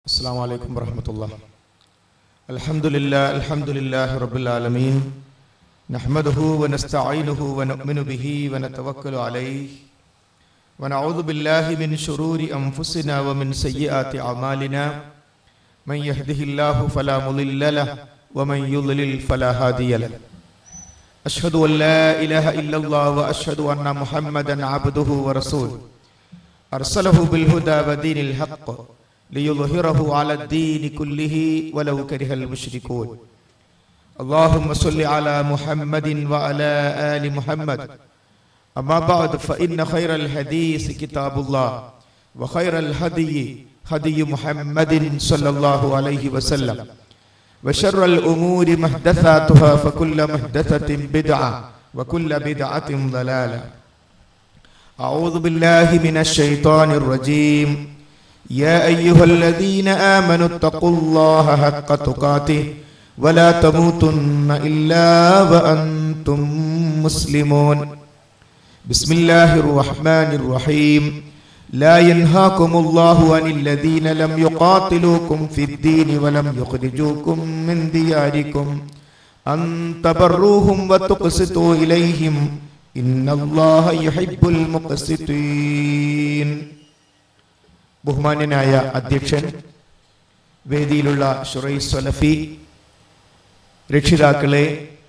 السلام عليكم ورحمة الله الحمد لله الحمد لله رب العالمين نحمده ونستعينه ونؤمن به ونتوكل عليه ونعوذ بالله من شرور أنفسنا ومن سيئات أعمالنا من يهده الله فلا مضل له ومن يضلل فلا هادي له أشهد أن لا إله إلا الله وأشهد أن محمدا عبده ورسوله أرسله بالهدى ودين الحق ليظهره على الدين كله ولو كره المشركون اللهم صل على محمد وعلى آل محمد أما بعد فإن خير الحديث كتاب الله وخير الهدي هدي محمد صلى الله عليه وسلم وشر الأمور محدثاتها فكل محدثة بدعة وكل بدعة ضلالة أعوذ بالله من الشيطان الرجيم يا أيها الذين آمنوا اتقوا الله حق تقاته ولا تموتن إلا وأنتم مسلمون بسم الله الرحمن الرحيم لا ينهاكم الله عن الذين لم يقاتلوكم في الدين ولم يخرجوكم من دياركم أن تبروهم وتقسطوا إليهم إن الله يحب المقسطين ബഹുമാന്യനായ അധ്യക്ഷൻ വേദിയിലുള്ള ഷുറൈ സലഫി രക്ഷിതാക്കളെ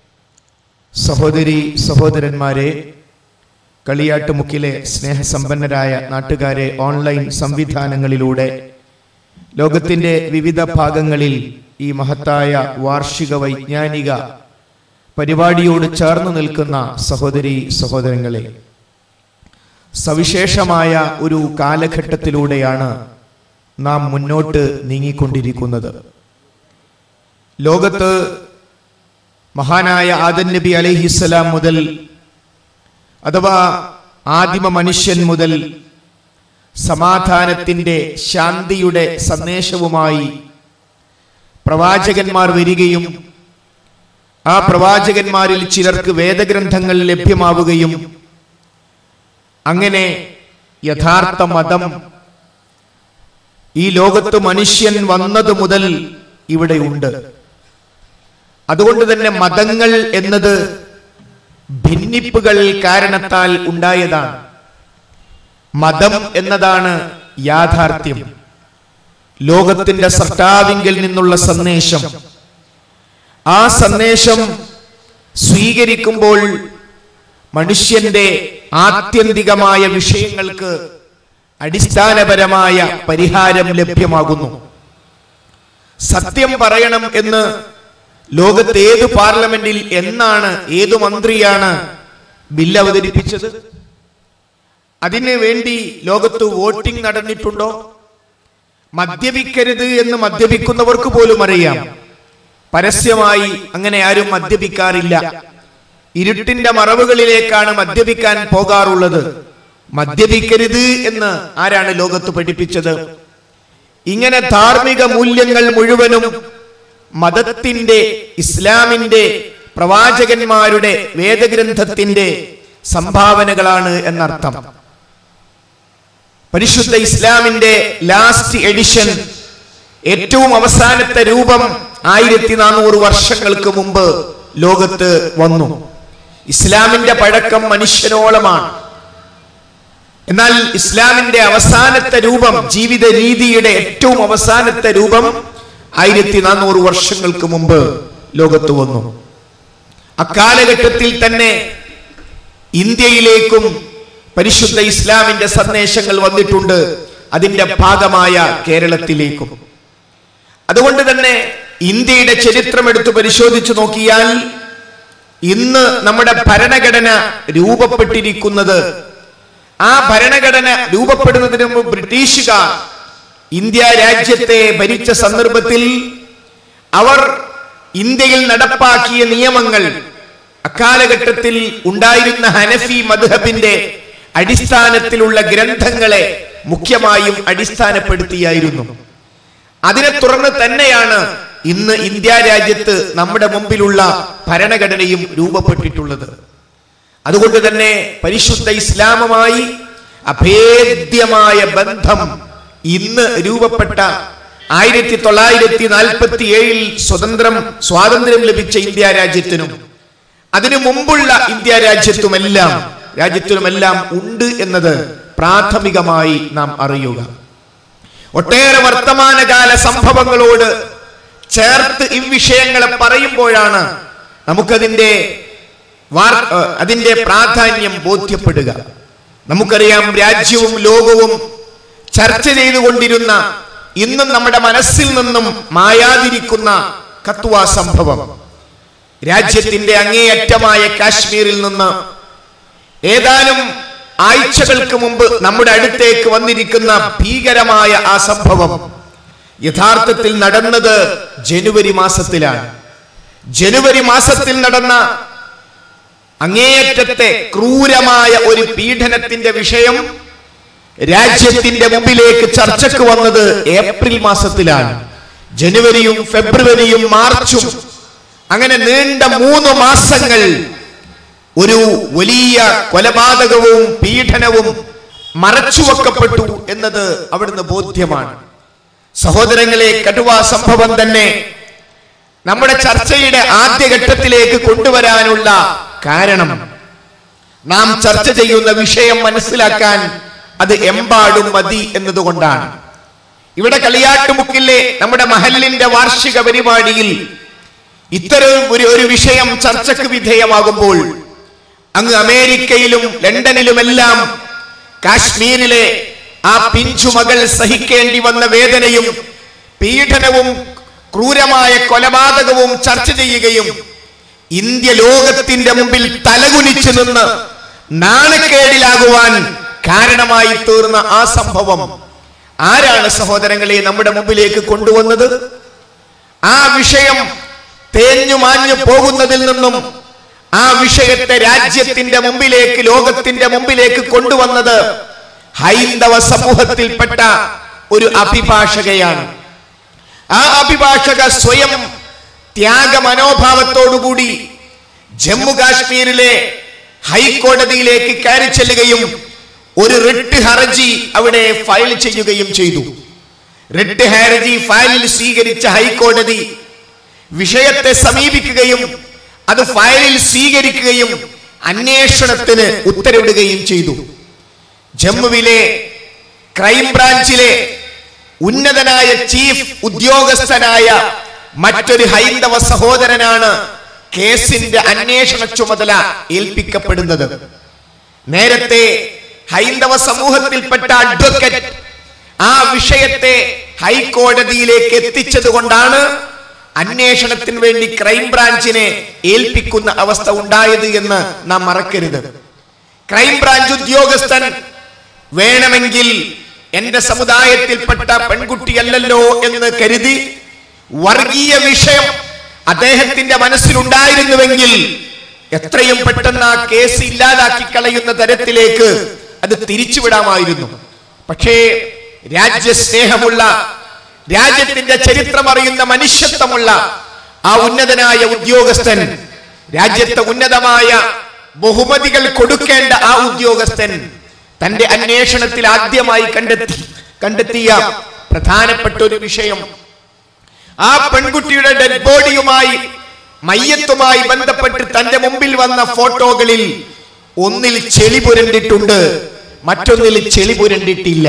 സഹോദരി സഹോദരന്മാരെ കളിയാട്ടുമുക്കിലെ സ്നേഹസമ്പന്നരായ നാട്ടുകാരെ ഓൺലൈൻ സംവിധാനങ്ങളിലൂടെ ലോകത്തിന്റെ വിവിധ ഭാഗങ്ങളിൽ ഈ മഹത്തായ വാർഷിക വൈജ്ഞാനിക പരിപാടിയോട് ചേർന്ന് നിൽക്കുന്ന സഹോദരി സഹോദരങ്ങളെ സവിശേഷമായ ഒരു കാലഘട്ടത്തിലൂടെയാണ് നാം മുന്നോട്ട് നീങ്ങിക്കൊണ്ടിരിക്കുന്നത് ലോകത്ത് മഹാനായ ആദൻ നബി അലൈഹിസ്സലാം മുതൽ അഥവാ ആദിമ മനുഷ്യൻ മുതൽ സമാധാനത്തിന്റെ ശാന്തിയുടെ സന്ദേശവുമായി പ്രവാചകന്മാർ വരികയും ആ പ്രവാചകന്മാരിൽ ചിലർക്ക് വേദഗ്രന്ഥങ്ങൾ ലഭ്യമാവുകയും അങ്ങനെ യഥാർത്ഥ മതം ഈ ലോകത്ത് മനുഷ്യൻ വന്നത് മുതൽ ഇവിടെ ഉണ്ട് അതുകൊണ്ട് തന്നെ മതങ്ങൾ എന്നത് ഭിന്നിപ്പുകൾ കാരണത്താൽ ഉണ്ടായതാണ് മതം എന്നതാണ് യാഥാർത്ഥ്യം ലോകത്തിന്റെ സൃഷ്ടാവിങ്കിൽ നിന്നുള്ള സന്ദേശം ആ സന്ദേശം സ്വീകരിക്കുമ്പോൾ മനുഷ്യന്റെ ആത്യന്തികമായ വിഷയങ്ങൾക്ക് അടിസ്ഥാനപരമായ പരിഹാരം ലഭ്യമാകുന്നു സത്യം പറയണം എന്ന് ലോകത്ത് ഏത് പാർലമെന്റിൽ എന്നാണ് ഏതു മന്ത്രിയാണ് ബില്ല് അവതരിപ്പിച്ചത് അതിന് വേണ്ടി ലോകത്ത് വോട്ടിംഗ് നടന്നിട്ടുണ്ടോ മദ്യപിക്കരുത് എന്ന് മദ്യപിക്കുന്നവർക്ക് പോലും അറിയാം പരസ്യമായി അങ്ങനെ ആരും മദ്യപിക്കാറില്ല ഇരുട്ടിന്റെ മറവുകളിലേക്കാണ് മദ്യപിക്കാൻ പോകാറുള്ളത് മദ്യപിക്കരുത് എന്ന് ആരാണ് ലോകത്ത് പഠിപ്പിച്ചത് ഇങ്ങനെ ധാർമ്മിക മൂല്യങ്ങൾ മുഴുവനും മതത്തിന്റെ ഇസ്ലാമിന്റെ പ്രവാചകന്മാരുടെ വേദഗ്രന്ഥത്തിന്റെ സംഭാവനകളാണ് എന്നർത്ഥം പരിശുദ്ധ ഇസ്ലാമിന്റെ ലാസ്റ്റ് എഡിഷൻ ഏറ്റവും അവസാനത്തെ രൂപം ആയിരത്തി നാനൂറ് വർഷങ്ങൾക്ക് മുമ്പ് ലോകത്ത് വന്നു ഇസ്ലാമിന്റെ പഴക്കം മനുഷ്യനോളമാണ് എന്നാൽ ഇസ്ലാമിന്റെ അവസാനത്തെ രൂപം ജീവിത രീതിയുടെ ഏറ്റവും അവസാനത്തെ രൂപം ആയിരത്തി നാനൂറ് വർഷങ്ങൾക്ക് മുമ്പ് ലോകത്ത് വന്നു അക്കാലഘട്ടത്തിൽ തന്നെ ഇന്ത്യയിലേക്കും പരിശുദ്ധ ഇസ്ലാമിന്റെ സന്ദേശങ്ങൾ വന്നിട്ടുണ്ട് അതിന്റെ ഭാഗമായ കേരളത്തിലേക്കും അതുകൊണ്ട് തന്നെ ഇന്ത്യയുടെ ചരിത്രം എടുത്ത് പരിശോധിച്ചു നോക്കിയാൽ ഇന്ന് നമ്മുടെ ഭരണഘടന രൂപപ്പെട്ടിരിക്കുന്നത് ആ ഭരണഘടന രൂപപ്പെടുന്നതിന് മുമ്പ് ബ്രിട്ടീഷുകാർ ഇന്ത്യ രാജ്യത്തെ ഭരിച്ച സന്ദർഭത്തിൽ അവർ ഇന്ത്യയിൽ നടപ്പാക്കിയ നിയമങ്ങൾ അക്കാലഘട്ടത്തിൽ ഉണ്ടായിരുന്ന ഹനഫി മദ്ഹബിന്റെ അടിസ്ഥാനത്തിലുള്ള ഗ്രന്ഥങ്ങളെ മുഖ്യമായും അടിസ്ഥാനപ്പെടുത്തിയായിരുന്നു അതിനെ തുടർന്ന് തന്നെയാണ് ഇന്ന് ഇന്ത്യ രാജ്യത്ത് നമ്മുടെ മുമ്പിലുള്ള ഭരണഘടനയും രൂപപ്പെട്ടിട്ടുള്ളത് അതുകൊണ്ട് തന്നെ പരിശുദ്ധ ഇസ്ലാമുമായി അഭേദ്യമായ ബന്ധം ഇന്ന് രൂപപ്പെട്ട ആയിരത്തി തൊള്ളായിരത്തി നാൽപ്പത്തി ഏഴിൽ സ്വതന്ത്രം സ്വാതന്ത്ര്യം ലഭിച്ച ഇന്ത്യ രാജ്യത്തിനും അതിനു മുമ്പുള്ള ഇന്ത്യ രാജ്യത്തുമെല്ലാം രാജ്യത്തിലുമെല്ലാം ഉണ്ട് എന്നത് പ്രാഥമികമായി നാം അറിയുക ഒട്ടേറെ വർത്തമാനകാല സംഭവങ്ങളോട് ചേർത്ത് ഇവിഷയങ്ങളെ പറയുമ്പോഴാണ് നമുക്കതിന്റെ വാർ- ഏഹ് അതിന്റെ പ്രാധാന്യം ബോധ്യപ്പെടുക നമുക്കറിയാം രാജ്യവും ലോകവും ചർച്ച ചെയ്തുകൊണ്ടിരുന്ന ഇന്നും നമ്മുടെ മനസ്സിൽ നിന്നും മായാതിരിക്കുന്ന കത്വ സംഭവം രാജ്യത്തിന്റെ അങ്ങേയറ്റമായ കാശ്മീരിൽ നിന്ന് ഏതാനും ആഴ്ചകൾക്ക് മുമ്പ് നമ്മുടെ അടുത്തേക്ക് വന്നിരിക്കുന്ന ഭീകരമായ ആ സംഭവം യഥാർത്ഥത്തിൽ നടന്നത് ജനുവരി മാസത്തിലാണ് ജനുവരി മാസത്തിൽ നടന്ന അങ്ങേയറ്റത്തെ ക്രൂരമായ ഒരു പീഡനത്തിന്റെ വിഷയം രാജ്യത്തിന്റെ മുമ്പിലേക്ക് ചർച്ചയ്ക്ക് വന്നത് ഏപ്രിൽ മാസത്തിലാണ് ജനുവരിയും ഫെബ്രുവരിയും മാർച്ചും അങ്ങനെ നീണ്ട മൂന്ന് മാസങ്ങൾ ഒരു വലിയ കൊലപാതകവും പീഡനവും മറച്ചുവെക്കപ്പെട്ടു എന്നത് അവിടുന്ന് ബോധ്യമാണ് സഹോദരങ്ങളെ കടുവ സംഭവം തന്നെ നമ്മുടെ ചർച്ചയുടെ ആദ്യഘട്ടത്തിലേക്ക് കൊണ്ടുവരാനുള്ള കാരണം നാം ചർച്ച ചെയ്യുന്ന വിഷയം മനസ്സിലാക്കാൻ അത് എമ്പാടും മതി എന്നതുകൊണ്ടാണ് ഇവിടെ കളിയാട്ടുമുക്കിലെ നമ്മുടെ മഹലിന്റെ വാർഷിക പരിപാടിയിൽ ഇത്തരം ഒരു ഒരു വിഷയം ചർച്ചയ്ക്ക് വിധേയമാകുമ്പോൾ അങ്ങ് അമേരിക്കയിലും ലണ്ടനിലുമെല്ലാം കാശ്മീരിലെ ആ പിഞ്ചുമകൾ സഹിക്കേണ്ടി വന്ന വേദനയും പീഡനവും ക്രൂരമായ കൊലപാതകവും ചർച്ച ചെയ്യുകയും ഇന്ത്യ ലോകത്തിന്റെ മുമ്പിൽ തലകുനിച്ചു നിന്ന് നാണക്കേടിലാകുവാൻ കാരണമായി തീർന്ന ആ സംഭവം ആരാണ് സഹോദരങ്ങളെ നമ്മുടെ മുമ്പിലേക്ക് കൊണ്ടുവന്നത് ആ വിഷയം തേഞ്ഞു മാഞ്ഞു പോകുന്നതിൽ നിന്നും ആ വിഷയത്തെ രാജ്യത്തിന്റെ മുമ്പിലേക്ക് ലോകത്തിന്റെ മുമ്പിലേക്ക് കൊണ്ടുവന്നത് ഹൈന്ദവ സമൂഹത്തിൽപ്പെട്ട ഒരു അഭിഭാഷകയാണ് ആ അഭിഭാഷക സ്വയം ത്യാഗ മനോഭാവത്തോടുകൂടി ജമ്മു കാശ്മീരിലെ ഹൈക്കോടതിയിലേക്ക് കയറി ചെല്ലുകയും ഒരു റിട്ട് ഹർജി അവിടെ ഫയൽ ചെയ്യുകയും ചെയ്തു റിട്ട് ഹർജി ഫയലിൽ സ്വീകരിച്ച ഹൈക്കോടതി വിഷയത്തെ സമീപിക്കുകയും അത് ഫയലിൽ സ്വീകരിക്കുകയും അന്വേഷണത്തിന് ഉത്തരവിടുകയും ചെയ്തു ജമ്മുവിലെ ക്രൈംബ്രാഞ്ചിലെ ഉന്നതനായ ചീഫ് ഉദ്യോഗസ്ഥനായ മറ്റൊരു ഹൈന്ദവ സഹോദരനാണ് കേസിന്റെ അന്വേഷണ ചുമതല ഏൽപ്പിക്കപ്പെടുന്നത് നേരത്തെ ഹൈന്ദവ സമൂഹത്തിൽപ്പെട്ട അഡ്വക്കേറ്റ് ആ വിഷയത്തെ ഹൈക്കോടതിയിലേക്ക് എത്തിച്ചത് കൊണ്ടാണ് അന്വേഷണത്തിന് വേണ്ടി ക്രൈംബ്രാഞ്ചിനെ ഏൽപ്പിക്കുന്ന അവസ്ഥ ഉണ്ടായത് എന്ന് നാം മറക്കരുത് ക്രൈംബ്രാഞ്ച് ഉദ്യോഗസ്ഥൻ വേണമെങ്കിൽ എന്റെ സമുദായത്തിൽപ്പെട്ട പെൺകുട്ടിയല്ലല്ലോ എന്ന് കരുതി വർഗീയ വിഷയം അദ്ദേഹത്തിന്റെ മനസ്സിലുണ്ടായിരുന്നുവെങ്കിൽ എത്രയും പെട്ടെന്ന് ആ കേസ് ഇല്ലാതാക്കി കളയുന്ന തരത്തിലേക്ക് അത് തിരിച്ചുവിടാമായിരുന്നു പക്ഷേ രാജ്യസ്നേഹമുള്ള രാജ്യത്തിന്റെ ചരിത്രം അറിയുന്ന മനുഷ്യത്വമുള്ള ആ ഉന്നതനായ ഉദ്യോഗസ്ഥൻ രാജ്യത്തെ ഉന്നതമായ ബഹുമതികൾ കൊടുക്കേണ്ട ആ ഉദ്യോഗസ്ഥൻ തന്റെ അന്വേഷണത്തിൽ ആദ്യമായി കണ്ടെത്തി കണ്ടെത്തിയ പ്രധാനപ്പെട്ട ഒരു വിഷയം ആ പെൺകുട്ടിയുടെ ഡെഡ് ബോഡിയുമായി മയ്യത്തുമായി ബന്ധപ്പെട്ട് തന്റെ മുമ്പിൽ വന്ന ഫോട്ടോകളിൽ ഒന്നിൽ ചെളി പുരണ്ടിട്ടുണ്ട് മറ്റൊന്നിൽ ചെളി പുരണ്ടിട്ടില്ല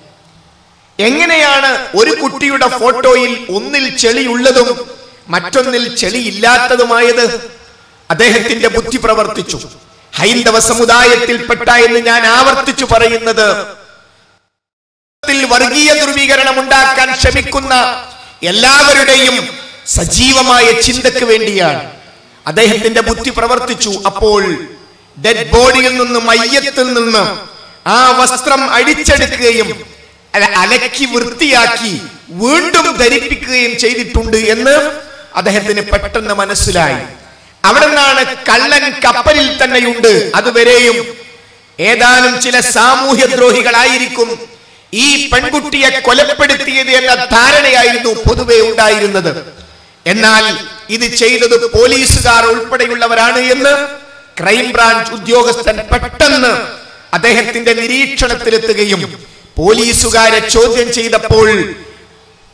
എങ്ങനെയാണ് ഒരു കുട്ടിയുടെ ഫോട്ടോയിൽ ഒന്നിൽ ചെളിയുള്ളതും മറ്റൊന്നിൽ ചെളി ഇല്ലാത്തതുമായത് അദ്ദേഹത്തിന്റെ ബുദ്ധി പ്രവർത്തിച്ചു ഹൈന്ദവ സമുദായത്തിൽപ്പെട്ട എന്ന് ഞാൻ ആവർത്തിച്ചു പറയുന്നത് ത്തിൽ വർഗീയ ധ്രുവീകരണം ഉണ്ടാക്കാൻ ശ്രമിക്കുന്ന എല്ലാവരുടെയും സജീവമായ ചിന്തക്ക് വേണ്ടിയാണ് അദ്ദേഹത്തിന്റെ ബുദ്ധി പ്രവർത്തിച്ചു അപ്പോൾ ഡെഡ് ബോഡിയിൽ നിന്ന് മയ്യത്തിൽ നിന്ന് ആ വസ്ത്രം അടിച്ചെടുക്കുകയും അല്ല, അലക്കി വൃത്തിയാക്കി വീണ്ടും ധരിപ്പിക്കുകയും ചെയ്തിട്ടുണ്ട് എന്ന് അദ്ദേഹത്തിന് പെട്ടെന്ന് മനസ്സിലായി അവിടെ നിന്നാണ് കള്ളൻ കപ്പലിൽ തന്നെയുണ്ട് അതുവരെയും ഏതാനും ചില സാമൂഹ്യ ദ്രോഹികളായിരിക്കും ഈ പെൺകുട്ടിയെ കൊലപ്പെടുത്തിയത് എന്ന ധാരണയായിരുന്നു പൊതുവെ ഉണ്ടായിരുന്നത് എന്നാൽ ഇത് ചെയ്തത് പോലീസുകാർ ഉൾപ്പെടെയുള്ളവരാണ് എന്ന് ക്രൈംബ്രാഞ്ച് ഉദ്യോഗസ്ഥൻ പെട്ടെന്ന് അദ്ദേഹത്തിന്റെ നിരീക്ഷണത്തിലെത്തുകയും പോലീസുകാരെ ചോദ്യം ചെയ്തപ്പോൾ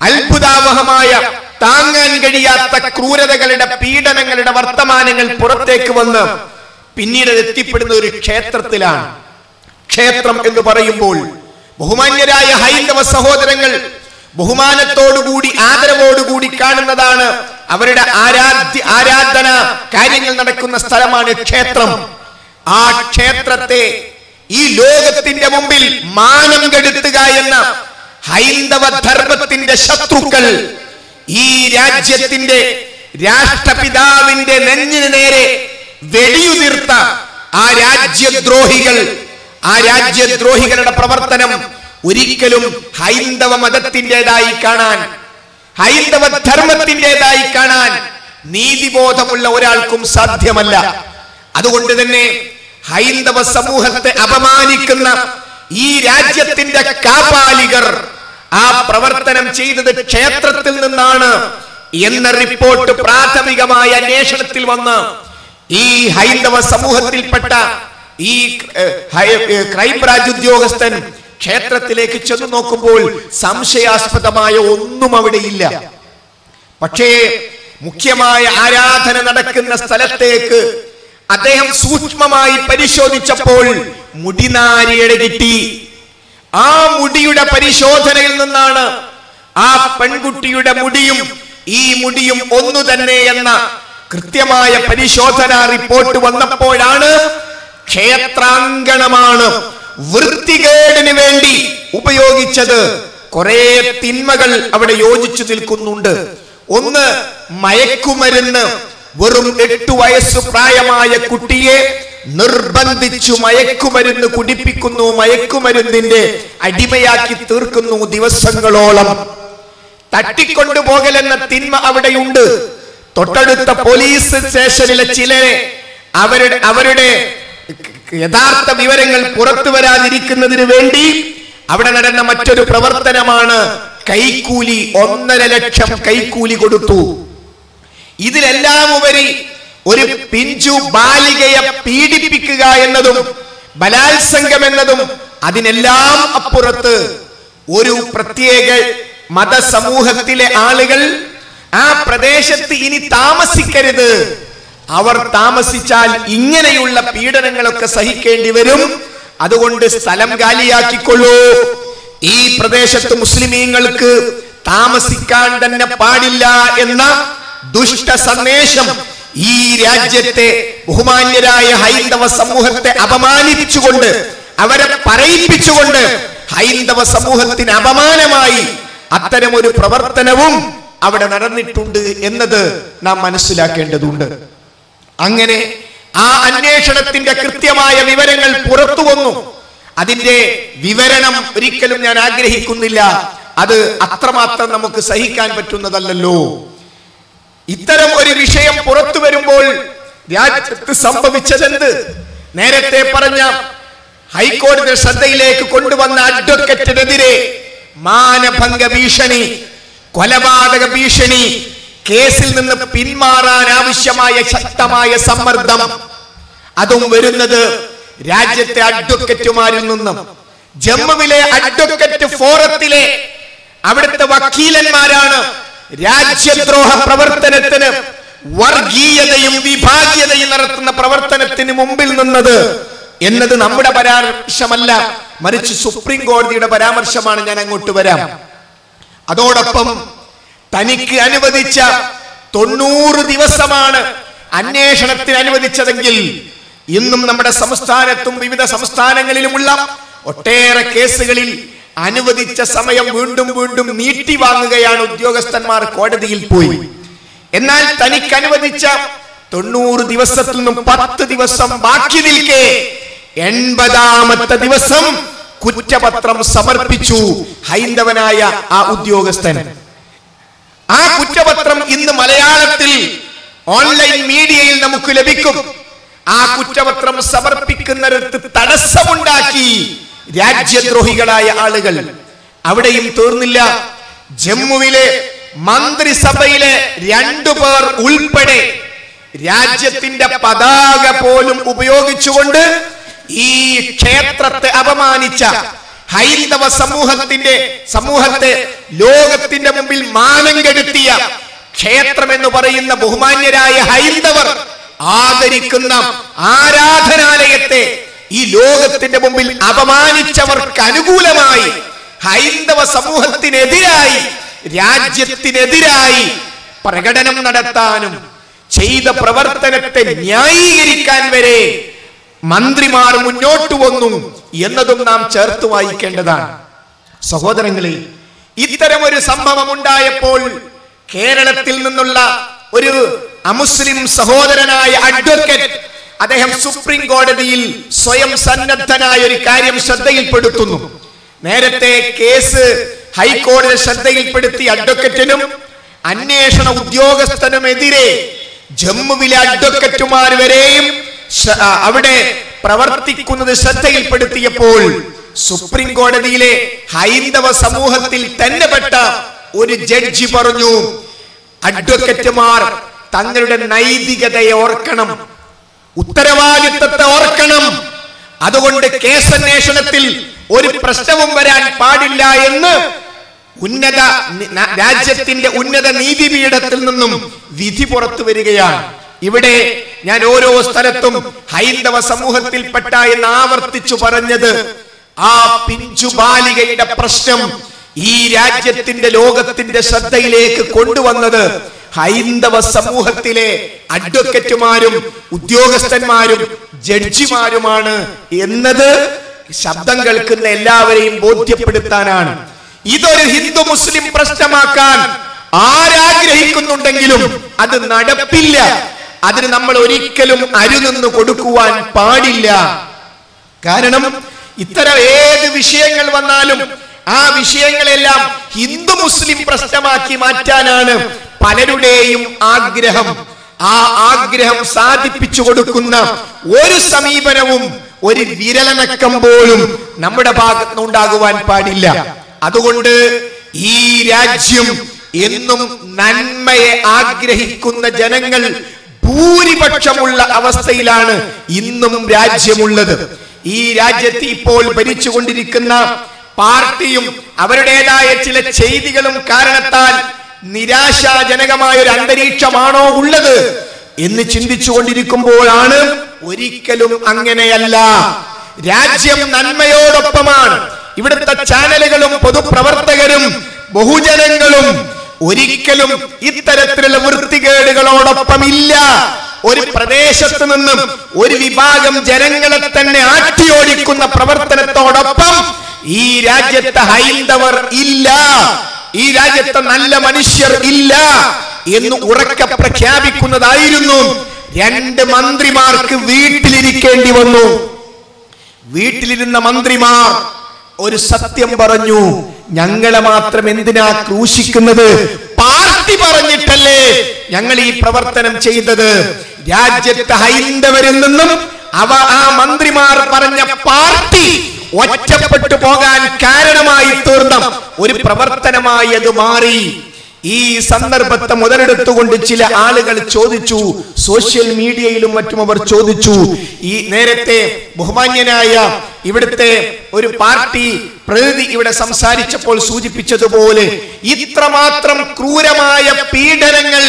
അത്ഭുതാവഹമായ താങ്ങാൻ കഴിയാത്ത ക്രൂരതകളുടെ പീഡനങ്ങളുടെ വർത്തമാനങ്ങൾ പുറത്തേക്ക് വന്ന് പിന്നീട് അത് എത്തിപ്പെടുന്ന ഒരു ക്ഷേത്രത്തിലാണ് ക്ഷേത്രം എന്ന് പറയുമ്പോൾ ബഹുമാന്യരായ ഹൈന്ദവ സഹോദരങ്ങൾ ബഹുമാനത്തോടുകൂടി ആദരവോടുകൂടി കാണുന്നതാണ് അവരുടെ ആരാധ്യ ആരാധന കാര്യങ്ങൾ നടക്കുന്ന സ്ഥലമാണ് ക്ഷേത്രം ആ ക്ഷേത്രത്തെ ഈ ലോകത്തിന്റെ മുമ്പിൽ മാനം കെടുത്തുക എന്ന ഹൈന്ദവ ധർമ്മത്തിന്റെ ശത്രുക്കൾ ഈ രാജ്യത്തിന്റെ രാഷ്ട്രപിതാവിന്റെ നെഞ്ഞിന് നേരെ വെടിയുതിർത്ത ആ രാജ്യദ്രോഹികൾ ആ രാജ്യദ്രോഹികളുടെ പ്രവർത്തനം ഒരിക്കലും ഹൈന്ദവ മതത്തിൻ്റെതായി കാണാൻ ഹൈന്ദവ ധർമ്മത്തിൻ്റെതായി കാണാൻ നീതിബോധമുള്ള ഒരാൾക്കും സാധ്യമല്ല അതുകൊണ്ട് തന്നെ ഹൈന്ദവ സമൂഹത്തെ അപമാനിക്കുന്ന ഈ രാജ്യത്തിന്റെ കാപാലികർ ആ പ്രവർത്തനം ചെയ്തത് ക്ഷേത്രത്തിൽ നിന്നാണ് എന്ന റിപ്പോർട്ട് പ്രാഥമികമായ അന്വേഷണത്തിൽ വന്ന് ഈ ഹൈന്ദവ സമൂഹത്തിൽപ്പെട്ട ഈ ഏഹ്, ഹൈ- ഏഹ്, ക്രൈംബ്രാഞ്ച് ഉദ്യോഗസ്ഥൻ ക്ഷേത്രത്തിലേക്ക് ചെന്നു നോക്കുമ്പോൾ സംശയാസ്പദമായ ഒന്നും അവിടെയില്ല പക്ഷേ മുഖ്യമായ ആരാധന നടക്കുന്ന സ്ഥലത്തേക്ക് അദ്ദേഹം സൂക്ഷ്മമായി പരിശോധിച്ചപ്പോൾ മുടിനാരിയുടെ കിട്ടി ആ മുടിയുടെ പരിശോധനയിൽ നിന്നാണ് ആ പെൺകുട്ടിയുടെ മുടിയും ഈ മുടിയും ഒന്നു തന്നെ എന്ന കൃത്യമായ പരിശോധന റിപ്പോർട്ട് വന്നപ്പോഴാണ് ക്ഷേത്രാങ്കണമാണ് വൃത്തികേടിന് വേണ്ടി ഉപയോഗിച്ചത് കുറെ തിന്മകൾ അവിടെ യോജിച്ചു നിൽക്കുന്നുണ്ട് ഒന്ന് മയക്കുമരുന്ന് വെറും എട്ടു വയസ്സ് പ്രായമായ കുട്ടിയെ നിർബന്ധിച്ചു മയക്കുമരുന്ന് കുടിപ്പിക്കുന്നു മയക്കുമരുന്നിന്റെ അടിമയാക്കി തീർക്കുന്നു ദിവസങ്ങളോളം തട്ടിക്കൊണ്ടുപോകലെന്ന തിന്മ അവിടെയുണ്ട് തൊട്ടടുത്ത പോലീസ് സ്റ്റേഷനിലെ ചിലരെ അവരുടെ അവരുടെ യഥാർത്ഥ വിവരങ്ങൾ പുറത്തു വരാതിരിക്കുന്നതിന് വേണ്ടി അവിടെ നടന്ന മറ്റൊരു പ്രവർത്തനമാണ് കൈക്കൂലി ഒന്നര ലക്ഷം കൈക്കൂലി കൊടുത്തു ഇതിലെല്ലാം ഉപരി ഒരു പിഞ്ചു ബാലികയെ പീഡിപ്പിക്കുക എന്നതും ബലാത്സംഗം എന്നതും അതിനെല്ലാം അപ്പുറത്ത് ഒരു പ്രത്യേക മതസമൂഹത്തിലെ ആളുകൾ ആ പ്രദേശത്ത് ഇനി താമസിക്കരുത് അവർ താമസിച്ചാൽ ഇങ്ങനെയുള്ള പീഡനങ്ങളൊക്കെ സഹിക്കേണ്ടി വരും അതുകൊണ്ട് സ്ഥലം കാലിയാക്കിക്കൊള്ളൂ ഈ പ്രദേശത്ത് മുസ്ലിമീങ്ങൾക്ക് താമസിക്കാൻ തന്നെ പാടില്ല എന്ന ദുഷ്ട സന്ദേശം ഈ രാജ്യത്തെ ബഹുമാന്യരായ ഹൈന്ദവ സമൂഹത്തെ അപമാനിച്ചുകൊണ്ട് അവരെ പറയിപ്പിച്ചുകൊണ്ട് ഹൈന്ദവ സമൂഹത്തിന് അപമാനമായി അത്തരമൊരു പ്രവർത്തനവും അവിടെ നടന്നിട്ടുണ്ട് എന്നത് നാം മനസ്സിലാക്കേണ്ടതുണ്ട് അങ്ങനെ ആ അന്വേഷണത്തിന്റെ കൃത്യമായ വിവരങ്ങൾ പുറത്തു വന്നു അതിന്റെ വിവരണം ഒരിക്കലും ഞാൻ ആഗ്രഹിക്കുന്നില്ല അത് അത്രമാത്രം നമുക്ക് സഹിക്കാൻ പറ്റുന്നതല്ലല്ലോ ഇത്തരം ഒരു വിഷയം പുറത്തു വരുമ്പോൾ രാജ്യത്ത് സംഭവിച്ചതെന്ത് നേരത്തെ പറഞ്ഞ ഹൈക്കോടതി ശ്രദ്ധയിലേക്ക് കൊണ്ടുവന്ന അഡ്വക്കറ്റിനെതിരെ മാനഭംഗ ഭീഷണി കൊലപാതക ഭീഷണി കേസിൽ നിന്ന് പിന്മാറാൻ ആവശ്യമായ ശക്തമായ സമ്മർദ്ദം അതും വരുന്നത് രാജ്യത്തെ അഡ്വക്കറ്റുമാരിൽ നിന്നും ജമ്മുവിലെ അഡ്വക്കറ്റ് ഫോറത്തിലെ അവിടുത്തെ വക്കീലന്മാരാണ് രാജ്യദ്രോഹ പ്രവർത്തനത്തിന് വർഗീയതയും വിഭാഗീയതയും നടത്തുന്ന പ്രവർത്തനത്തിന് മുമ്പിൽ നിന്നത് എന്നത് നമ്മുടെ പരാമർശമല്ല മറിച്ച് സുപ്രീം കോടതിയുടെ പരാമർശമാണ് ഞാൻ അങ്ങോട്ട് വരാം അതോടൊപ്പം തനിക്ക് അനുവദിച്ച തൊണ്ണൂറ് ദിവസമാണ് അന്വേഷണത്തിന് അനുവദിച്ചതെങ്കിൽ ഇന്നും നമ്മുടെ സംസ്ഥാനത്തും വിവിധ സംസ്ഥാനങ്ങളിലുമുള്ള ഒട്ടേറെ കേസുകളിൽ അനുവദിച്ച സമയം വീണ്ടും വീണ്ടും നീട്ടി വാങ്ങുകയാണ് ഉദ്യോഗസ്ഥന്മാർ കോടതിയിൽ പോയി എന്നാൽ തനിക്ക് അനുവദിച്ച തൊണ്ണൂറ് ദിവസത്തിൽ നിന്നും പത്ത് ദിവസം ബാക്കി നിൽക്കെ എൺപതാമത്തെ ദിവസം കുറ്റപത്രം സമർപ്പിച്ചു ഹൈന്ദവനായ ആ ഉദ്യോഗസ്ഥൻ ആ കുറ്റപത്രം ഇന്ന് മലയാളത്തിൽ ഓൺലൈൻ മീഡിയയിൽ നമുക്ക് ലഭിക്കും ആ കുറ്റപത്രം സമർപ്പിക്കുന്നിടത്ത് തടസ്സമുണ്ടാക്കി രാജ്യദ്രോഹികളായ ആളുകൾ അവിടെയും തീർന്നില്ല ജമ്മുവിലെ മന്ത്രിസഭയിലെ രണ്ടു പേർ ഉൾപ്പെടെ രാജ്യത്തിന്റെ പതാക പോലും ഉപയോഗിച്ചുകൊണ്ട് ഈ ക്ഷേത്രത്തെ അപമാനിച്ച ഹൈന്ദവ സമൂഹത്തിന്റെ സമൂഹത്തെ ലോകത്തിന്റെ മുമ്പിൽ മാനം കെടുത്തിയ ക്ഷേത്രം എന്ന് പറയുന്ന ബഹുമാന്യരായ ഹൈന്ദവർ ആദരിക്കുന്ന ആരാധനാലയത്തെ ഈ ലോകത്തിന്റെ മുമ്പിൽ അപമാനിച്ചവർക്ക് അനുകൂലമായി ഹൈന്ദവ സമൂഹത്തിനെതിരായി രാജ്യത്തിനെതിരായി പ്രകടനം നടത്താനും ചെയ്ത പ്രവർത്തനത്തെ ന്യായീകരിക്കാൻ വരെ മന്ത്രിമാർ മുന്നോട്ട് വന്നു എന്നതും നാം ചേർത്ത് വായിക്കേണ്ടതാണ് സഹോദരങ്ങളെ ഇത്തരം ഒരു സംഭവം ഉണ്ടായപ്പോൾ കേരളത്തിൽ നിന്നുള്ള ഒരു അമുസ്ലിം സഹോദരനായ അഡ്വക്കേറ്റ് അദ്ദേഹം സുപ്രീം കോടതിയിൽ സ്വയം സന്നദ്ധനായ ഒരു കാര്യം ശ്രദ്ധയിൽപ്പെടുത്തുന്നു നേരത്തെ കേസ് ഹൈക്കോടതി ശ്രദ്ധയിൽപ്പെടുത്തിയ അഡ്വക്കറ്റിനും അന്വേഷണ ഉദ്യോഗസ്ഥനുമെതിരെ ജമ്മുവിലെ അഡ്വക്കറ്റുമാർ വരെയും ശ- ആ, അവിടെ പ്രവർത്തിക്കുന്നത് ശ്രദ്ധയിൽപ്പെടുത്തിയപ്പോൾ സുപ്രീം കോടതിയിലെ ഹൈന്ദവ സമൂഹത്തിൽ തന്നെ പെട്ട ഒരു ജഡ്ജി പറഞ്ഞു അഡ്വക്കറ്റുമാർ തങ്ങളുടെ നൈതികതയെ ഓർക്കണം ഉത്തരവാദിത്തത്തെ ഓർക്കണം അതുകൊണ്ട് കേസന്വേഷണത്തിൽ ഒരു പ്രശ്നവും വരാൻ പാടില്ല എന്ന് ഉന്നത നി- ന- രാജ്യത്തിന്റെ ഉന്നത നീതിപീഠത്തിൽ നിന്നും വിധി പുറത്തു വരികയാണ് ഇവിടെ ഞാൻ ഓരോ സ്ഥലത്തും ഹൈന്ദവ സമൂഹത്തിൽപ്പെട്ട എന്ന് ആവർത്തിച്ചു പറഞ്ഞത് ആ പിഞ്ചു ബാലികയുടെ പ്രശ്നം ഈ രാജ്യത്തിന്റെ ലോകത്തിന്റെ ശ്രദ്ധയിലേക്ക് കൊണ്ടുവന്നത് ഹൈന്ദവ സമൂഹത്തിലെ അഡ്വക്കറ്റുമാരും ഉദ്യോഗസ്ഥന്മാരും ജഡ്ജിമാരുമാണ് എന്നത് ശബ്ദം കേൾക്കുന്ന എല്ലാവരെയും ബോധ്യപ്പെടുത്താനാണ് ഇതൊരു ഹിന്ദു മുസ്ലിം പ്രശ്നമാക്കാൻ ആരാഗ്രഹിക്കുന്നുണ്ടെങ്കിലും അത് നടപ്പില്ല അതിന് നമ്മൾ ഒരിക്കലും അരുനിന്ന് കൊടുക്കുവാൻ പാടില്ല കാരണം ഇത്തരം ഏത് വിഷയങ്ങൾ വന്നാലും ആ വിഷയങ്ങളെല്ലാം ഹിന്ദു മുസ്ലിം പ്രശ്നമാക്കി മാറ്റാനാണ് പലരുടെയും ആഗ്രഹം ആ ആഗ്രഹം സാധിപ്പിച്ചു കൊടുക്കുന്ന ഒരു സമീപനവും ഒരു വിരലനക്കം പോലും നമ്മുടെ ഭാഗത്ത് ഉണ്ടാകുവാൻ പാടില്ല അതുകൊണ്ട് ഈ രാജ്യം എന്നും നന്മയെ ആഗ്രഹിക്കുന്ന ജനങ്ങൾ ഭൂരിപക്ഷമുള്ള അവസ്ഥയിലാണ് ഇന്നും രാജ്യമുള്ളത് ഈ രാജ്യത്ത് ഇപ്പോൾ ഭരിച്ചുകൊണ്ടിരിക്കുന്ന പാർട്ടിയും അവരുടേതായ ചില ചെയ്തികളും കാരണത്താൽ നിരാശാജനകമായ ഒരു അന്തരീക്ഷമാണോ ഉള്ളത് എന്ന് ചിന്തിച്ചുകൊണ്ടിരിക്കുമ്പോഴാണ് ഒരിക്കലും അങ്ങനെയല്ല രാജ്യം നന്മയോടൊപ്പമാണ് ഇവിടുത്തെ ചാനലുകളും പൊതുപ്രവർത്തകരും ബഹുജനങ്ങളും ഒരിക്കലും ഇത്തരത്തിലുള്ള വൃത്തികേടുകളോടൊപ്പമില്ല ഒരു പ്രദേശത്ത് നിന്നും ഒരു വിഭാഗം ജനങ്ങളെ തന്നെ ആട്ടിയോടിക്കുന്ന പ്രവർത്തനത്തോടൊപ്പം ഈ രാജ്യത്തെ ഹൈന്ദവർ ഇല്ല ഈ രാജ്യത്തെ നല്ല മനുഷ്യർ ഇല്ല എന്ന് ഉറക്കെ പ്രഖ്യാപിക്കുന്നതായിരുന്നു രണ്ട് മന്ത്രിമാർക്ക് വീട്ടിലിരിക്കേണ്ടി വന്നു വീട്ടിലിരുന്ന മന്ത്രിമാർ ഒരു സത്യം പറഞ്ഞു ഞങ്ങളെ മാത്രം എന്തിനാ ക്രൂശിക്കുന്നത് പാർട്ടി പറഞ്ഞിട്ടല്ലേ ഞങ്ങൾ ഈ പ്രവർത്തനം ചെയ്തത് രാജ്യത്തെ ഹൈന്ദവരിൽ നിന്നും അവ ആ മന്ത്രിമാർ പറഞ്ഞ പാർട്ടി ഒറ്റപ്പെട്ടു പോകാൻ കാരണമായി തീർന്ന ഒരു പ്രവർത്തനമായി അത് മാറി ഈ സന്ദർഭത്തെ മുതലെടുത്തുകൊണ്ട് ചില ആളുകൾ ചോദിച്ചു സോഷ്യൽ മീഡിയയിലും മറ്റും അവർ ചോദിച്ചു ഈ നേരത്തെ ബഹുമാന്യനായ ഇവിടുത്തെ ഒരു പാർട്ടി പ്രതിനിധി ഇവിടെ സംസാരിച്ചപ്പോൾ സൂചിപ്പിച്ചതുപോലെ ഇത്രമാത്രം ക്രൂരമായ പീഡനങ്ങൾ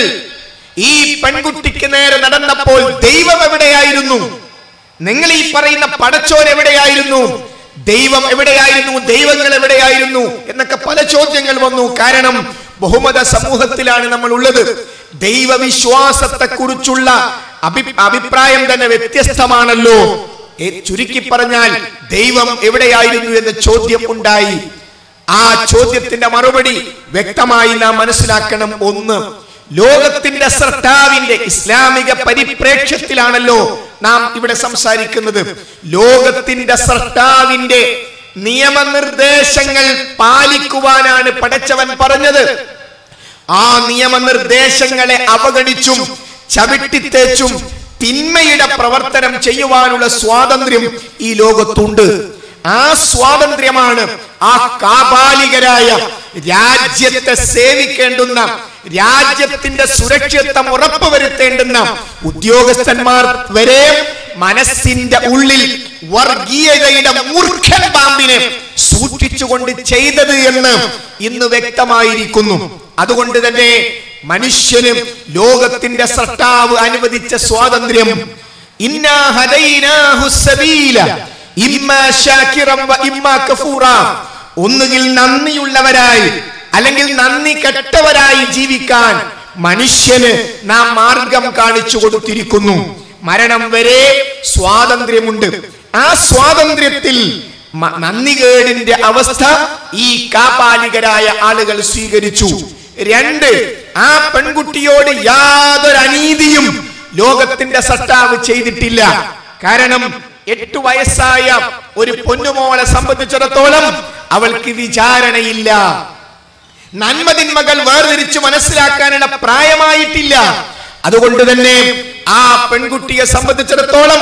ഈ പെൺകുട്ടിക്ക് നേരെ നടന്നപ്പോൾ ദൈവം എവിടെയായിരുന്നു നിങ്ങൾ ഈ പറയുന്ന പടച്ചോൻ എവിടെയായിരുന്നു ദൈവം എവിടെയായിരുന്നു ദൈവങ്ങൾ എവിടെയായിരുന്നു എന്നൊക്കെ പല ചോദ്യങ്ങൾ വന്നു കാരണം ബഹുമത സമൂഹത്തിലാണ് നമ്മൾ ഉള്ളത് ദൈവവിശ്വാസത്തെ കുറിച്ചുള്ള അഭി അഭിപ്രായം തന്നെ വ്യത്യസ്തമാണല്ലോ ഏ, ചുരുക്കി പറഞ്ഞാൽ ദൈവം എവിടെയായിരുന്നു എന്ന ചോദ്യം ഉണ്ടായി ആ ചോദ്യത്തിന്റെ മറുപടി വ്യക്തമായി നാം മനസ്സിലാക്കണം ഒന്ന് ലോകത്തിന്റെ സ്രഷ്ടാവിന്റെ ഇസ്ലാമിക പരിപ്രേക്ഷ്യത്തിലാണല്ലോ നാം ഇവിടെ സംസാരിക്കുന്നത് ലോകത്തിന്റെ സ്രഷ്ടാവിന്റെ നിയമനിർദ്ദേശങ്ങൾ പാലിക്കുവാനാണ് പടച്ചവൻ പറഞ്ഞത് ആ നിയമനിർദ്ദേശങ്ങളെ അവഗണിച്ചും ചവിട്ടിത്തേച്ചും തിന്മയുടെ പ്രവർത്തനം ചെയ്യുവാനുള്ള സ്വാതന്ത്ര്യം ഈ ലോകത്തുണ്ട് ആ സ്വാതന്ത്ര്യമാണ് ആ കാപാലികരായ രാജ്യത്തെ സേവിക്കേണ്ടുന്ന രാജ്യത്തിന്റെ സുരക്ഷിതത്വം ഉറപ്പുവരുത്തേണ്ടുന്ന ഉദ്യോഗസ്ഥന്മാർ വരെ മനസ്സിന്റെ ഉള്ളിൽ വർഗീയതയുടെ മൂർഖൻ പാമ്പിനെ സൂക്ഷിച്ചുകൊണ്ട് ചെയ്തത് എന്ന് ഇന്ന് വ്യക്തമായിരിക്കുന്നു അതുകൊണ്ട് തന്നെ മനുഷ്യന് ലോകത്തിന്റെ സൃഷ്ടാവ് അനുവദിച്ച സ്വാതന്ത്ര്യം ഇന്നാ ഹദൈനാഹു സബീല ഇമ്മാ ശാകിറൻ വ ഇമ്മാ കഫൂറാ ഒന്നുകിൽ നന്ദിയുള്ളവരായി അല്ലെങ്കിൽ നന്ദി കെട്ടവരായി ജീവിക്കാൻ മനുഷ്യന് നാം മാർഗം കാണിച്ചു കൊടുത്തിരിക്കുന്നു മരണം വരെ സ്വാതന്ത്ര്യമുണ്ട് ആ സ്വാതന്ത്ര്യത്തിൽ മ- നന്ദികേടിന്റെ അവസ്ഥ ഈ കാപാലികരായ ആളുകൾ സ്വീകരിച്ചു രണ്ട് ആ പെൺകുട്ടിയോട് യാതൊരു അനീതിയും ലോകത്തിന്റെ സട്ടാവ് ചെയ്തിട്ടില്ല കാരണം എട്ടു വയസ്സായ ഒരു പൊന്നുമോളെ സംബന്ധിച്ചിടത്തോളം അവൾക്ക് വിചാരണയില്ല നന്മതിന്മകൾ വേർതിരിച്ച് മനസ്സിലാക്കാനുള്ള പ്രായമായിട്ടില്ല അതുകൊണ്ട് തന്നെ ആ പെൺകുട്ടിയെ സംബന്ധിച്ചിടത്തോളം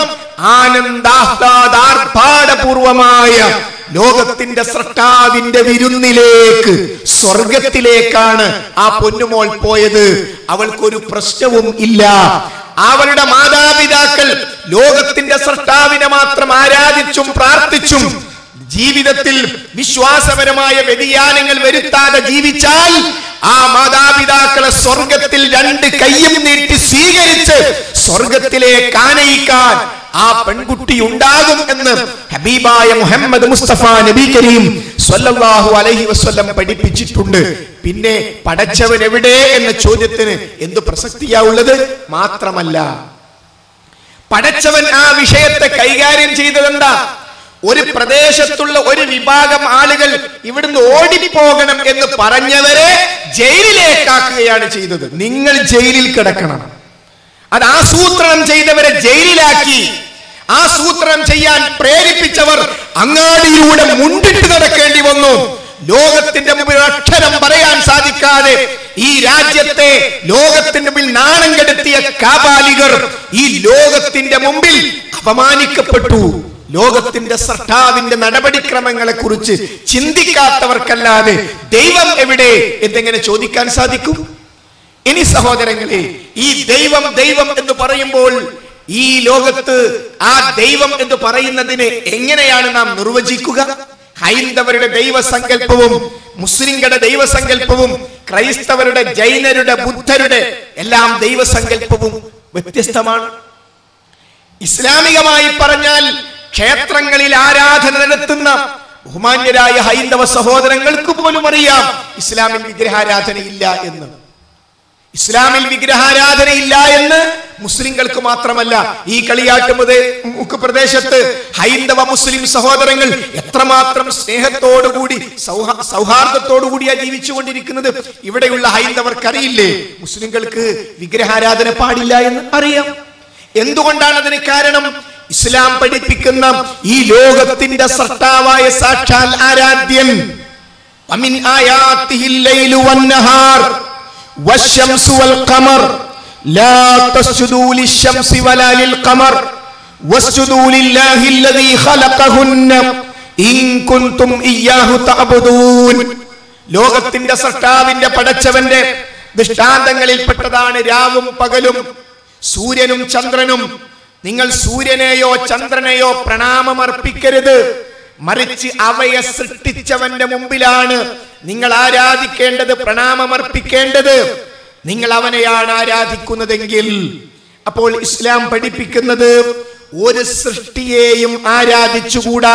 ആനന്ദാഹ്ലാദാർഭാടപൂർവമായ ലോകത്തിന്റെ സൃഷ്ടാവിന്റെ വിരുന്നിലേക്ക് സ്വർഗത്തിലേക്കാണ് ആ പൊന്നുമോൾ പോയത് അവൾക്കൊരു പ്രശ്നവും ഇല്ല അവളുടെ മാതാപിതാക്കൾ ലോകത്തിന്റെ സൃഷ്ടാവിനെ മാത്രം ആരാധിച്ചും പ്രാർത്ഥിച്ചും ജീവിതത്തിൽ വിശ്വാസപരമായ വ്യതിയാനങ്ങൾ വരുത്താതെ ജീവിച്ചാൽ ആ മാതാപിതാക്കളെ സ്വർഗത്തിൽ രണ്ട് കൈയും നീട്ടി സ്വീകരിച്ച് സ്വർഗത്തിലേക്ക് ആനയിക്കാൻ ആ പെൺകുട്ടി ഉണ്ടാകും എന്ന് ഹബീബായ മുഹമ്മദ് മുസ്തഫ നബി കരീം സ്വല്ലല്ലാഹു അലൈഹി വസല്ലം പഠിപ്പിച്ചിട്ടുണ്ട് പിന്നെ പടച്ചവൻ എവിടെ എന്ന ചോദ്യത്തിന് എന്ത് പ്രസക്തിയാ ഉള്ളത് മാത്രമല്ല പടച്ചവൻ ആ വിഷയത്തെ കൈകാര്യം ചെയ്തതെന്താ ഒരു പ്രദേശത്തുള്ള ഒരു വിഭാഗം ആളുകൾ ഇവിടുന്ന് ഓടിപ്പോകണം എന്ന് പറഞ്ഞവരെ ജയിലിലേക്കാക്കുകയാണ് ചെയ്തത് നിങ്ങൾ ജയിലിൽ കിടക്കണം അത് ആസൂത്രണം ചെയ്തവരെ ജയിലിലാക്കി ആസൂത്രണം ചെയ്യാൻ പ്രേരിപ്പിച്ചവർ അങ്ങാടിയിലൂടെ മുണ്ടിട്ട് നടക്കേണ്ടി വന്നു ലോകത്തിന്റെ മുമ്പിൽ അക്ഷരം പറയാൻ സാധിക്കാതെ ഈ രാജ്യത്തെ ലോകത്തിന്റെ മുമ്പിൽ നാണം കെടുത്തിയ കാപാലികർ ഈ ലോകത്തിന്റെ മുമ്പിൽ അപമാനിക്കപ്പെട്ടു ലോകത്തിന്റെ സൃഷ്ടാവിന്റെ നടപടിക്രമങ്ങളെ കുറിച്ച് ചിന്തിക്കാത്തവർക്കല്ലാതെ ദൈവം എവിടെ എന്തെങ്ങനെ ചോദിക്കാൻ സാധിക്കും ഇനി സഹോദരങ്ങളെ ഈ ദൈവം ദൈവം എന്ന് പറയുമ്പോൾ ഈ ലോകത്ത് ആ ദൈവം എന്ന് പറയുന്നതിനെ എങ്ങനെയാണ് നാം നിർവചിക്കുക ഹൈന്ദവരുടെ ദൈവസങ്കല്പവും മുസ്ലിങ്ങളുടെ ദൈവസങ്കല്പവും ക്രൈസ്തവരുടെ ജൈനരുടെ ബുദ്ധരുടെ എല്ലാം ദൈവസങ്കല്പവും വ്യത്യസ്തമാണ് ഇസ്ലാമികമായി പറഞ്ഞാൽ ക്ഷേത്രങ്ങളിൽ ആരാധന നടത്തുന്ന ബഹുമാന്യരായ ഹൈന്ദവ സഹോദരങ്ങൾക്ക് പോലും അറിയാം ഇസ്ലാമിൽ വിഗ്രഹാരാധനയില്ല എന്ന് ഇസ്ലാമിൽ വിഗ്രഹാരാധനയില്ല എന്ന് മുസ്ലിങ്ങൾക്ക് മാത്രമല്ല ഈ കളിയാട്ടുമത് മുക്ക് പ്രദേശത്ത് ഹൈന്ദവ മുസ്ലിം സഹോദരങ്ങൾ എത്രമാത്രം സ്നേഹത്തോടുകൂടി സൗഹ സൗഹാർദ്ദത്തോടുകൂടിയാ ജീവിച്ചുകൊണ്ടിരിക്കുന്നത് ഇവിടെയുള്ള ഹൈന്ദവർക്കറിയില്ലേ മുസ്ലിങ്ങൾക്ക് വിഗ്രഹാരാധന പാടില്ല എന്ന് അറിയാം എന്തുകൊണ്ടാണ് അതിന് കാരണം ഇസ്ലാം പഠിപ്പിക്കുന്ന ഈ ലോകത്തിന്റെ സൃഷ്ടാവായ സാക്ഷാൽ ആരാധ്യൻ ومن آياته الليل والنهار والشمس والقمر لا تسجدوا للشمس ولا للقمر واسجدوا لله الذي خلقهن إن كنتم إياه تعبدون ലോകത്തിന്റെ സൃഷ്ടാവിന്റെ പടച്ചവന്റെ ദൃഷ്ടാന്തങ്ങളിൽപ്പെട്ടതാണ് രാവും പകലും സൂര്യനും ചന്ദ്രനും നിങ്ങൾ സൂര്യനെയോ ചന്ദ്രനെയോ പ്രണാമമർപ്പിക്കരുത് മറിച്ച് അവയെ സൃഷ്ടിച്ചവന്റെ മുമ്പിലാണ് നിങ്ങൾ ആരാധിക്കേണ്ടത് പ്രണാമമർപ്പിക്കേണ്ടത് നിങ്ങൾ അവനെയാണ് ആരാധിക്കുന്നതെങ്കിൽ അപ്പോൾ ഇസ്ലാം പഠിപ്പിക്കുന്നത് ഒരു സൃഷ്ടിയെയും ആരാധിച്ചുകൂടാ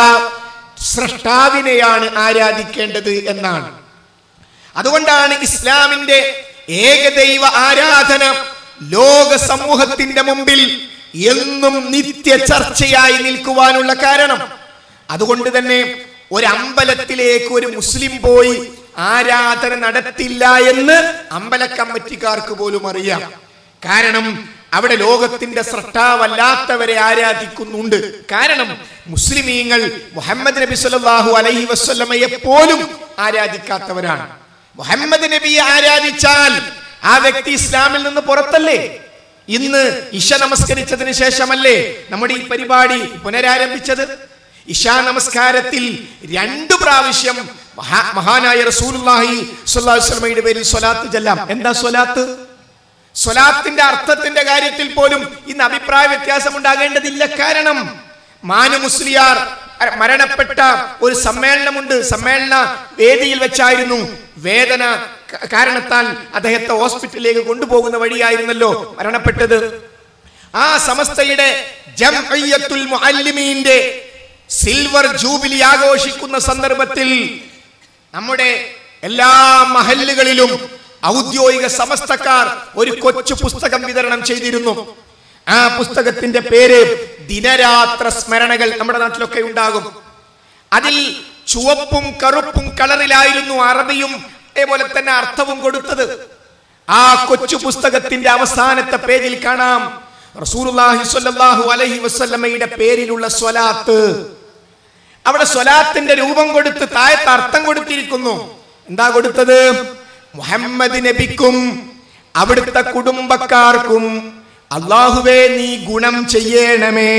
സൃഷ്ടാവിനെയാണ് ആരാധിക്കേണ്ടത് എന്നാണ് അതുകൊണ്ടാണ് ഇസ്ലാമിന്റെ ഏകദൈവ ആരാധന ലോക സമൂഹത്തിന്റെ മുമ്പിൽ എന്നും നിത്യ ചർച്ചയായി നിൽക്കുവാനുള്ള കാരണം അതുകൊണ്ട് തന്നെ ഒരു അമ്പലത്തിലേക്ക് ഒരു മുസ്ലിം പോയി ആരാധന നടത്തില്ല എന്ന് അമ്പല കമ്മിറ്റിക്കാർക്ക് പോലും അറിയാം കാരണം അവിടെ ലോകത്തിന്റെ സൃഷ്ടാവല്ലാത്തവരെ ആരാധിക്കുന്നുണ്ട് കാരണം മുസ്ലിമീങ്ങൾ മുഹമ്മദ് നബി സല്ലല്ലാഹു അലൈഹി വസല്ലമയെ പോലും ആരാധിക്കാത്തവരാണ് മുഹമ്മദ് നബിയെ ആരാധിച്ചാൽ ആ വ്യക്തി ഇസ്ലാമിൽ നിന്ന് പുറത്തല്ലേ ഇന്ന് ഇഷ നമസ്കരിച്ചതിന് ശേഷമല്ലേ നമ്മുടെ ഈ പരിപാടി പുനരാരംഭിച്ചത് ഇഷാ നമസ്കാരത്തിൽ രണ്ടു പ്രാവശ്യം മഹാ- മഹാനായ റസൂലുള്ളാഹി സ്വല്ലല്ലാഹു അലൈഹി വസല്ലമയുടെ പേരിൽ സ്വലാത്ത് ചെല്ലാം എന്താ സ്വലാത്ത് സ്വലാത്തിന്റെ അർത്ഥത്തിന്റെ കാര്യത്തിൽ പോലും ഇന്ന് അഭിപ്രായ വ്യത്യാസം ഉണ്ടാകേണ്ടതില്ല കാരണം മാനു മുസ്ലിയാർ അ- മരണപ്പെട്ട ഒരു സമ്മേളനമുണ്ട് സമ്മേളന വേദിയിൽ വെച്ചായിരുന്നു വേദന ക- കാരണത്താൽ അദ്ദേഹത്തെ ഹോസ്പിറ്റലിലേക്ക് കൊണ്ടുപോകുന്ന വഴിയായിരുന്നല്ലോ മരണപ്പെട്ടത് ആ സമസ്തയുടെ ജംഇയ്യത്തുൽ മുഅല്ലിമീന്റെ സിൽവർ ജൂബിലി ആഘോഷിക്കുന്ന സന്ദർഭത്തിൽ നമ്മുടെ എല്ലാ മഹല്ലുകളിലും ഔദ്യോഗിക സമസ്തക്കാർ ഒരു കൊച്ചു പുസ്തകം വിതരണം ചെയ്തിരുന്നു ആ പുസ്തകത്തിന്റെ പേര് ദിനരാത്ര സ്മരണകൾ നമ്മുടെ നാട്ടിലൊക്കെ ഉണ്ടാകും അതിൽ ചുവപ്പും കറുപ്പും കളറിലായിരുന്നു അറബിയും അതേപോലെ തന്നെ അർത്ഥവും കൊടുത്തത് ആ കൊച്ചു പുസ്തകത്തിന്റെ അവസാനത്തെ പേജിൽ കാണാം റസൂലുള്ളാഹി സ്വല്ലല്ലാഹു അലൈഹി വസല്ലമയുടെ പേരിലുള്ള സ്വലാത്ത് അവിടെ സ്വലാത്തിന്റെ രൂപം കൊടുത്ത് താഴത്ത് അർത്ഥം കൊടുത്തിരിക്കുന്നു എന്താ കൊടുത്തത് മുഹമ്മദ് നബിക്കും അവിടുത്തെ കുടുംബക്കാർക്കും അള്ളാഹുവേ നീ ഗുണം ചെയ്യണമേ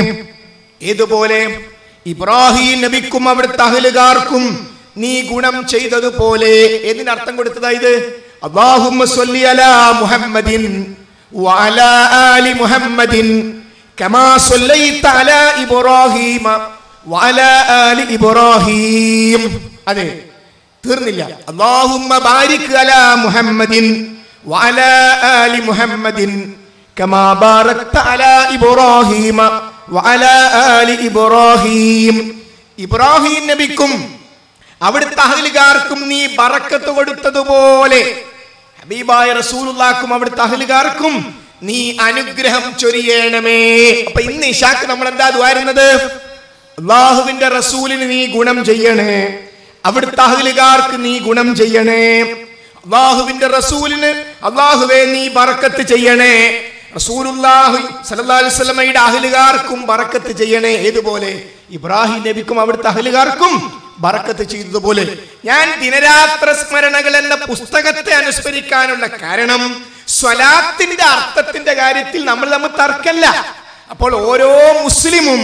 ഏതുപോലെ ഇബ്രാഹിം നബിക്കും അവിടുത്തെ അഹലുകാർക്കും നീ ഗുണം ചെയ്തതുപോലെ എന്നതിനർത്ഥം കൊടുത്തതാ ഇത് അള്ളാഹുമ്മ സ്വല്ലി അലാ മുഹമ്മദിൻ വഅലാ ആലി മുഹമ്മദിൻ കമാ സ്വല്ലൈത അലാ ഇബ്രാഹീമ വഅലാ ആലി ഇബ്രാഹീം അതെ തീർന്നില്ല അല്ലാഹുമ്മ ബാരിക് അലാ മുഹമ്മദിൻ വഅലാ ആലി മുഹമ്മദിൻ കമാ ബാറക്ത അലാ ഇബ്രാഹീമ വഅലാ ആലി ഇബ്രാഹീം ഇബ്രാഹിം നബിക്കും അവിടുത്തെ അഹലുകാർക്കും നീ ബറക്കത്ത് കൊടുത്തതുപോലെ ഹബീബായ റസൂലുള്ളാക്കും അവിടുത്തെ അഹലുകാർക്കും നീ അനുഗ്രഹം ചൊരിയണമേ അപ്പൊ ഇന്ന് ഇഷാക്ക് നമ്മൾ എന്താ ദ്വാരുന്നത് അള്ളാഹുവിന്റെ റസൂലിന് നീ ഗുണം ചെയ്യണേ അവിടുത്തെ അഹലുകാർക്ക് നീ ഗുണം ചെയ്യണേ അള്ളാഹുവിന്റെ റസൂലിന് അള്ളാഹുവേ നീ ബറക്കത്ത് ചെയ്യണേ റസൂലുള്ളാഹി സല്ലല്ലാഹു അലൈഹി വസല്ലമയുടെ അഹലുകാർക്കും ബറക്കത്ത് ചെയ്യണേ ഏതുപോലെ ഇബ്രാഹിം നബിക്കും അവിടുത്തെ അഹലുകാർക്കും ബറക്കത്ത് ചെയ്തതുപോലെ ഞാൻ ദിനരാത്ര സ്മരണകൾ എന്ന പുസ്തകത്തെ അനുസ്മരിക്കാനുള്ള കാരണം സ്വലാത്തിന്റെ അർത്ഥത്തിന്റെ കാര്യത്തിൽ നമ്മൾ നമ്മൾ തർക്കല്ല അപ്പോൾ ഓരോ മുസ്ലിമും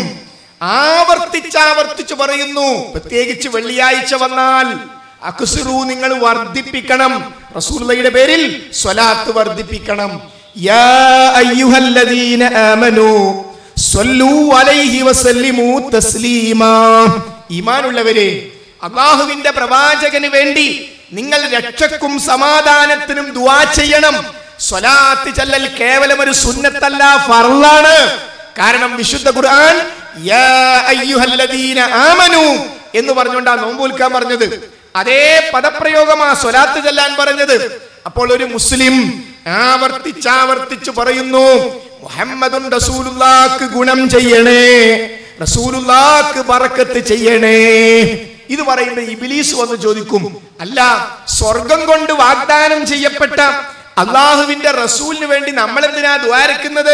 ആവർത്തിച്ചാവർത്തിച്ചു പറയുന്നു പ്രത്യേകിച്ച് വെള്ളിയാഴ്ച വന്നാൽ അക്സുറു നിങ്ങൾ വർദ്ധിപ്പിക്കണം റസൂലുള്ളയുടെ പേരിൽ സ്വലാത്ത് വർദ്ധിപ്പിക്കണം യാ അയ്യുഹല്ലദീന ആമനു സ്വല്ലു അലൈഹി വസല്ലിമു തസ്ലീമാ ഈമാനുള്ളവരെ അള്ളാഹുവിന്റെ പ്രവാചകന് വേണ്ടി നിങ്ങൾ രക്ഷക്കും സമാധാനത്തിനും ദുആ ചെയ്യണം സ്വലാത്ത് ചൊല്ലൽ കേവലം ഒരു സുന്നത്തല്ല ഫർളാണ് കാരണം വിശുദ്ധ ഖുർആൻ യാ അയ്യുഹല്ലദീന ആമനു എന്ന് പറഞ്ഞുകൊണ്ടാ നോമ്പുൽക്കാൻ പറഞ്ഞത് അതേ പദപ്രയോഗമാ സ്വലാത്ത് ചെല്ലാൻ പറഞ്ഞത് അപ്പോൾ ഒരു മുസ്ലിം ആവർത്തിച്ചാവർത്തിച്ചു പറയുന്നു മുഹമ്മദുൻ റസൂലുള്ളാക്ക് ഗുണം ചെയ്യണേ റസൂലുള്ളാക്ക് ബറക്കത്ത് ചെയ്യണേ ഇത് പറയുമ്പോൾ ഇബിലീസ് വന്ന് ചോദിക്കും അല്ല സ്വർഗം കൊണ്ട് വാഗ്ദാനം ചെയ്യപ്പെട്ട അള്ളാഹുവിന്റെ റസൂലിന് വേണ്ടി നമ്മൾ എന്തിനാ ദ്വാരക്കുന്നത്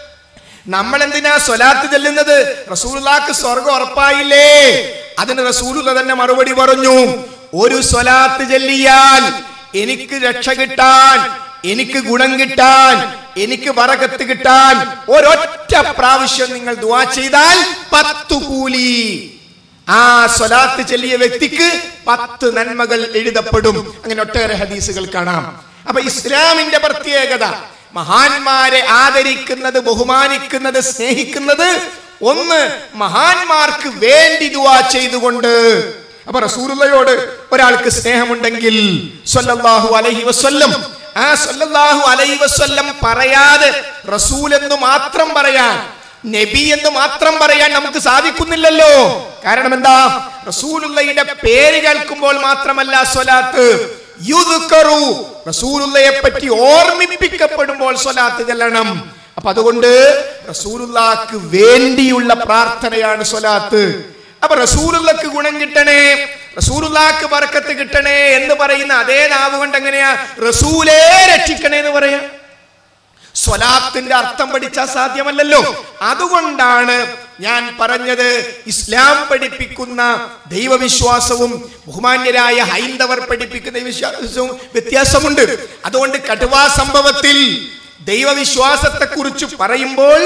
നമ്മൾ എന്തിനാ സ്വലാത്ത് ചെല്ലുന്നത് റസൂലുള്ളാക്ക് സ്വർഗം ഉറപ്പായില്ലേ അതിന് റസൂലുള്ള തന്നെ മറുപടി പറഞ്ഞു ഒരു സ്വലാത്ത് ചെല്ലിയാൽ എനിക്ക് രക്ഷ കിട്ടാൻ എനിക്ക് ഗുണം കിട്ടാൻ എനിക്ക് വറകത്ത് കിട്ടാൻ ഒരൊറ്റ പ്രാവശ്യം നിങ്ങൾ ദുആ ചെയ്താൽ പത്തു കൂലി ആ സ്വലാത്ത് ചെല്ലിയ വ്യക്തിക്ക് പത്ത് നന്മകൾ എഴുതപ്പെടും അങ്ങനെ ഒട്ടേറെ ഹദീസുകൾ കാണാം അപ്പൊ ഇസ്ലാമിന്റെ പ്രത്യേകത മഹാന്മാരെ ആദരിക്കുന്നത് ബഹുമാനിക്കുന്നത് സ്നേഹിക്കുന്നത് ഒന്ന് മഹാന്മാർക്ക് വേണ്ടി ദുആ ചെയ്തുകൊണ്ട് അപ്പൊ റസൂലുള്ളയോട് ഒരാൾക്ക് സ്നേഹമുണ്ടെങ്കിൽ സ്വല്ലല്ലാഹു അലൈഹി വസല്ലം ആ സ്വല്ലല്ലാഹു അലൈഹി വസല്ലം പറയാതെ റസൂൽ എന്ന് മാത്രം പറയാൻ നബി എന്ന് മാത്രം പറയാൻ നമുക്ക് സാധിക്കുന്നില്ലല്ലോ കാരണം എന്താ റസൂലുള്ളയുടെ പേര് കേൾക്കുമ്പോൾ മാത്രമല്ല സ്വലാത്ത് യുദ്ക്കറു റസൂലുള്ളയെ പറ്റി ഓർമ്മിപ്പിക്കപ്പെടുമ്പോൾ സ്വലാത്ത് ചെല്ലണം അപ്പൊ അതുകൊണ്ട് റസൂലുള്ളാക്ക് വേണ്ടിയുള്ള പ്രാർത്ഥനയാണ് സ്വലാത്ത് അപ്പൊ റസൂലുള്ളക്ക് ഗുണം കിട്ടണേ റസൂലുള്ളാക്ക് ബർക്കത്ത് കിട്ടണേ എന്ന് പറയുന്ന അതേ നാവ് കൊണ്ട് എങ്ങനെയാ റസൂലേ രക്ഷിക്കണേ എന്ന് പറയാ സ്വലാത്തിന്റെ അർത്ഥം പഠിച്ചാൽ സാധ്യമല്ലല്ലോ അതുകൊണ്ടാണ് ഞാൻ പറഞ്ഞത് ഇസ്ലാം പഠിപ്പിക്കുന്ന ദൈവവിശ്വാസവും ബഹുമാന്യരായ ഹൈന്ദവർ പഠിപ്പിക്കുന്ന വിശ്വാസവും വ്യത്യാസമുണ്ട് അതുകൊണ്ട് കടുവാ സംഭവത്തിൽ ദൈവവിശ്വാസത്തെ കുറിച്ച് പറയുമ്പോൾ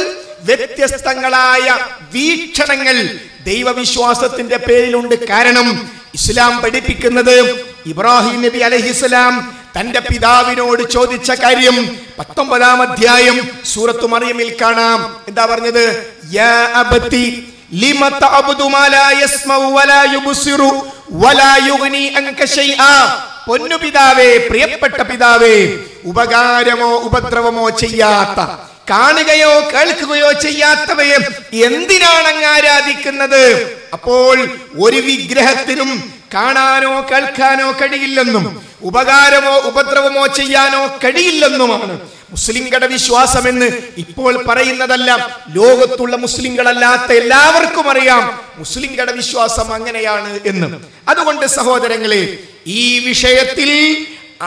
വ്യത്യസ്തങ്ങളായ വീക്ഷണങ്ങൾ ദൈവവിശ്വാസത്തിന്റെ പേരിലുണ്ട് കാരണം ഇസ്ലാം പഠിപ്പിക്കുന്നത് ഇബ്രാഹിം നബി അലഹിസ്ലാം തന്റെ പിതാവിനോട് ചോദിച്ച കാര്യം പത്തൊമ്പതാം അധ്യായം സൂറത്തു മറിയമിൽ കാണാം എന്താ പറഞ്ഞത് യാ അബത്തി ലിമ തഅബുദു മാ ലാ യസ്മഉ വലാ യുബ്സിറു വലാ യുഗ്നി അൻക ശൈആ പൊന്നു പിതാവേ പ്രിയപ്പെട്ട പിതാവേ ഉപകാരമോ ഉപദ്രവമോ ചെയ്യാത്ത കാണുകയോ കേൾക്കുകയോ ചെയ്യാത്തവയെ എന്തിനാണ് അങ്ങ് ആരാധിക്കുന്നത് അപ്പോൾ ഒരു വിഗ്രഹത്തിനും കാണാനോ കേൾക്കാനോ കഴിയില്ലെന്നും ഉപകാരമോ ഉപദ്രവമോ ചെയ്യാനോ കഴിയില്ലെന്നുമാണ് മുസ്ലിങ്ങളുടെ വിശ്വാസമെന്ന് ഇപ്പോൾ പറയുന്നതല്ല ലോകത്തുള്ള മുസ്ലിങ്ങളല്ലാത്ത എല്ലാവർക്കും അറിയാം മുസ്ലിങ്ങളുടെ വിശ്വാസം അങ്ങനെയാണ് എന്ന് അതുകൊണ്ട് സഹോദരങ്ങളെ ഈ വിഷയത്തിൽ ആ,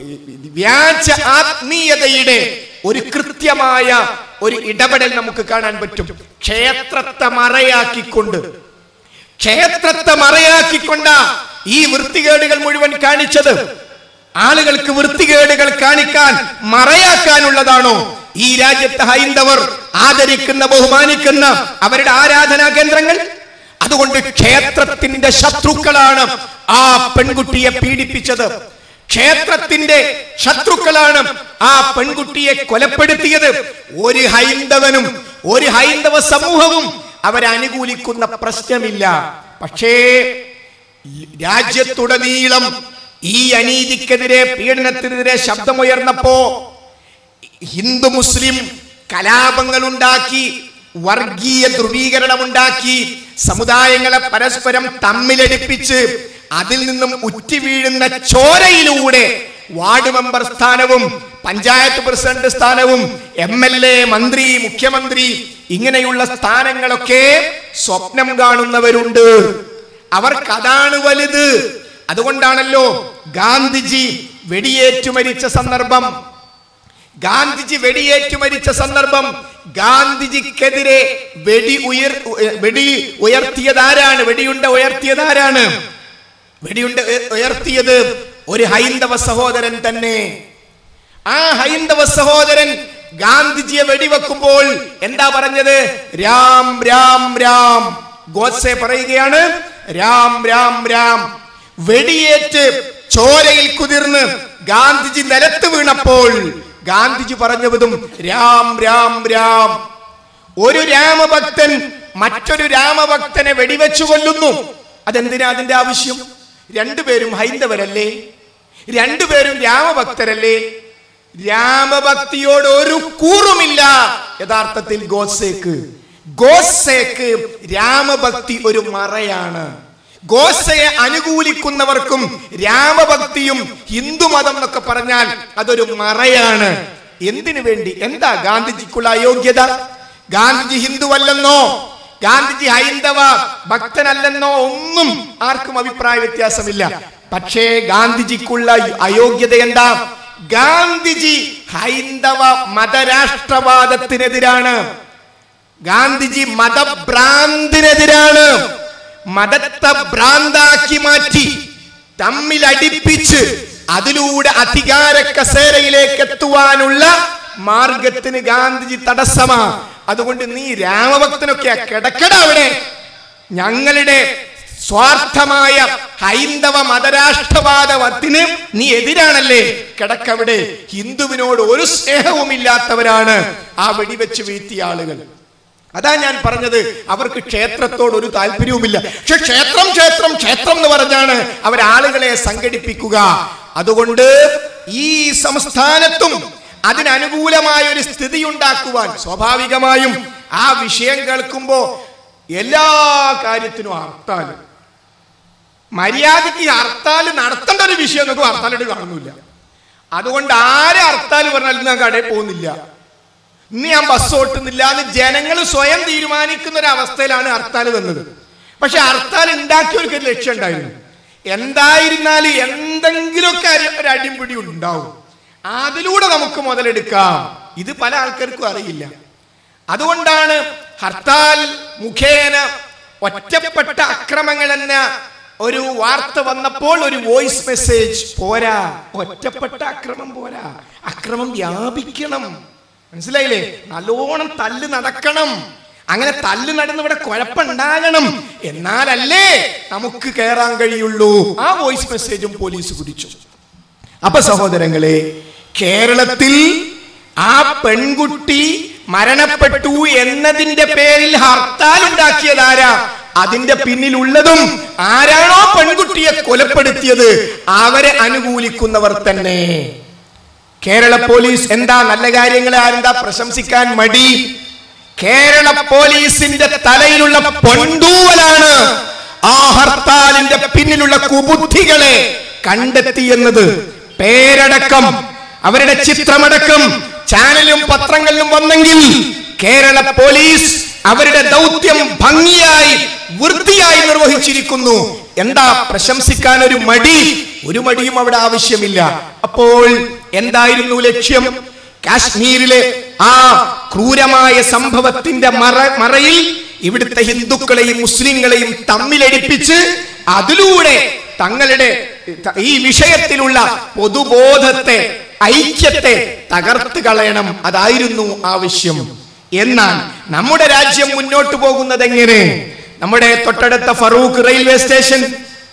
വ്യാജ ആത്മീയതയുടെ ഒരു കൃത്യമായ ഒരു ഇടപെടൽ നമുക്ക് കാണാൻ പറ്റും ക്ഷേത്രത്തെ മറയാക്കിക്കൊണ്ട് ക്ഷേത്രത്തെ മറയാക്കിക്കൊണ്ട ഈ വൃത്തികേടുകൾ മുഴുവൻ കാണിച്ചത് ആളുകൾക്ക് വൃത്തികേടുകൾ കാണിക്കാൻ മറയാക്കാനുള്ളതാണോ ഈ രാജ്യത്തെ ഹൈന്ദവർ ആദരിക്കുന്ന ബഹുമാനിക്കുന്ന അവരുടെ ആരാധനാ കേന്ദ്രങ്ങൾ അതുകൊണ്ട് ക്ഷേത്രത്തിന്റെ ശത്രുക്കളാണ് ആ പെൺകുട്ടിയെ പീഡിപ്പിച്ചത് ക്ഷേത്രത്തിന്റെ ശത്രുക്കളാണ് ആ പെൺകുട്ടിയെ കൊലപ്പെടുത്തിയത് ഒരു ഹൈന്ദവനും ഒരു ഹൈന്ദവ സമൂഹവും അവരനുകൂലിക്കുന്ന പ്രശ്നമില്ല പക്ഷേ ഈ രാജ്യത്തുടനീളം ഈ അനീതിക്കെതിരെ പീഡനത്തിനെതിരെ ശബ്ദമുയർന്നപ്പോ ഹിന്ദു മുസ്ലിം കലാപങ്ങൾ ഉണ്ടാക്കി വർഗീയ ധ്രുവീകരണമുണ്ടാക്കി സമുദായങ്ങളെ പരസ്പരം തമ്മിലടിപ്പിച്ച് അതിൽ നിന്നും ഉറ്റി വീഴുന്ന ചോരയിലൂടെ വാർഡ് മെമ്പർ സ്ഥാനവും പഞ്ചായത്ത് പ്രസിഡന്റ് സ്ഥാനവും എം എൽ എ മന്ത്രി മുഖ്യമന്ത്രി ഇങ്ങനെയുള്ള സ്ഥാനങ്ങളൊക്കെ സ്വപ്നം കാണുന്നവരുണ്ട് അവർക്കതാണ് വലുത് അതുകൊണ്ടാണല്ലോ ഗാന്ധിജി വെടിയേറ്റു മരിച്ച സന്ദർഭം ഗാന്ധിജി വെടിയേറ്റു മരിച്ച സന്ദർഭം ഗാന്ധിജിക്കെതിരെ വെടി ഉയർ വെടി ഉയർത്തിയതാരാണ് വെടിയുണ്ട ഉയർത്തിയതാരാണ് വെടിയുണ്ട ഉയ- ഉയർത്തിയത് ഒരു ഹൈന്ദവ സഹോദരൻ തന്നെ ആ ഹൈന്ദവ സഹോദരൻ ഗാന്ധിജിയെ വെടിവെക്കുമ്പോൾ എന്താ പറഞ്ഞത് രാം രാം രാം ഗോഡ്സെ പറയുകയാണ് രാം രാം രാം വെടിയേറ്റ് ചോരയിൽ കുതിർന്ന് ഗാന്ധിജി നിലത്ത് വീണപ്പോൾ ഗാന്ധിജി പറഞ്ഞതും രാം രാം രാം ഒരു രാമഭക്തൻ മറ്റൊരു രാമഭക്തനെ വെടിവെച്ചു കൊല്ലുന്നു അതെന്തിനാ അതിന്റെ ആവശ്യം രണ്ടുപേരും ഹൈന്ദവരല്ലേ രണ്ടുപേരും രാമഭക്തരല്ലേ രാമഭക്തിയോട് ഒരു കൂറുമില്ല യഥാർത്ഥത്തിൽ ഗോസേക്ക് ഗോസേക്ക് രാമഭക്തി ഒരു മറയാണ് ഗോസയെ അനുകൂലിക്കുന്നവർക്കും രാമഭക്തിയും ഹിന്ദുമതം എന്നൊക്കെ പറഞ്ഞാൽ അതൊരു മറയാണ് എന്തിനു വേണ്ടി എന്താ ഗാന്ധിജിക്കുള്ള അയോഗ്യത ഗാന്ധിജി ഹിന്ദുവല്ലെന്നോ ഗാന്ധിജി ഹൈന്ദവ ഭക്തനല്ലെന്നോ ഒന്നും ആർക്കും അഭിപ്രായ വ്യത്യാസമില്ല പക്ഷേ ഗാന്ധിജിക്കുള്ള അയോഗ്യത എന്താ ഗാന്ധിജി ഹൈന്ദവ മതരാഷ്ട്രവാദത്തിനെതിരാണ് ഗാന്ധിജി മതഭ്രാന്തിനെതിരാണ് മതത്തെ ഭ്രാന്താക്കി മാറ്റി തമ്മിൽ അടിപ്പിച്ച് അതിലൂടെ അധികാര കസേരയിലേക്ക് എത്തുവാനുള്ള മാർഗത്തിന് ഗാന്ധിജി തടസ്സമാ അതുകൊണ്ട് നീ രാമഭക്തനൊക്കെ കിടക്കട അവിടെ ഞങ്ങളുടെ സ്വാർത്ഥമായ ഹൈന്ദവ മതരാഷ്ട്രവാദത്തിന് നീ എതിരാണല്ലേ കിടക്കവിടെ ഹിന്ദുവിനോട് ഒരു സ്നേഹവുമില്ലാത്തവരാണ് ആ വെടിവെച്ച് വീഴ്ത്തിയ ആളുകൾ അതാ ഞാൻ പറഞ്ഞത് അവർക്ക് ക്ഷേത്രത്തോട് ഒരു താല്പര്യവുമില്ല പക്ഷെ ക്ഷേത്രം ക്ഷേത്രം ക്ഷേത്രം എന്ന് പറഞ്ഞാണ് അവർ ആളുകളെ സംഘടിപ്പിക്കുക അതുകൊണ്ട് ഈ സംസ്ഥാനത്തും അതിനനുകൂലമായ ഒരു സ്ഥിതി ഉണ്ടാക്കുവാൻ സ്വാഭാവികമായും ആ വിഷയം കേൾക്കുമ്പോ എല്ലാ കാര്യത്തിനും ഹർത്താൽ മര്യാദയ്ക്ക് ഹർത്താൽ നടത്തേണ്ട ഒരു വിഷയം നമുക്ക് ഹർത്താലായിട്ട് കാണുന്നില്ല അതുകൊണ്ട് ആരെ ഹർത്താൽ പറഞ്ഞാലും ഞാൻ കടയിൽ പോകുന്നില്ല ഇന്ന് ഞാൻ ബസ് ഓട്ടുന്നില്ല എന്ന് ജനങ്ങൾ സ്വയം തീരുമാനിക്കുന്ന ഒരു അവസ്ഥയിലാണ് ഹർത്താൽ വന്നത് പക്ഷെ ഹർത്താൽ ഉണ്ടാക്കിയവർക്ക് ഒരു ലക്ഷ്യം ഉണ്ടായിരുന്നു എന്തായിരുന്നാലും എന്തെങ്കിലുമൊക്കെ ഒരു- ഒരു അടിപിടി ഉണ്ടാവും അതിലൂടെ നമുക്ക് മുതലെടുക്കാം ഇത് പല ആൾക്കാർക്കും അറിയില്ല അതുകൊണ്ടാണ് ഹർത്താൽ മുഖേന ഒറ്റപ്പെട്ട അക്രമങ്ങൾ എന്ന ഒരു വാർത്ത വന്നപ്പോൾ ഒരു വോയിസ് മെസ്സേജ് പോരാ ഒറ്റപ്പെട്ട അക്രമം പോരാ അക്രമം വ്യാപിക്കണം മനസ്സിലായില്ലേ നല്ലോണം തല്ല് നടക്കണം അങ്ങനെ തല്ല് നടന്ന് ഇവിടെ കുഴപ്പമുണ്ടാകണം എന്നാലല്ലേ നമുക്ക് കയറാൻ കഴിയുള്ളൂ ആ വോയിസ് മെസ്സേജും പോലീസ് കുടിച്ചു അപ്പൊ സഹോദരങ്ങളെ കേരളത്തിൽ ആ പെൺകുട്ടി മരണപ്പെട്ടു എന്നതിന്റെ പേരിൽ ഹർത്താൽ ഉണ്ടാക്കിയതാരാ അതിന്റെ പിന്നിലുള്ളതും ആരാണോ പെൺകുട്ടിയെ കൊലപ്പെടുത്തിയത് അവരെ അനുകൂലിക്കുന്നവർ തന്നെ കേരള പോലീസ് എന്താ നല്ല കാര്യങ്ങളെ ആരെന്താ പ്രശംസിക്കാൻ മടി കേരള പോലീസിന്റെ തലയിലുള്ള പൊന്തൂവലാണ് ആ ഹർത്താലിന്റെ പിന്നിലുള്ള കുബുദ്ധികളെ കണ്ടെത്തിയെന്നത് പേരടക്കം അവരുടെ ചിത്രമടക്കം ചാനലും പത്രങ്ങളിലും വന്നെങ്കിൽ കേരള പോലീസ് അവരുടെ ദൗത്യം ഭംഗിയായി വൃത്തിയായി നിർവഹിച്ചിരിക്കുന്നു എന്താ പ്രശംസിക്കാൻ ഒരു മടി ഒരു മടിയും അവിടെ ആവശ്യമില്ല അപ്പോൾ എന്തായിരുന്നു ലക്ഷ്യം കാശ്മീരിലെ ആ ക്രൂരമായ സംഭവത്തിന്റെ മറ മറയിൽ ഇവിടുത്തെ ഹിന്ദുക്കളെയും മുസ്ലിങ്ങളെയും തമ്മിലടിപ്പിച്ച് അതിലൂടെ തങ്ങളുടെ ഈ വിഷയത്തിലുള്ള പൊതുബോധത്തെ ഐക്യത്തെ തകർത്ത് കളയണം അതായിരുന്നു ആവശ്യം എന്നാൽ നമ്മുടെ രാജ്യം മുന്നോട്ട് പോകുന്നത് എങ്ങനെ നമ്മുടെ തൊട്ടടുത്ത ഫറൂഖ് റെയിൽവേ സ്റ്റേഷൻ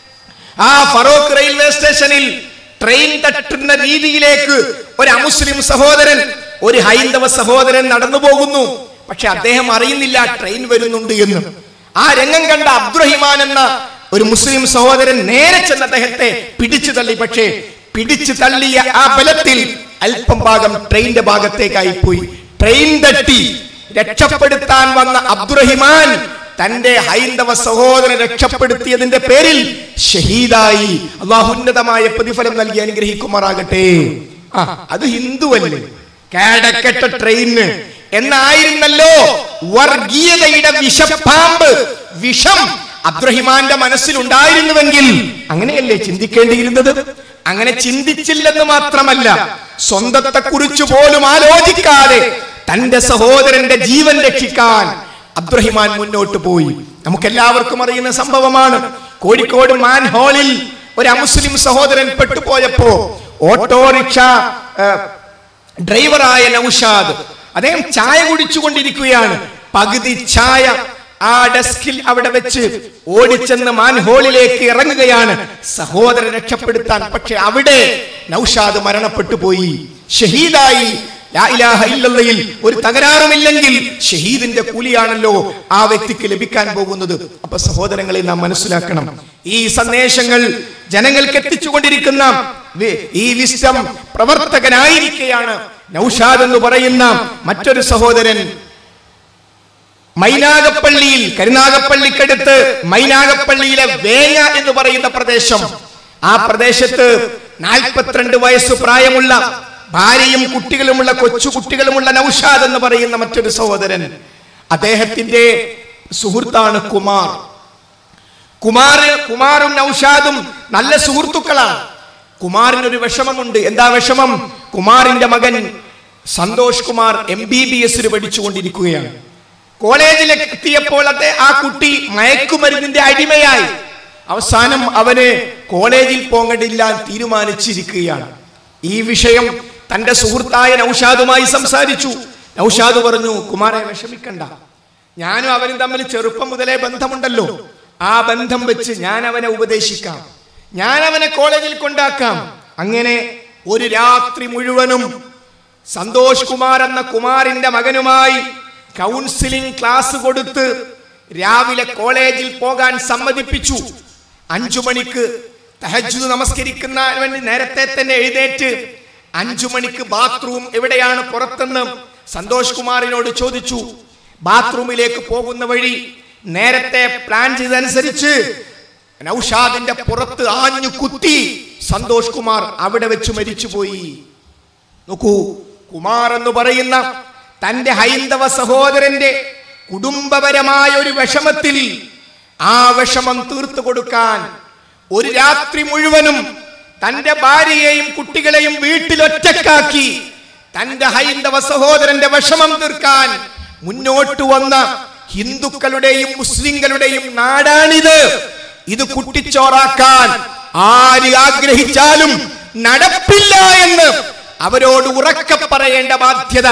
ആ ഫറൂഖ് റെയിൽവേ സ്റ്റേഷനിൽ ട്രെയിൻ തട്ടുന്ന രീതിയിലേക്ക് ഒരു അമുസ്ലിം സഹോദരൻ ഒരു ഹൈന്ദവ സഹോദരൻ നടന്നു പോകുന്നു പക്ഷെ അദ്ദേഹം അറിയുന്നില്ല ട്രെയിൻ വരുന്നുണ്ട് എന്ന് ആ രംഗം കണ്ട അബ്ദുറഹിമാൻ എന്ന ഒരു മുസ്ലിം സഹോദരൻ നേരെ ചെന്ന് അദ്ദേഹത്തെ പിടിച്ചു തള്ളി പക്ഷേ പിടിച്ചു തള്ളിയ ആ ബലത്തിൽ അല്പം ഭാഗം ട്രെയിനിന്റെ ഭാഗത്തേക്കായി പോയി ട്രെയിൻ തട്ടി രക്ഷപ്പെടുത്താൻ വന്ന അബ്ദുറഹിമാൻ തന്റെ ഹൈന്ദവ സഹോദരനെ രക്ഷപ്പെടുത്തിയതിന്റെ പേരിൽ ഷഹീദായി അള്ളാഹുന്നതമായ പ്രതിഫലം നൽകി അനുഗ്രഹിക്കുമാറാകട്ടെ ആ അത് ഹിന്ദുവല്ലേ കേടക്കെട്ട ട്രെയിന് എന്നായിരുന്നല്ലോ വർഗീയതയുടെ വിഷപ്പാമ്പ് വിഷം അബ്ദുറഹിമാന്റെ മനസ്സിലുണ്ടായിരുന്നുവെങ്കിൽ അങ്ങനെയല്ലേ ചിന്തിക്കേണ്ടിയിരുന്നത് അങ്ങനെ ചിന്തിച്ചില്ലെന്ന് മാത്രമല്ല സ്വന്തത്തെ കുറിച്ച് പോലും ആലോചിക്കാതെ തന്റെ സഹോദരന്റെ ജീവൻ രക്ഷിക്കാൻ അബ്ദുറഹിമാൻ മുന്നോട്ട് പോയി നമുക്കെല്ലാവർക്കും അറിയുന്ന സംഭവമാണ് കോഴിക്കോട് മാൻ ഹാളിൽ ഒരു അമുസ്ലിം സഹോദരൻ പെട്ടുപോയപ്പോ ഓട്ടോറിക്ഷ ഏഹ്, ഡ്രൈവറായ നൌഷാദ് അദ്ദേഹം ചായ കുടിച്ചുകൊണ്ടിരിക്കുകയാണ് പകുതി ചായ ആ ഡെസ്കിൽ അവിടെ വെച്ച് ഓടിച്ചെന്ന് മാൻഹോളിലേക്ക് ഇറങ്ങുകയാണ് സഹോദരൻ രക്ഷപ്പെടുത്താൻ പക്ഷെ അവിടെ നൌഷാദ് മരണപ്പെട്ടു പോയി ഷഹീദായി ലാ ഇലാഹ ഇല്ലല്ലയിൽ ഒരു തകരാറുമില്ലെങ്കിൽ ഷഹീദിന്റെ കൂലിയാണല്ലോ ആ വ്യക്തിക്ക് ലഭിക്കാൻ പോകുന്നത് അപ്പൊ സഹോദരങ്ങളെ നാം മനസ്സിലാക്കണം ഈ സന്ദേശങ്ങൾ ജനങ്ങൾക്ക് എത്തിച്ചുകൊണ്ടിരിക്കുന്ന വി- ഈ വിസ്റ്റം പ്രവർത്തകനായിരിക്കെയാണ് നൌഷാദ് എന്ന് പറയുന്ന മറ്റൊരു സഹോദരൻ മൈനാഗപ്പള്ളിയിൽ കരുനാഗപ്പള്ളിക്കടുത്ത് മൈനാഗപ്പള്ളിയിലെ വേങ്ങ എന്ന് പറയുന്ന പ്രദേശം ആ പ്രദേശത്ത് നാൽപ്പത്തിരണ്ട് വയസ്സ് പ്രായമുള്ള ഭാര്യയും കുട്ടികളുമുള്ള കൊച്ചു കുട്ടികളുമുള്ള നൌഷാദ് എന്ന് പറയുന്ന മറ്റൊരു സഹോദരൻ അദ്ദേഹത്തിന്റെ സുഹൃത്താണ് കുമാർ കുമാർ കുമാറും നൌഷാദും നല്ല സുഹൃത്തുക്കളാണ് കുമാറിന് ഒരു വിഷമമുണ്ട് എന്താ വിഷമം കുമാറിന്റെ മകൻ Santhosh Kumar M B B എസിന് പഠിച്ചുകൊണ്ടിരിക്കുകയാണ് കോളേജിൽ എത്തിയപ്പോൾ അതെ ആ കുട്ടി മയക്കുമരുന്നിന്റെ അടിമയായി അവസാനം അവന് കോളേജിൽ പോകണ്ടില്ല തീരുമാനിച്ചിരിക്കുകയാണ് ഈ വിഷയം തന്റെ സുഹൃത്തായ നൌഷാദുമായി സംസാരിച്ചു നൌഷാദ് പറഞ്ഞു കുമാരെ വിഷമിക്കണ്ട ഞാനും അവനും തമ്മിൽ ചെറുപ്പം മുതലേ ബന്ധമുണ്ടല്ലോ ആ ബന്ധം വെച്ച് ഞാൻ അവനെ ഉപദേശിക്കാം ഞാൻ അവനെ കോളേജിൽ കൊണ്ടാക്കാം അങ്ങനെ ഒരു രാത്രി മുഴുവനും സന്തോഷ് കുമാർ എന്ന കുമാറിന്റെ മകനുമായി കൗൺസിലിംഗ് ക്ലാസ് കൊടുത്ത് രാവിലെ കോളേജിൽ പോകാൻ സമ്മതിപ്പിച്ചു അഞ്ചു മണിക്ക് തഹജുദ് നമസ്കരിക്കുന്ന വേണ്ടി നേരത്തെ തന്നെ എഴുന്നേറ്റ് അഞ്ചു മണിക്ക് ബാത്റൂം എവിടെയാണ് പുറത്തെന്ന് സന്തോഷ് കുമാറിനോട് ചോദിച്ചു ബാത്റൂമിലേക്ക് പോകുന്ന വഴി നേരത്തെ പ്ലാൻ ചെയ്തനുസരിച്ച് നൌഷാദിന്റെ പുറത്ത് ആഞ്ഞു കുത്തി സന്തോഷ് കുമാർ അവിടെ വെച്ച് മരിച്ചുപോയി നോക്കൂ കുമാർ എന്ന് പറയുന്ന തന്റെ ഹൈന്ദവ സഹോദരന്റെ കുടുംബപരമായ ഒരു വിഷമത്തിൽ ആ വിഷമം തീർത്തു കൊടുക്കാൻ ഒരു രാത്രി മുഴുവനും തന്റെ ഭാര്യയെയും കുട്ടികളെയും വീട്ടിലൊറ്റക്കാക്കി തന്റെ ഹൈന്ദവ സഹോദരന്റെ വിഷമം തീർക്കാൻ മുന്നോട്ട് വന്ന ഹിന്ദുക്കളുടെയും മുസ്ലിങ്ങളുടെയും നാടാണിത് ഇത് കുട്ടിച്ചോറാക്കാൻ ആര് ആഗ്രഹിച്ചാലും നടപ്പില്ല എന്ന് അവരോട് ഉറക്കെ പറയേണ്ട ബാധ്യത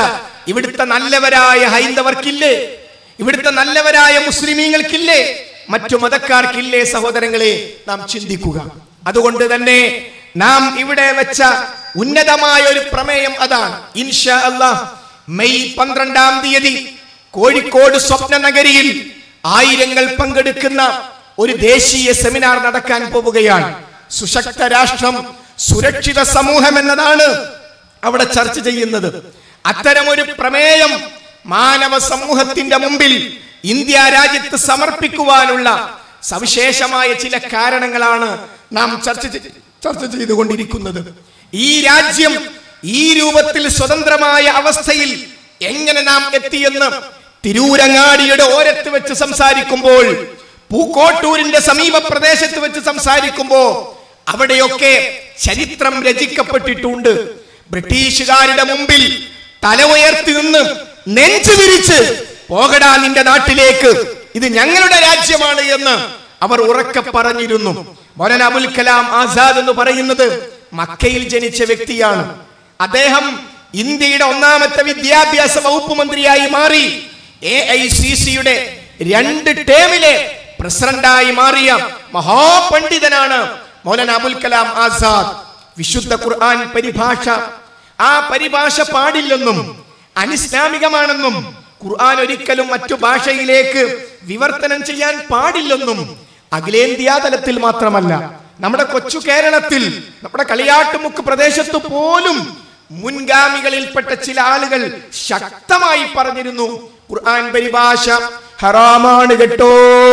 ഇവിടുത്തെ നല്ലവരായ ഹൈന്ദവർക്കില്ലേ ഇവിടുത്തെ നല്ലവരായ മുസ്ലിമീങ്ങൾക്കില്ലേ മറ്റു മതക്കാർക്കില്ലേ സഹോദരങ്ങളെ നാം ചിന്തിക്കുക അതുകൊണ്ട് തന്നെ നാം ഇവിടെ വെച്ച ഉന്നതമായ ഒരു പ്രമേയം അതാണ് ഇൻഷാ അല്ലാഹ് മെയ് പന്ത്രണ്ടാം തീയതി കോഴിക്കോട് സ്വപ്ന നഗരിയിൽ ആയിരങ്ങൾ പങ്കെടുക്കുന്ന ഒരു ദേശീയ സെമിനാർ നടക്കാൻ പോവുകയാണ് സുശക്ത രാഷ്ട്രം സുരക്ഷിത സമൂഹം എന്നതാണ് അവിടെ ചർച്ച ചെയ്യുന്നത് അത്തരമൊരു പ്രമേയം മാനവ സമൂഹത്തിന്റെ മുമ്പിൽ ഇന്ത്യ രാജ്യത്ത് സമർപ്പിക്കുവാനുള്ള സവിശേഷമായ ചില കാരണങ്ങളാണ് നാം ചർച്ച ചെയ്- ചർച്ച ചെയ്തുകൊണ്ടിരിക്കുന്നത് ഈ രാജ്യം ഈ രൂപത്തിൽ സ്വതന്ത്രമായ അവസ്ഥയിൽ എങ്ങനെ നാം എത്തിയെന്ന് തിരൂരങ്ങാടിയുടെ ഓരത്ത് വെച്ച് സംസാരിക്കുമ്പോൾ പൂക്കോട്ടൂരിന്റെ സമീപ പ്രദേശത്ത് വെച്ച് സംസാരിക്കുമ്പോ അവിടെയൊക്കെ ചരിത്രം രചിക്കപ്പെട്ടിട്ടുണ്ട് ബ്രിട്ടീഷുകാരുടെ മുമ്പിൽ തല ഉയർത്തി നിന്ന് നെഞ്ചു വിരിച്ച് പോകടാ നിന്റെ നാട്ടിലേക്ക് ഇത് ഞങ്ങളുടെ രാജ്യമാണ് എന്ന് അവർ ഉറക്കെ പറഞ്ഞിരുന്നു മൗലാന അബുൽ കലാം ആസാദ് എന്ന് പറയുന്നത് മക്കയിൽ ജനിച്ച വ്യക്തിയാണ് അദ്ദേഹം ഇന്ത്യയുടെ ഒന്നാമത്തെ വിദ്യാഭ്യാസ വകുപ്പ് മന്ത്രിയായി മാറി എ ഐ സി സിയുടെ രണ്ട് ടേമിലെ പ്രസിഡന്റായി മാറിയ മഹാപണ്ഡിതനാണ് മൗലാന അബുൽ കലാം ആസാദ് വിശുദ്ധ ഖുർആൻ പരിഭാഷ ആ പരിഭാഷ പാടില്ലെന്നും അനിസ്ലാമികമാണെന്നും ഖുർആൻ ഒരിക്കലും മറ്റു ഭാഷയിലേക്ക് വിവർത്തനം ചെയ്യാൻ പാടില്ലെന്നും അഖിലേന്ത്യാ തലത്തിൽ മാത്രമല്ല നമ്മുടെ കൊച്ചു കേരളത്തിൽ നമ്മുടെ കളിയാട്ടുമുക്ക് പ്രദേശത്ത് പോലും മുൻഗാമികളിൽപ്പെട്ട ചില ആളുകൾ ശക്തമായി പറഞ്ഞിരുന്നു ഖുർആൻ പരിഭാഷ ഹറാമാണ് കേട്ടോ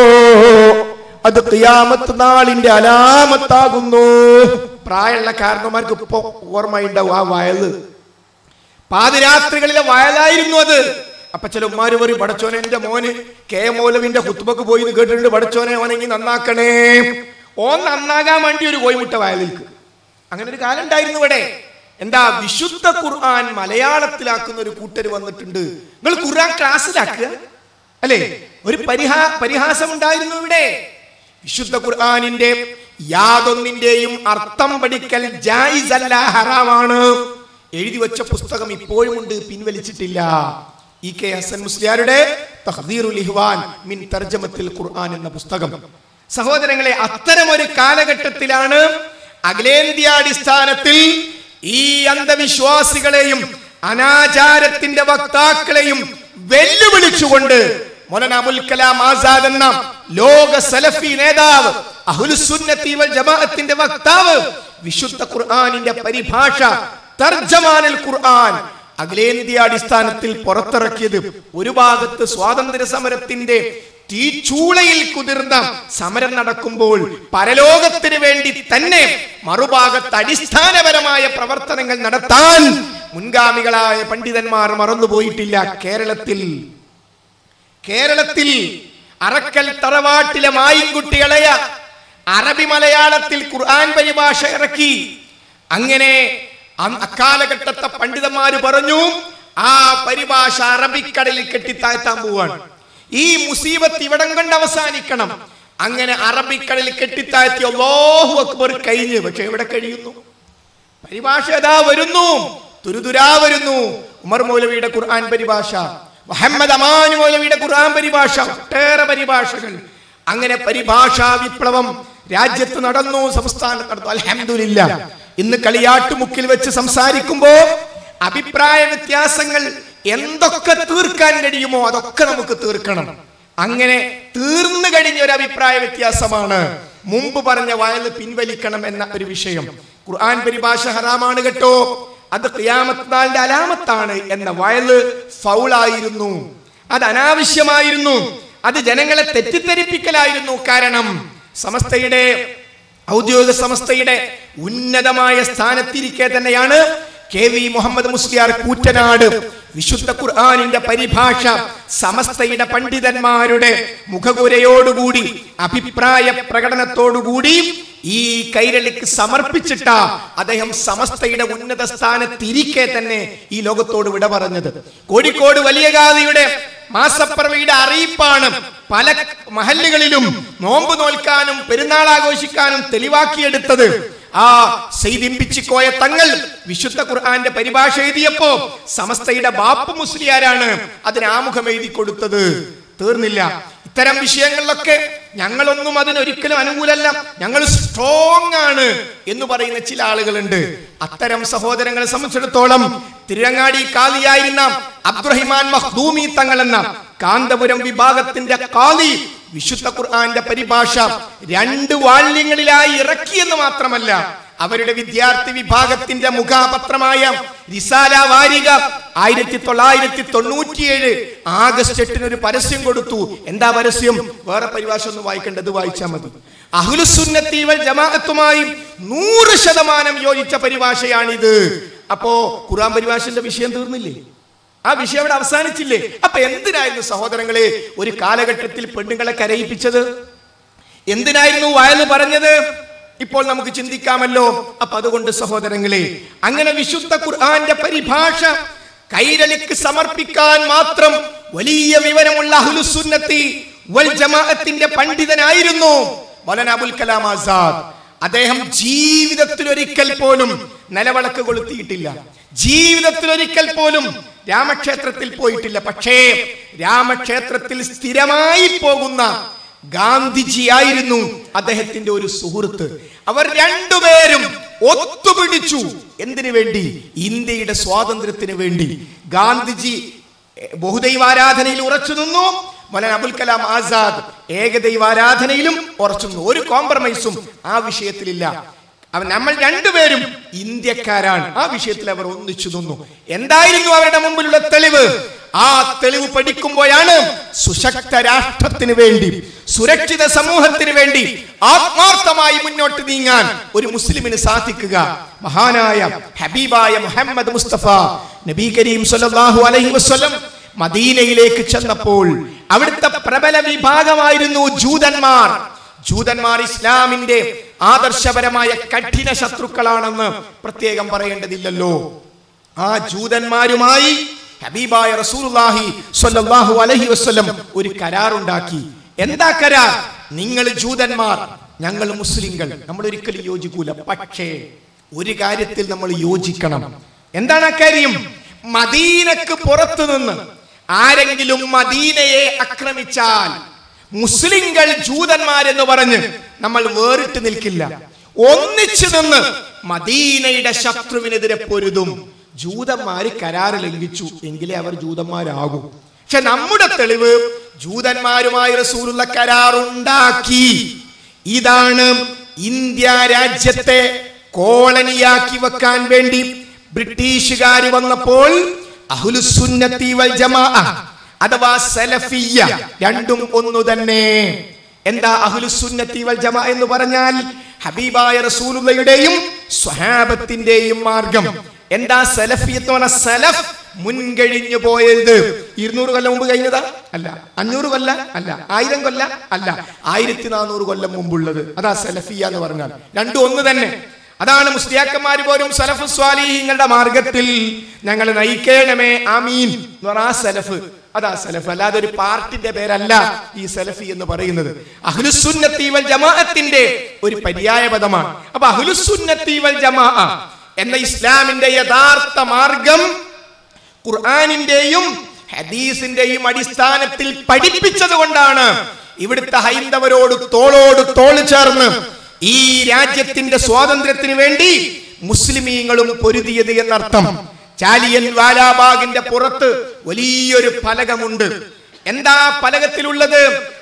അത് ഖിയാമത്ത് നാളിന്റെ അലാമത്താകുന്നു പ്രായമുള്ള കാരണന്മാർക്ക് ഇപ്പൊ ഓർമ്മയുണ്ടാവും ആ വയല് പാതിരാത്രികളിലെ വയലായിരുന്നു അത് അപ്പൊ ചില ഉമ്മാര് പറയും പടച്ചോനെ എന്റെ മോന് കെ മൗലവിന്റെ ഹുത്തുബക്ക് പോയി എന്ന് കേട്ടിട്ടുണ്ട് പടച്ചോനെ ഓനെങ്കിൽ നന്നാക്കണേ ഓൻ നന്നാകാൻ വേണ്ടി ഒരു കോയിമുട്ട വയലിൽക്ക് അങ്ങനെ ഒരു കാലം ഉണ്ടായിരുന്നു ഇവിടെ എന്താ വിശുദ്ധ ഖുർആൻ മലയാളത്തിലാക്കുന്ന ഒരു കൂട്ടർ വന്നിട്ടുണ്ട് നിങ്ങൾ ഖുർആൻ ക്ലാസ്സിലാക്കുക അല്ലേ ഒരു പരിഹാ പരിഹാസം ഉണ്ടായിരുന്നു ഇവിടെ വിശുദ്ധ ഖുർആനിന്റെ യാതൊന്നിന്റെയും അർത്ഥം പഠിക്കൽ ജായിസ് അല്ല ഹറാമാണ് എഴുതി വെച്ച പുസ്തകം ഇപ്പോഴും ഉണ്ട് പിൻവലിച്ചിട്ടില്ല ഇ കെ ഹസൻ മുസ്ലിയാരുടെ തഹ്ദീറുൽ ഇഹ്വാൻ മിൻ തർജമത്തിൽ ഖുർആൻ എന്ന പുസ്തകം സഹോദരങ്ങളെ അത്തരം ഒരു കാലഘട്ടത്തിലാണ് അഖിലേന്ത്യാടിസ്ഥാനത്തിൽ ഈ അന്ധവിശ്വാസികളെയും അനാചാരത്തിന്റെ വക്താക്കളെയും വെല്ലുവിളിച്ചുകൊണ്ട് മൊലന അബുൽ കലാം ആസാദ് എന്ന ലോക സലഫി നേതാവ് അഹുലുസുന്നത്തി വൽ ജമാഅത്തിന്റെ വക്താവ് വിശുദ്ധ ഖുർആനിന്റെ പരിഭാഷ തർജമാനൽ ഖുർആൻ അഖിലേന്ത്യാടിസ്ഥാനത്തിൽ പുറത്തിറക്കിയത് ഒരു ഭാഗത്ത് സ്വാതന്ത്ര്യ സമരത്തിന്റെ തീച്ചൂളയിൽ കുതിർന്ന സമരം നടക്കുമ്പോൾ പരലോകത്തിന് വേണ്ടി തന്നെ മറുഭാഗത്ത് അടിസ്ഥാനപരമായ പ്രവർത്തനങ്ങൾ നടത്താൻ മുൻഗാമികളായ പണ്ഡിതന്മാർ മറന്നുപോയിട്ടില്ല കേരളത്തിൽ കേരളത്തിൽ അറക്കൽ തറവാട്ടിലെ മായിൻകുട്ടികളെയ അറബി മലയാളത്തിൽ ഖുർആൻ പരിഭാഷ ഇറക്കി അങ്ങനെ അ- അക്കാലഘട്ടത്തെ പണ്ഡിതന്മാര് പറഞ്ഞു ആ പരിഭാഷ അറബിക്കടലിൽ കെട്ടിത്താഴ്ത്താൻ പോവാണ് ഈ മുസീബത്ത് ഇവിടം കൊണ്ട് അവസാനിക്കണം അങ്ങനെ അറബിക്കടലിൽ കെട്ടിത്താഴ്ത്തി അല്ലാഹു അക്ബർ കഴിഞ്ഞ് പക്ഷെ എവിടെ കഴിയുന്നു പരിഭാഷ ഏതാ വരുന്നു തുരുതുരാ വരുന്നു ഉമർ മൗലവിയുടെ ഖുർആൻ പരിഭാഷ മുഹമ്മദ് അമാൻ മൗലവിയുടെ ഖുർആൻ പരിഭാഷ ഒട്ടേറെ പരിഭാഷകൾ അങ്ങനെ പരിഭാഷാ വിപ്ലവം രാജ്യത്ത് നടന്നു സംസ്ഥാനത്ത് നടന്നു അൽഹംദുലില്ല ഇന്ന് കളിയാട്ടുമുക്കിൽ വെച്ച് സംസാരിക്കുമ്പോ അഭിപ്രായ വ്യത്യാസങ്ങൾ എന്തൊക്കെ തീർക്കാൻ കഴിയുമോ അതൊക്കെ നമുക്ക് തീർക്കണം അങ്ങനെ തീർന്നു കഴിഞ്ഞ ഒരു അഭിപ്രായ വ്യത്യാസമാണ് മുമ്പ് പറഞ്ഞ വയൽ പിൻവലിക്കണം എന്ന ഒരു വിഷയം ഖുർആൻ പരിഭാഷ ഹറാമാണ് കേട്ടോ അത് ഖിയാമത്ത് നാളിന്റെ അലാമത്താണ് എന്ന വയല് ഫൗളായിരുന്നു അത് അനാവശ്യമായിരുന്നു അത് ജനങ്ങളെ തെറ്റിദ്ധരിപ്പിക്കലായിരുന്നു കാരണം സമസ്തയുടെ ഔദ്യോഗിക സംസ്ഥയുടെ ഉന്നതമായ സ്ഥാനത്തിരിക്കെ തന്നെയാണ് കെ വി മുഹമ്മദ് മുസ്ലിയാർ കൂറ്റനാട് വിശുദ്ധ ഖുർആാനിന്റെ പരിഭാഷ സമസ്തയുടെ പണ്ഡിതന്മാരുടെ മുഖകുരയോടുകൂടി അഭിപ്രായ പ്രകടനത്തോടുകൂടി ഈ കൈരളിക്ക് സമർപ്പിച്ചിട്ട അദ്ദേഹം സമസ്തയുടെ ഉന്നത സ്ഥാനത്തിരിക്കെ തന്നെ ഈ ലോകത്തോട് വിട പറഞ്ഞത് കോഴിക്കോട് വലിയ ഗാദിയുടെ മാസപ്പിറവിയുടെ അറിയിപ്പാണ് പല മഹല്ലുകളിലും നോമ്പ് നോൽക്കാനും പെരുന്നാൾ ആഘോഷിക്കാനും തെളിവാക്കിയെടുത്തത് ആ സെയ്തിമ്പിച്ചിക്കോയ തങ്ങൾ വിശുദ്ധ ഖുർആന്റെ പരിഭാഷ എഴുതിയപ്പോ സമസ്തയുടെ ബാപ്പ് മുസ്ലിയാരാണ് അതിന് ആമുഖം എഴുതി കൊടുത്തത് തീർന്നില്ല ഇത്തരം വിഷയങ്ങളിലൊക്കെ ഞങ്ങളൊന്നും അതിനൊരിക്കലും അനുകൂലമല്ല ഞങ്ങൾ സ്ട്രോങ് ആണ് എന്ന് പറയുന്ന ചില ആളുകളുണ്ട് അത്തരം സഹോദരങ്ങളെ സംബന്ധിച്ചിടത്തോളം തിരുരങ്ങാടി കാലിയായിരുന്ന അബ്ദുറഹിമാൻ മഖ്ദൂമി തങ്ങൾ എന്ന കാന്തപുരം വിഭാഗത്തിന്റെ കാലി വിശുദ്ധ ഖുർആന്റെ പരിഭാഷ രണ്ട് വാല്യങ്ങളിലായി ഇറക്കിയെന്ന് മാത്രമല്ല അവരുടെ വിദ്യാർത്ഥി വിഭാഗത്തിന്റെ മുഖാപത്രമായ റിസാല വാരിക ആയിരത്തി തൊള്ളായിരത്തി തൊണ്ണൂറ്റിയേഴ് ആഗസ്റ്റ് എട്ടിന് ഒരു പരസ്യം കൊടുത്തു എന്താ പരസ്യം വേറെ പരിഭാഷ ഒന്നും വായിക്കേണ്ടത് വായിച്ചാൽ മതി അഹ്ലുസുന്നത്തി വൽ ജമാഅത്തുമായി നൂറ് ശതമാനം യോജിച്ച പരിഭാഷയാണിത് അപ്പോ ഖുർആൻ പരിഭാഷന്റെ വിഷയം തീർന്നില്ലേ ആ വിഷയം അവിടെ അവസാനിച്ചില്ലേ അപ്പൊ എന്തിനായിരുന്നു സഹോദരങ്ങളെ ഒരു കാലഘട്ടത്തിൽ പെണ്ണുങ്ങളെ കരയിപ്പിച്ചത് എന്തിനായിരുന്നു വയല് പറഞ്ഞത് ഇപ്പോൾ നമുക്ക് ചിന്തിക്കാമല്ലോ അപ്പൊ അതുകൊണ്ട് സഹോദരങ്ങളെ അങ്ങനെ വിശുദ്ധ ഖുർആന്റെ പരിഭാഷ കൈരളിക്ക് സമർപ്പിക്കാൻ മാത്രം വലിയ വിവരമുള്ള അഹ്ലുസുന്നത്തി വൽ ജമാഅത്തിന്റെ പണ്ഡിതനായിരുന്നു മൗലാന അബുൽ കലാം ആസാദ് അദ്ദേഹം ജീവിതത്തിൽ ഒരിക്കൽ പോലും നിലവിളക്ക് കൊളുത്തിയിട്ടില്ല ജീവിതത്തിൽ ഒരിക്കൽ പോലും രാമക്ഷേത്രത്തിൽ പോയിട്ടില്ല പക്ഷേ രാമക്ഷേത്രത്തിൽ സ്ഥിരമായി പോകുന്ന ഗാന്ധിജിയായിരുന്നു അദ്ദേഹത്തിന്റെ ഒരു സുഹൃത്ത് അവർ രണ്ടുപേരും ഒത്തുപിടിച്ചു എന്തിനു വേണ്ടി ഇന്ത്യയുടെ സ്വാതന്ത്ര്യത്തിന് വേണ്ടി ഗാന്ധിജി എ, ബഹുദൈവാരാധനയിൽ ഉറച്ചു നിന്നു മൗലാന അബുൽ കലാം ആസാദ് ഏകദൈവാരാധനയിലും ഉറച്ചു നിന്നു ഒരു കോംപ്രമൈസും ആ വിഷയത്തിലില്ല അവൻ നമ്മൾ രണ്ടുപേരും ഇന്ത്യക്കാരാണ് ആ വിഷയത്തിൽ അവർ ഒന്നിച്ചു നിന്നു എന്തായിരുന്നു അവരുടെ മുമ്പിലുള്ള തെളിവ് ആ തെളിവ് പഠിക്കുമ്പോഴാണ് സുശക്ത രാഷ്ട്രത്തിന് വേണ്ടി സുരക്ഷിത സമൂഹത്തിന് വേണ്ടി ആത്മാർത്ഥമായി മുന്നോട്ട് നീങ്ങാൻ ഒരു മുസ്ലിമിന് സാധിക്കുക മഹാനായ ഹബീബായ മുഹമ്മദ് മുസ്തഫ നബി കരീം സല്ലല്ലാഹു അലൈഹി വസല്ലം മദീനയിലേക്ക് ചെന്നപ്പോൾ അവിടുത്തെ പ്രബല വിഭാഗമായിരുന്നു ജൂതന്മാർ ജൂതന്മാർ ഇസ്ലാമിന്റെ ആദർശപരമായ കഠിന ശത്രുക്കളാണെന്ന് പ്രത്യേകം പറയേണ്ടതില്ലല്ലോ ആ ജൂതന്മാരുമായി ഹബീബായ റസൂലുള്ളാഹി സ്വല്ലല്ലാഹു അലൈഹി വസല്ലം ഒരു കരാറുണ്ടാക്കി എന്താ കരാർ നിങ്ങൾ ജൂതന്മാർ ഞങ്ങൾ മുസ്ലിങ്ങൾ നമ്മൾ ഒരിക്കലും യോജിക്കൂല പക്ഷേ ഒരു കാര്യത്തിൽ നമ്മൾ യോജിക്കണം എന്താണ് ആ കാര്യം മദീനക്ക് പുറത്തു നിന്ന് ആരെങ്കിലും മദീനയെ ആക്രമിച്ചാൽ മുസ്ലിങ്ങൾ ജൂതന്മാരെന്ന് പറഞ്ഞ് നമ്മൾ വേറിട്ട് നിൽക്കില്ല ഒന്നിച്ചു നിന്ന് മദീനയുടെ ശത്രുവിനെതിരെ പൊരുതും ജൂതന്മാര് കരാറ് ലംഘിച്ചു എങ്കിലേ അവർ ജൂതന്മാരാകും പക്ഷെ നമ്മുടെ തെളിവ് ജൂതന്മാരുമായി റസൂലുള്ള കരാറുണ്ടാക്കി ഇതാണ് ഇന്ത്യ രാജ്യത്തെ കോളനിയാക്കി വെക്കാൻ വേണ്ടി ബ്രിട്ടീഷുകാർ വന്നപ്പോൾ അഹുലുസുന്നത്തി വൽ ജമാഅ അഥവാ സലഫിയ രണ്ടും ഒന്നു തന്നെ എന്താ അഹ്ലുസുന്നത്തി വൽ ജമാ എന്ന് പറഞ്ഞാൽ ഹബീബായ റസൂലുള്ളയുടെയും സ്വഹാബത്തിന്റെയും മാർഗം എന്താ സലഫിയത്ത് എന്ന് പറഞ്ഞാൽ സലഫ് മുൻകഴിഞ്ഞു പോയത് ഇരുന്നൂറ് കൊല്ലം മുമ്പ് കഴിഞ്ഞതാ അല്ല അഞ്ഞൂറ് കൊല്ല അല്ല ആയിരം കൊല്ല അല്ല ആയിരത്തി നാനൂറ് കൊല്ലം മുമ്പുള്ളത് അതാ സലഫിയ എന്ന് പറഞ്ഞാൽ രണ്ടും ഒന്ന് തന്നെ അതാണ് മുസ്ലിയാക്കന്മാർ പോലും സലഫ് സ്വാലിഹിങ്ങളുടെ മാർഗത്തിൽ ഞങ്ങൾ നയിക്കണമേ ആമീൻ എന്ന് പറഞ്ഞ ആ സലഫ് അതാ സലഫ് അല്ലാതെ ഒരു പാർട്ടിന്റെ പേരല്ല ഈ സലഫി എന്ന് പറയുന്നത് അഹ്ലുസുന്നത്തി വൽ ജമാഅത്തിന്റെ ഒരു പര്യായ പദമാണ് അപ്പൊ അഹ്ലുസുന്നത്തി വൽ ജമാ എന്ന ഇസ്ലാമിന്റെ യഥാർത്ഥ മാർഗം ഖുർആാനിന്റെയും ഹദീസിന്റെയും അടിസ്ഥാനത്തിൽ പഠിപ്പിച്ചത് കൊണ്ടാണ് ഇവിടുത്തെ ഹൈന്ദവരോട് തോളോട് തോള് ചേർന്ന് ഈ രാജ്യത്തിന്റെ സ്വാതന്ത്ര്യത്തിന് വേണ്ടി മുസ്ലിമീങ്ങളും പൊരുതിയത് എന്നർത്ഥം ചാലിയൻ വാലാബാഗിന്റെ പുറത്ത് വലിയൊരു ഫലകമുണ്ട് എന്താ ഫലകത്തിലുള്ളത്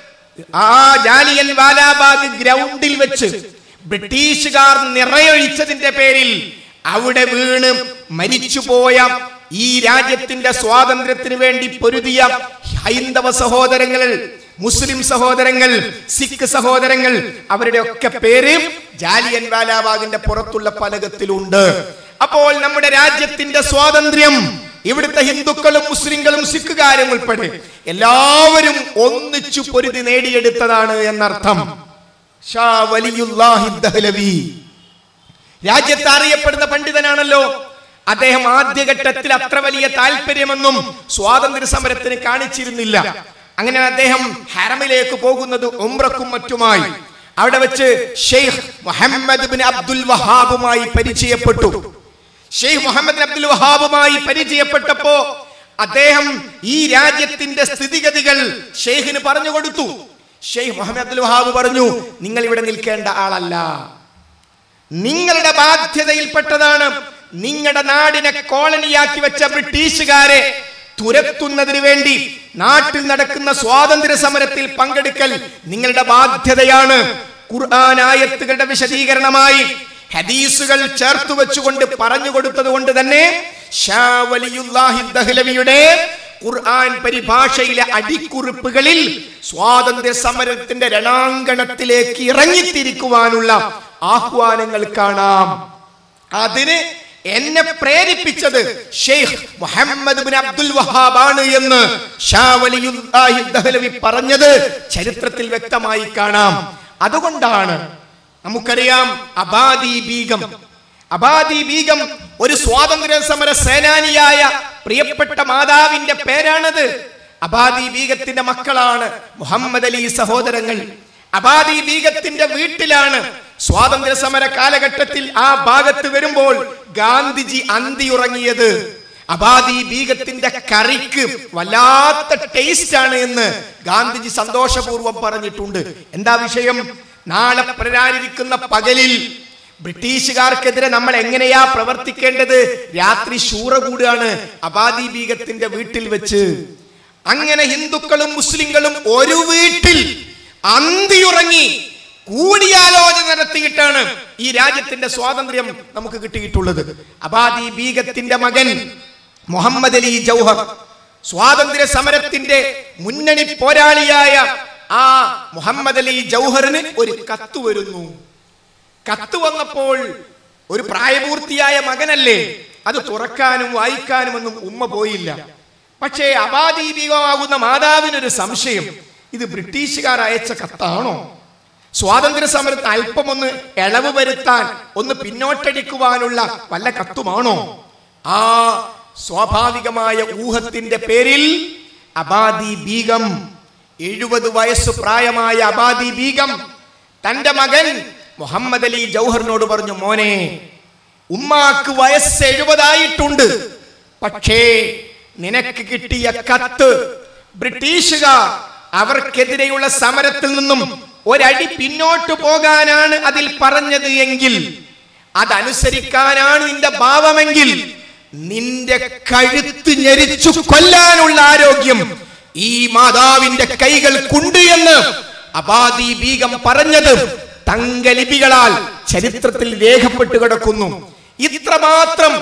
ആ ജാലിയൻ വാലാബാഗ് ഗ്രൗണ്ടിൽ വെച്ച് ബ്രിട്ടീഷുകാർ നിറയൊഴിച്ചതിന്റെ പേരിൽ അവിടെ വീണ് മരിച്ചുപോയ ഈ രാജ്യത്തിന്റെ സ്വാതന്ത്ര്യത്തിന് വേണ്ടി പൊരുതിയ ഹൈന്ദവ സഹോദരങ്ങൾ മുസ്ലിം സഹോദരങ്ങൾ സിഖ് സഹോദരങ്ങൾ അവരുടെ ഒക്കെ പേര് ജാലിയൻ വാലാബാഗിന്റെ പുറത്തുള്ള ഫലകത്തിലുണ്ട് അപ്പോൾ നമ്മുടെ രാജ്യത്തിന്റെ സ്വാതന്ത്ര്യം ഇവിടുത്തെ ഹിന്ദുക്കളും മുസ്ലിങ്ങളും സിഖുകാരും ഉൾപ്പെടെ എല്ലാവരും ഒന്നിച്ചു പൊരുതി നേടിയെടുത്തതാണ് എന്നർത്ഥം ഷാ വലിയുല്ലാഹി ദഹ്ലവി രാജ്യത്ത് അറിയപ്പെടുന്ന പണ്ഡിതനാണല്ലോ അദ്ദേഹം ആദ്യഘട്ടത്തിൽ അത്ര വലിയ താല്പര്യമൊന്നും സ്വാതന്ത്ര്യ സമരത്തിന് കാണിച്ചിരുന്നില്ല അങ്ങനെ അദ്ദേഹം ഹറമിലേക്ക് പോകുന്നത് ഉംറക്കും മറ്റുമായി അവിടെ വെച്ച് ഷെയ്ഖ് മുഹമ്മദ് ബിൻ അബ്ദുൽ വഹാബുമായി പരിചയപ്പെട്ടു ഷെയ്ഖ് മുഹമ്മദ് ബിൻ അബ്ദുൽ വഹാബുമായി പരിചയപ്പെട്ടപ്പോ അദ്ദേഹം ഈ രാജ്യത്തിന്റെ സ്ഥിതിഗതികൾ ഷെയ്ഖിന് പറഞ്ഞു കൊടുത്തു ഷെയ്ഖ് മുഹമ്മദ് അബ്ദുൽ വഹാബ് പറഞ്ഞു നിങ്ങൾ ഇവിടെ നിൽക്കേണ്ട ആളല്ല നിങ്ങളുടെ ബാധ്യതയിൽപ്പെട്ടതാണ് നിങ്ങളുടെ നാടിനെ കോളനിയാക്കി വെച്ച ബ്രിട്ടീഷുകാരെ തുരത്തുന്നതിന് വേണ്ടി നാട്ടിൽ നടക്കുന്ന സ്വാതന്ത്ര്യ സമരത്തിൽ പങ്കെടുക്കൽ നിങ്ങളുടെ ബാധ്യതയാണ് ഖുർആൻ ആയത്തുകളുടെ വിശദീകരണമായി ഹദീസുകൾ ചേർത്ത് വെച്ചുകൊണ്ട് പറഞ്ഞു കൊടുത്തത് കൊണ്ട് തന്നെ ഷാ വലിയുല്ലാഹി ദഹ്ലവിയുടെ ഖുർആൻ പരിഭാഷയിലെ അടിക്കുറിപ്പുകളിൽ സ്വാതന്ത്ര്യ സമരത്തിന്റെ രണാങ്കണത്തിലേക്ക് ഇറങ്ങിത്തിരിക്കുവാനുള്ള ആഹ്വാനങ്ങൾ കാണാം അതിന് എന്നെ പ്രേരിപ്പിച്ചത് ഷെയ്ഖ് മുഹമ്മദ് ബിൻ അബ്ദുൽ വഹാബാണ് എന്ന് ഷാ വലിയുല്ലാഹി ദഹ്ലവി പറഞ്ഞത് ചരിത്രത്തിൽ വ്യക്തമായി കാണാം അതുകൊണ്ടാണ് നമുക്കറിയാം അബാദി ബീഗം അബാദി ബീഗം ഒരു സ്വാതന്ത്ര്യ സമര സേനാനിയായ പ്രിയപ്പെട്ട മാതാവിന്റെ പേരാണത് അബാദി ബീഗത്തിന്റെ മക്കളാണ് മുഹമ്മദ് അലി സഹോദരങ്ങൾ അബാദി ബീഗത്തിന്റെ വീട്ടിലാണ് സ്വാതന്ത്ര്യ സമര കാലഘട്ടത്തിൽ ആ ഭാഗത്ത് വരുമ്പോൾ ഗാന്ധിജി അന്തിയുറങ്ങിയത് അബാദി ബീഗത്തിന്റെ കറിക്ക് വല്ലാത്ത ടേസ്റ്റ് ആണ് എന്ന് ഗാന്ധിജി സന്തോഷപൂർവ്വം പറഞ്ഞിട്ടുണ്ട് എന്താ വിഷയം നാളെ പ്രരാരിക്കുന്ന പകലിൽ ബ്രിട്ടീഷുകാർക്കെതിരെ നമ്മൾ എങ്ങനെയാ പ്രവർത്തിക്കേണ്ടത് രാത്രി ശൂറ കൂടുകയാണ് അബാദി ബീഗത്തിന്റെ വീട്ടിൽ വെച്ച് അങ്ങനെ ഹിന്ദുക്കളും മുസ്ലിങ്ങളും ഒരു വീട്ടിൽ അന്തിയുറങ്ങി കൂടിയാലോചന നടത്തിയിട്ടാണ് ഈ രാജ്യത്തിന്റെ സ്വാതന്ത്ര്യം നമുക്ക് കിട്ടിയിട്ടുള്ളത് അബാദി ബീഗത്തിന്റെ മകൻ മുഹമ്മദ് അലി ജൗഹർ സ്വാതന്ത്ര്യ സമരത്തിന്റെ മുന്നണി പോരാളിയായ ആ മുഹമ്മദ് അലി ജൗഹറിന് ഒരു കത്ത് വരുന്നു കത്ത് വന്നപ്പോൾ ഒരു പ്രായപൂർത്തിയായ മകനല്ലേ അത് തുറക്കാനും വായിക്കാനും ഒന്നും ഉമ്മ പോയില്ല പക്ഷേ അപാദീപികമാകുന്ന മാതാവിനൊരു സംശയം ഇത് ബ്രിട്ടീഷുകാർ അയച്ച കത്താണോ സ്വാതന്ത്ര്യ സമരത്തിന് അല്പമൊന്ന് ഇളവ് വരുത്താൻ ഒന്ന് പിന്നോട്ടടിക്കുവാനുള്ള വല്ല കത്തുമാണോ ആ സ്വാഭാവികമായ ഊഹത്തിന്റെ പേരിൽ അബാദി ബീഗം എഴുപത് വയസ്സ് പ്രായമായ അബാദി ബീഗം തന്റെ മകൻ മുഹമ്മദ് അലി ജൗഹറിനോട് പറഞ്ഞു മോനെ ഉമ്മാക്ക് വയസ്സ് എഴുപതായിട്ടുണ്ട് പക്ഷേ നിനക്ക് കിട്ടിയ കത്ത് ബ്രിട്ടീഷുകാർ അവർക്കെതിരെയുള്ള സമരത്തിൽ നിന്നും ഒരടി പിന്നോട്ട് പോകാനാണ് അതിൽ പറഞ്ഞത് എങ്കിൽ അതനുസരിക്കാനാണ് നിന്റെ ഭാവമെങ്കിൽ നിന്റെ കഴുത്ത് ഞെരിച്ചു കൊല്ലാനുള്ള ആരോഗ്യം ഈ മാതാവിന്റെ കൈകൾക്കുണ്ട് എന്ന് അബാദി ബീഗം പറഞ്ഞത് തങ്കലിപികളാൽ ചരിത്രത്തിൽ രേഖപ്പെട്ട് കിടക്കുന്നു ഇത്രമാത്രം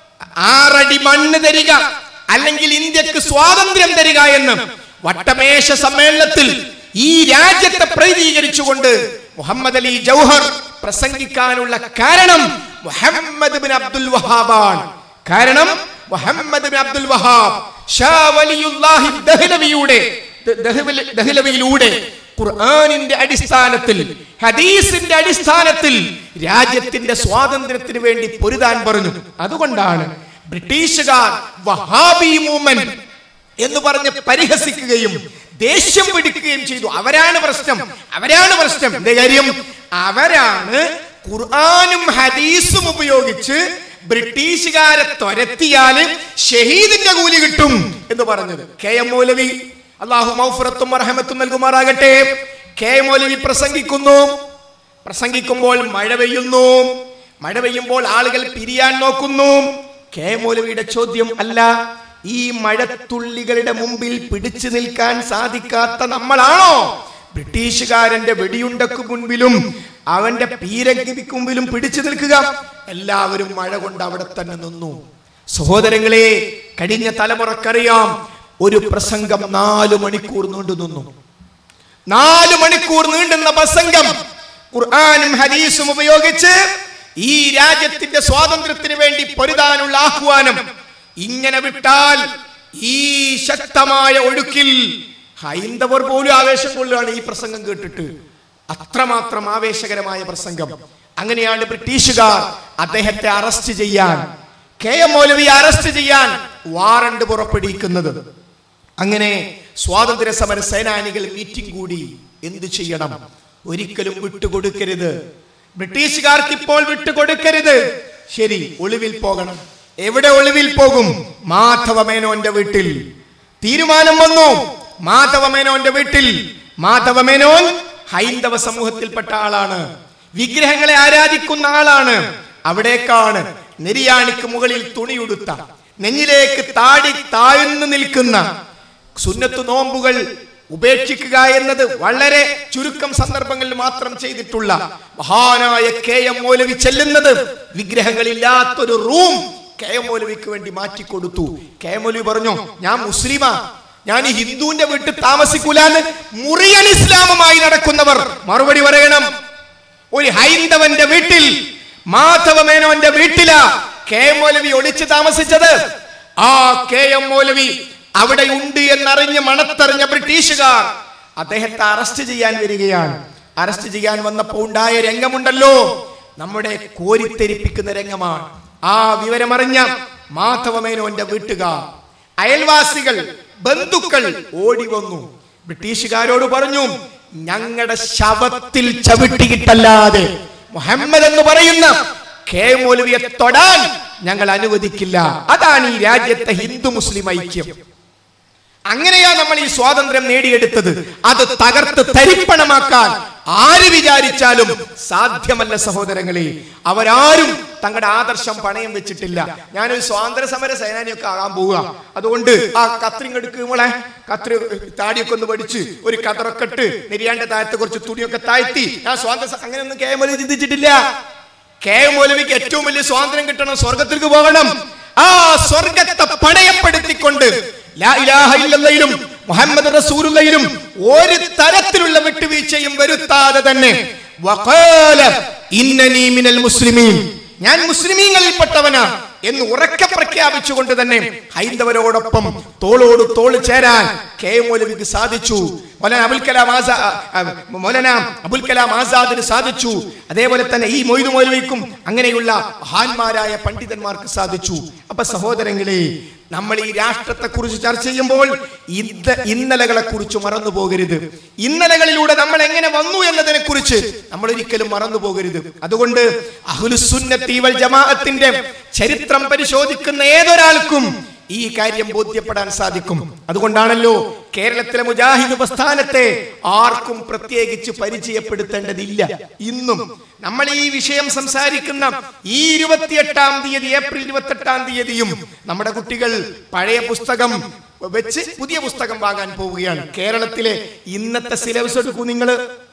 ആറടി മണ്ണ് തരിക അല്ലെങ്കിൽ ഇന്ത്യക്ക് സ്വാതന്ത്ര്യം തരിക എന്ന് വട്ടമേശ സമ്മേളനത്തിൽ ഈ രാജ്യത്തെ പ്രതിനിധീകരിച്ചുകൊണ്ട് മുഹമ്മദ് അലി ജൗഹർ പ്രസംഗിക്കാനുള്ള കാരണം മുഹമ്മദ് ബിൻ അബ്ദുൽ വഹാബാണ് കാരണം Muhammad bin Abdul Wahab Shah Waliullahi ദഹ്ലവിയുടെ ദഹ്ലവി- ദഹ്ലവിയിലൂടെ ഖുർആനിന്റെ അടിസ്ഥാനത്തിൽ ഹദീസിന്റെ അടിസ്ഥാനത്തിൽ രാജ്യത്തിന്റെ സ്വാതന്ത്ര്യത്തിന് വേണ്ടി പൊരുതാൻ പറഞ്ഞു അതുകൊണ്ടാണ് ബ്രിട്ടീഷുകാർ വഹാബി മൂവ്മെന്റ് എന്ന് പറഞ്ഞ് പരിഹസിക്കുകയും ദേഷ്യം പിടിക്കുകയും ചെയ്തു അവരാണ് പ്രശ്നം അവരാണ് പ്രശ്നം എന്തേ കാര്യം അവരാണ് ഖുർആാനും ഹദീസും ഉപയോഗിച്ച് ബ്രിട്ടീഷുകാരെ തുരത്തിയാല് ഷഹീദിന്റെ കൂലി കിട്ടും എന്ന് പറഞ്ഞത് കെ എം മൗലവി അള്ളാഹു മൗഫറത്തും റഹമത്തും നൽകുമാറാകട്ടെ കെ എം മൗലവി പ്രസംഗിക്കുന്നു പ്രസംഗിക്കുമ്പോൾ മഴ പെയ്യുന്നു മഴ പെയ്യുമ്പോൾ ആളുകൾ പിരിയാൻ നോക്കുന്നു കെ മൗലവിയുടെ ചോദ്യം അല്ല ഈ മഴത്തുള്ളികളുടെ മുമ്പിൽ പിടിച്ചു നിൽക്കാൻ സാധിക്കാത്ത നമ്മളാണോ ബ്രിട്ടീഷുകാരന്റെ വെടിയുണ്ടക്ക് മുൻപിലും അവന്റെ പീരങ്കിക്ക് മുമ്പിലും പിടിച്ചു നിൽക്കുക എല്ലാവരും മഴ കൊണ്ട് അവിടെ തന്നെ നിന്നു സഹോദരങ്ങളെ കഴിഞ്ഞ തലമുറക്കറിയാം ഒരു പ്രസംഗം നാലു മണിക്കൂർ നീണ്ടു നിന്നു നാല് മണിക്കൂർ നീണ്ടുന്ന പ്രസംഗം ഖുർആാനും ഹദീസും ഉപയോഗിച്ച് ഈ രാജ്യത്തിന്റെ സ്വാതന്ത്ര്യത്തിന് വേണ്ടി പൊരുതാനുള്ള ആഹ്വാനം ഇങ്ങനെ വിട്ടാൽ ഈ ശക്തമായ ഒഴുക്കിൽ ഹൈന്ദവർ പോലും ആവേശം കൊള്ളുകയാണ് ഈ പ്രസംഗം കേട്ടിട്ട് അത്രമാത്രം ആവേശകരമായ പ്രസംഗം അങ്ങനെയാണ് ബ്രിട്ടീഷുകാർ അദ്ദേഹത്തെ അറസ്റ്റ് ചെയ്യാൻ കെ എം മൗലവി അറസ്റ്റ് ചെയ്യാൻ വാറണ്ട് പുറപ്പെടുവിക്കുന്നത് അങ്ങനെ സ്വാതന്ത്ര്യ സമര സേനാനികൾ മീറ്റിംഗ് കൂടി എന്ത് ചെയ്യണം ഒരിക്കലും വിട്ടുകൊടുക്കരുത് ബ്രിട്ടീഷുകാർക്ക് ഇപ്പോൾ വിട്ടുകൊടുക്കരുത് ശരി ഒളിവിൽ പോകണം എവിടെ ഒളിവിൽ പോകും മാധവമേനോന്റെ വീട്ടിൽ തീരുമാനം വന്നു മാധവമേനോന്റെ വീട്ടിൽ മാധവമേനോൻ ഹൈന്ദവ സമൂഹത്തിൽപ്പെട്ട ആളാണ് വിഗ്രഹങ്ങളെ ആരാധിക്കുന്ന ആളാണ് അവിടേക്കാണ് നെരിയാണിക്ക് മുകളിൽ തുണിയുടുത്ത നെഞ്ഞിലേക്ക് താടി താഴ്ന്നു നിൽക്കുന്ന സുന്നത്ത് നോമ്പുകൾ ഉപേക്ഷിക്കുക എന്നത് വളരെ ചുരുക്കം സന്ദർഭങ്ങളിൽ മാത്രം ചെയ്തിട്ടുള്ള മഹാനായ കെ എം മൗലവി ചെല്ലുന്നത് വിഗ്രഹങ്ങളില്ലാത്തൊരു റൂം കെ എം മൗലവിക്ക് വേണ്ടി മാറ്റിക്കൊടുത്തു കെ എം മൗലവി പറഞ്ഞു ഞാൻ മുസ്ലിമാ ഞാൻ ഈ ഹിന്ദുവിന്റെ വീട്ടിൽ താമസിക്കൂലെന്ന് മുറിയൻ ഇസ്ലാമുമായി നടക്കുന്നവർ മറുപടി പറയണം ഒരു ഹൈന്ദവന്റെ വീട്ടിൽ മാധവമേനോന്റെ വീട്ടിലാ കെ എം മൗലവി ഒളിച്ചു താമസിച്ചത് ആ കെ എം മൗലവി അവിടെ ഉണ്ട് എന്നറിഞ്ഞ് മണത്തറിഞ്ഞ ബ്രിട്ടീഷുകാർ അദ്ദേഹത്തെ അറസ്റ്റ് ചെയ്യാൻ വരികയാണ് അറസ്റ്റ് ചെയ്യാൻ വന്നപ്പോൾ ഉണ്ടായ രംഗമുണ്ടല്ലോ നമ്മുടെ കോരിത്തെരിപ്പിക്കുന്ന രംഗമാണ് ആ വിവരമറിഞ്ഞ മാധവമേനോന്റെ വീട്ടുകാർ അയൽവാസികൾ ബന്ധുക്കൾ ഓടി വന്നു ബ്രിട്ടീഷുകാരോട് പറഞ്ഞു ഞങ്ങളുടെ ശവത്തിൽ ചവിട്ടിയിട്ടല്ലാതെ മുഹമ്മദ് എന്ന് പറയുന്ന കെ മൗലവിയെ തൊടാൻ ഞങ്ങൾ അനുവദിക്കില്ല അതാണ് ഈ രാജ്യത്തെ ഹിന്ദു മുസ്ലിം ഐക്യം അങ്ങനെയാ നമ്മൾ ഈ സ്വാതന്ത്ര്യം നേടിയെടുത്തത് അത് തകർത്ത് തരിപ്പണമാക്കാൻ ആര് വിചാരിച്ചാലും സാധ്യമല്ല സഹോദരങ്ങളെ അവരാരും തങ്ങളുടെ ആദർശം പണയം വെച്ചിട്ടില്ല ഞാനൊരു സ്വാതന്ത്ര്യ സമര സേനാനിയൊക്കെ ആകാൻ പോവുക അതുകൊണ്ട് ആ കത്രിങ് എടുക്കുമ്പോളെ കത്രി താടിയൊക്കെ ഒന്ന് പഠിച്ച് ഒരു കതറൊക്കെ ഇട്ട് നെരിയാന്റെ താഴത്ത് കുറച്ച് തുണിയൊക്കെ താഴ്ത്തി ഞാൻ സ്വാതന്ത്ര്യ സ- അങ്ങനെയൊന്നും കെ മൗലവി ചിന്തിച്ചിട്ടില്ല കെ മൗലവിക്ക് ഏറ്റവും വലിയ സ്വാതന്ത്ര്യം കിട്ടണം സ്വർഗത്തിലേക്ക് പോകണം ആ സ്വർഗത്തെ പണയപ്പെടുത്തിക്കൊണ്ട് ലാ ഇലാഹ ഇല്ലല്ലയിലും മുഹമ്മദ് റസൂലുള്ളയിലും ഒരു തരത്തിലുള്ള വിട്ടുവീഴ്ചയും വരുത്താതെ തന്നെ വഖാല ഇന്നനീ മിനൽ മുസ്ലിമീൻ ഞാൻ മുസ്ലിമീങ്ങളിൽപ്പെട്ടവനാ എന്ന് ഉറക്കെ പ്രഖ്യാപിച്ചുകൊണ്ട് തന്നെ ഹൈന്ദവരോടൊപ്പം തോളോട് തോള് ചേരാൻ കെ എം മൗലവിക്ക് സാധിച്ചു മൗലാന അബുൽ കലാം ആസാ ആ, മൗലാന അബുൽ കലാം ആസാദിന് സാധിച്ചു അതേപോലെ തന്നെ ഈ മൊയ്തു മൗലവിക്കും അങ്ങനെയുള്ള മഹാന്മാരായ പണ്ഡിതന്മാർക്ക് സാധിച്ചു അപ്പൊ സഹോദരങ്ങളെ നമ്മൾ ഈ രാഷ്ട്രത്തെ കുറിച്ച് ചർച്ച ചെയ്യുമ്പോൾ ഇത് ഇന്നലകളെ കുറിച്ച് മറന്നു പോകരുത് ഇന്നലകളിലൂടെ നമ്മൾ എങ്ങനെ വന്നു എന്നതിനെ കുറിച്ച് നമ്മൾ ഒരിക്കലും മറന്നു പോകരുത് അതുകൊണ്ട് അഹുലുസുന്നത്തി വൽ ജമാഅത്തിന്റെ ചരിത്രം പരിശോധിക്കുന്ന ഏതൊരാൾക്കും ഈ കാര്യം ബോധ്യപ്പെടാൻ സാധിക്കും അതുകൊണ്ടാണല്ലോ കേരളത്തിലെ മുജാഹിദ് പ്രസ്ഥാനത്തെ ആർക്കും പ്രത്യേകിച്ച് പരിചയപ്പെടുത്തേണ്ടതില്ല ഇന്നും നമ്മൾ ഈ വിഷയം സംസാരിക്കുന്ന ഈ ഇരുപത്തിയെട്ടാം തീയതി ഏപ്രിൽ ഇരുപത്തെട്ടാം തീയതിയും നമ്മുടെ കുട്ടികൾ പഴയ പുസ്തകം വെച്ച് പുതിയ പുസ്തകം വാങ്ങാൻ പോവുകയാണ് കേരളത്തിലെ ഇന്നത്തെ സിലബസ് എടുക്കൂ നിങ്ങൾ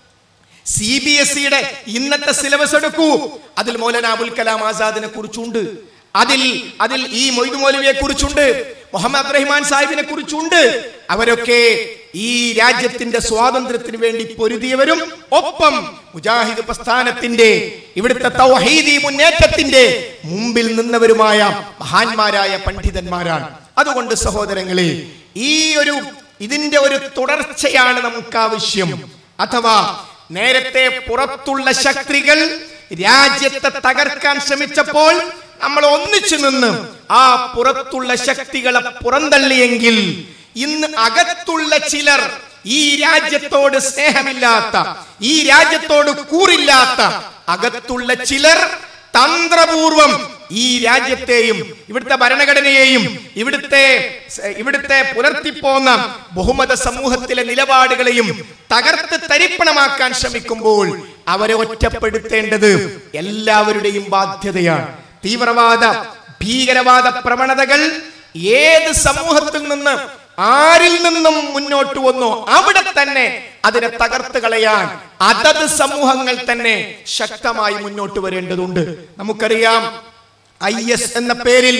സി ബി എസ് സിയുടെ ഇന്നത്തെ സിലബസ് എടുക്കൂ അതിൽ മൗലാന അബുൽ കലാം ആസാദിനെ കുറിച്ചുണ്ട് അതിൽ അതിൽ ഈ മൊയ്തു മൗലവിയെ കുറിച്ചുണ്ട് മുഹമ്മദ് അബ്രഹിമാൻ സാഹിബിനെ കുറിച്ചുണ്ട് അവരൊക്കെ ഈ രാജ്യത്തിന്റെ സ്വാതന്ത്ര്യത്തിന് വേണ്ടി പൊരുതിയവരും ഒപ്പം മുജാഹിദ് പ്രസ്ഥാനത്തിന്റെ ഇവിടുത്തെ തൗഹീദി മുന്നേറ്റത്തിന്റെ മുമ്പിൽ നിന്നവരുമായ മഹാന്മാരായ പണ്ഡിതന്മാരാണ് അതുകൊണ്ട് സഹോദരങ്ങളെ ഈ ഒരു ഇതിന്റെ ഒരു തുടർച്ചയാണ് നമുക്ക് ആവശ്യം അഥവാ നേരത്തെ പുറത്തുള്ള ശക്തികൾ രാജ്യത്തെ തകർക്കാൻ ശ്രമിച്ചപ്പോൾ നമ്മൾ ഒന്നിച്ചു നിന്ന് ആ പുറത്തുള്ള ശക്തികളെ പുറന്തള്ളിയെങ്കിൽ ഇന്ന് അകത്തുള്ള ചിലർ ഈ രാജ്യത്തോട് സ്നേഹമില്ലാത്ത ഈ രാജ്യത്തോട് കൂറില്ലാത്ത അകത്തുള്ള ചിലർ തന്ത്രപൂർവം ഈ രാജ്യത്തെയും ഇവിടുത്തെ ഭരണഘടനയെയും ഇവിടുത്തെ ഇവിടുത്തെ പുലർത്തിപ്പോന്ന ബഹുമത സമൂഹത്തിലെ നിലപാടുകളെയും തകർത്ത് തരിപ്പണമാക്കാൻ ശ്രമിക്കുമ്പോൾ അവരെ ഒറ്റപ്പെടുത്തേണ്ടത് എല്ലാവരുടെയും ബാധ്യതയാണ് തീവ്രവാദ ഭീകരവാദ പ്രവണതകൾ ഏത് സമൂഹത്തിൽ നിന്ന് ആരിൽ നിന്നും മുന്നോട്ട് വന്നോ അവിടെ തന്നെ അതിനെ തകർത്ത് കളയാൻ അതത് സമൂഹങ്ങൾ തന്നെ ശക്തമായി മുന്നോട്ട് വരേണ്ടതുണ്ട് നമുക്കറിയാം ഐ എസ് എന്ന പേരിൽ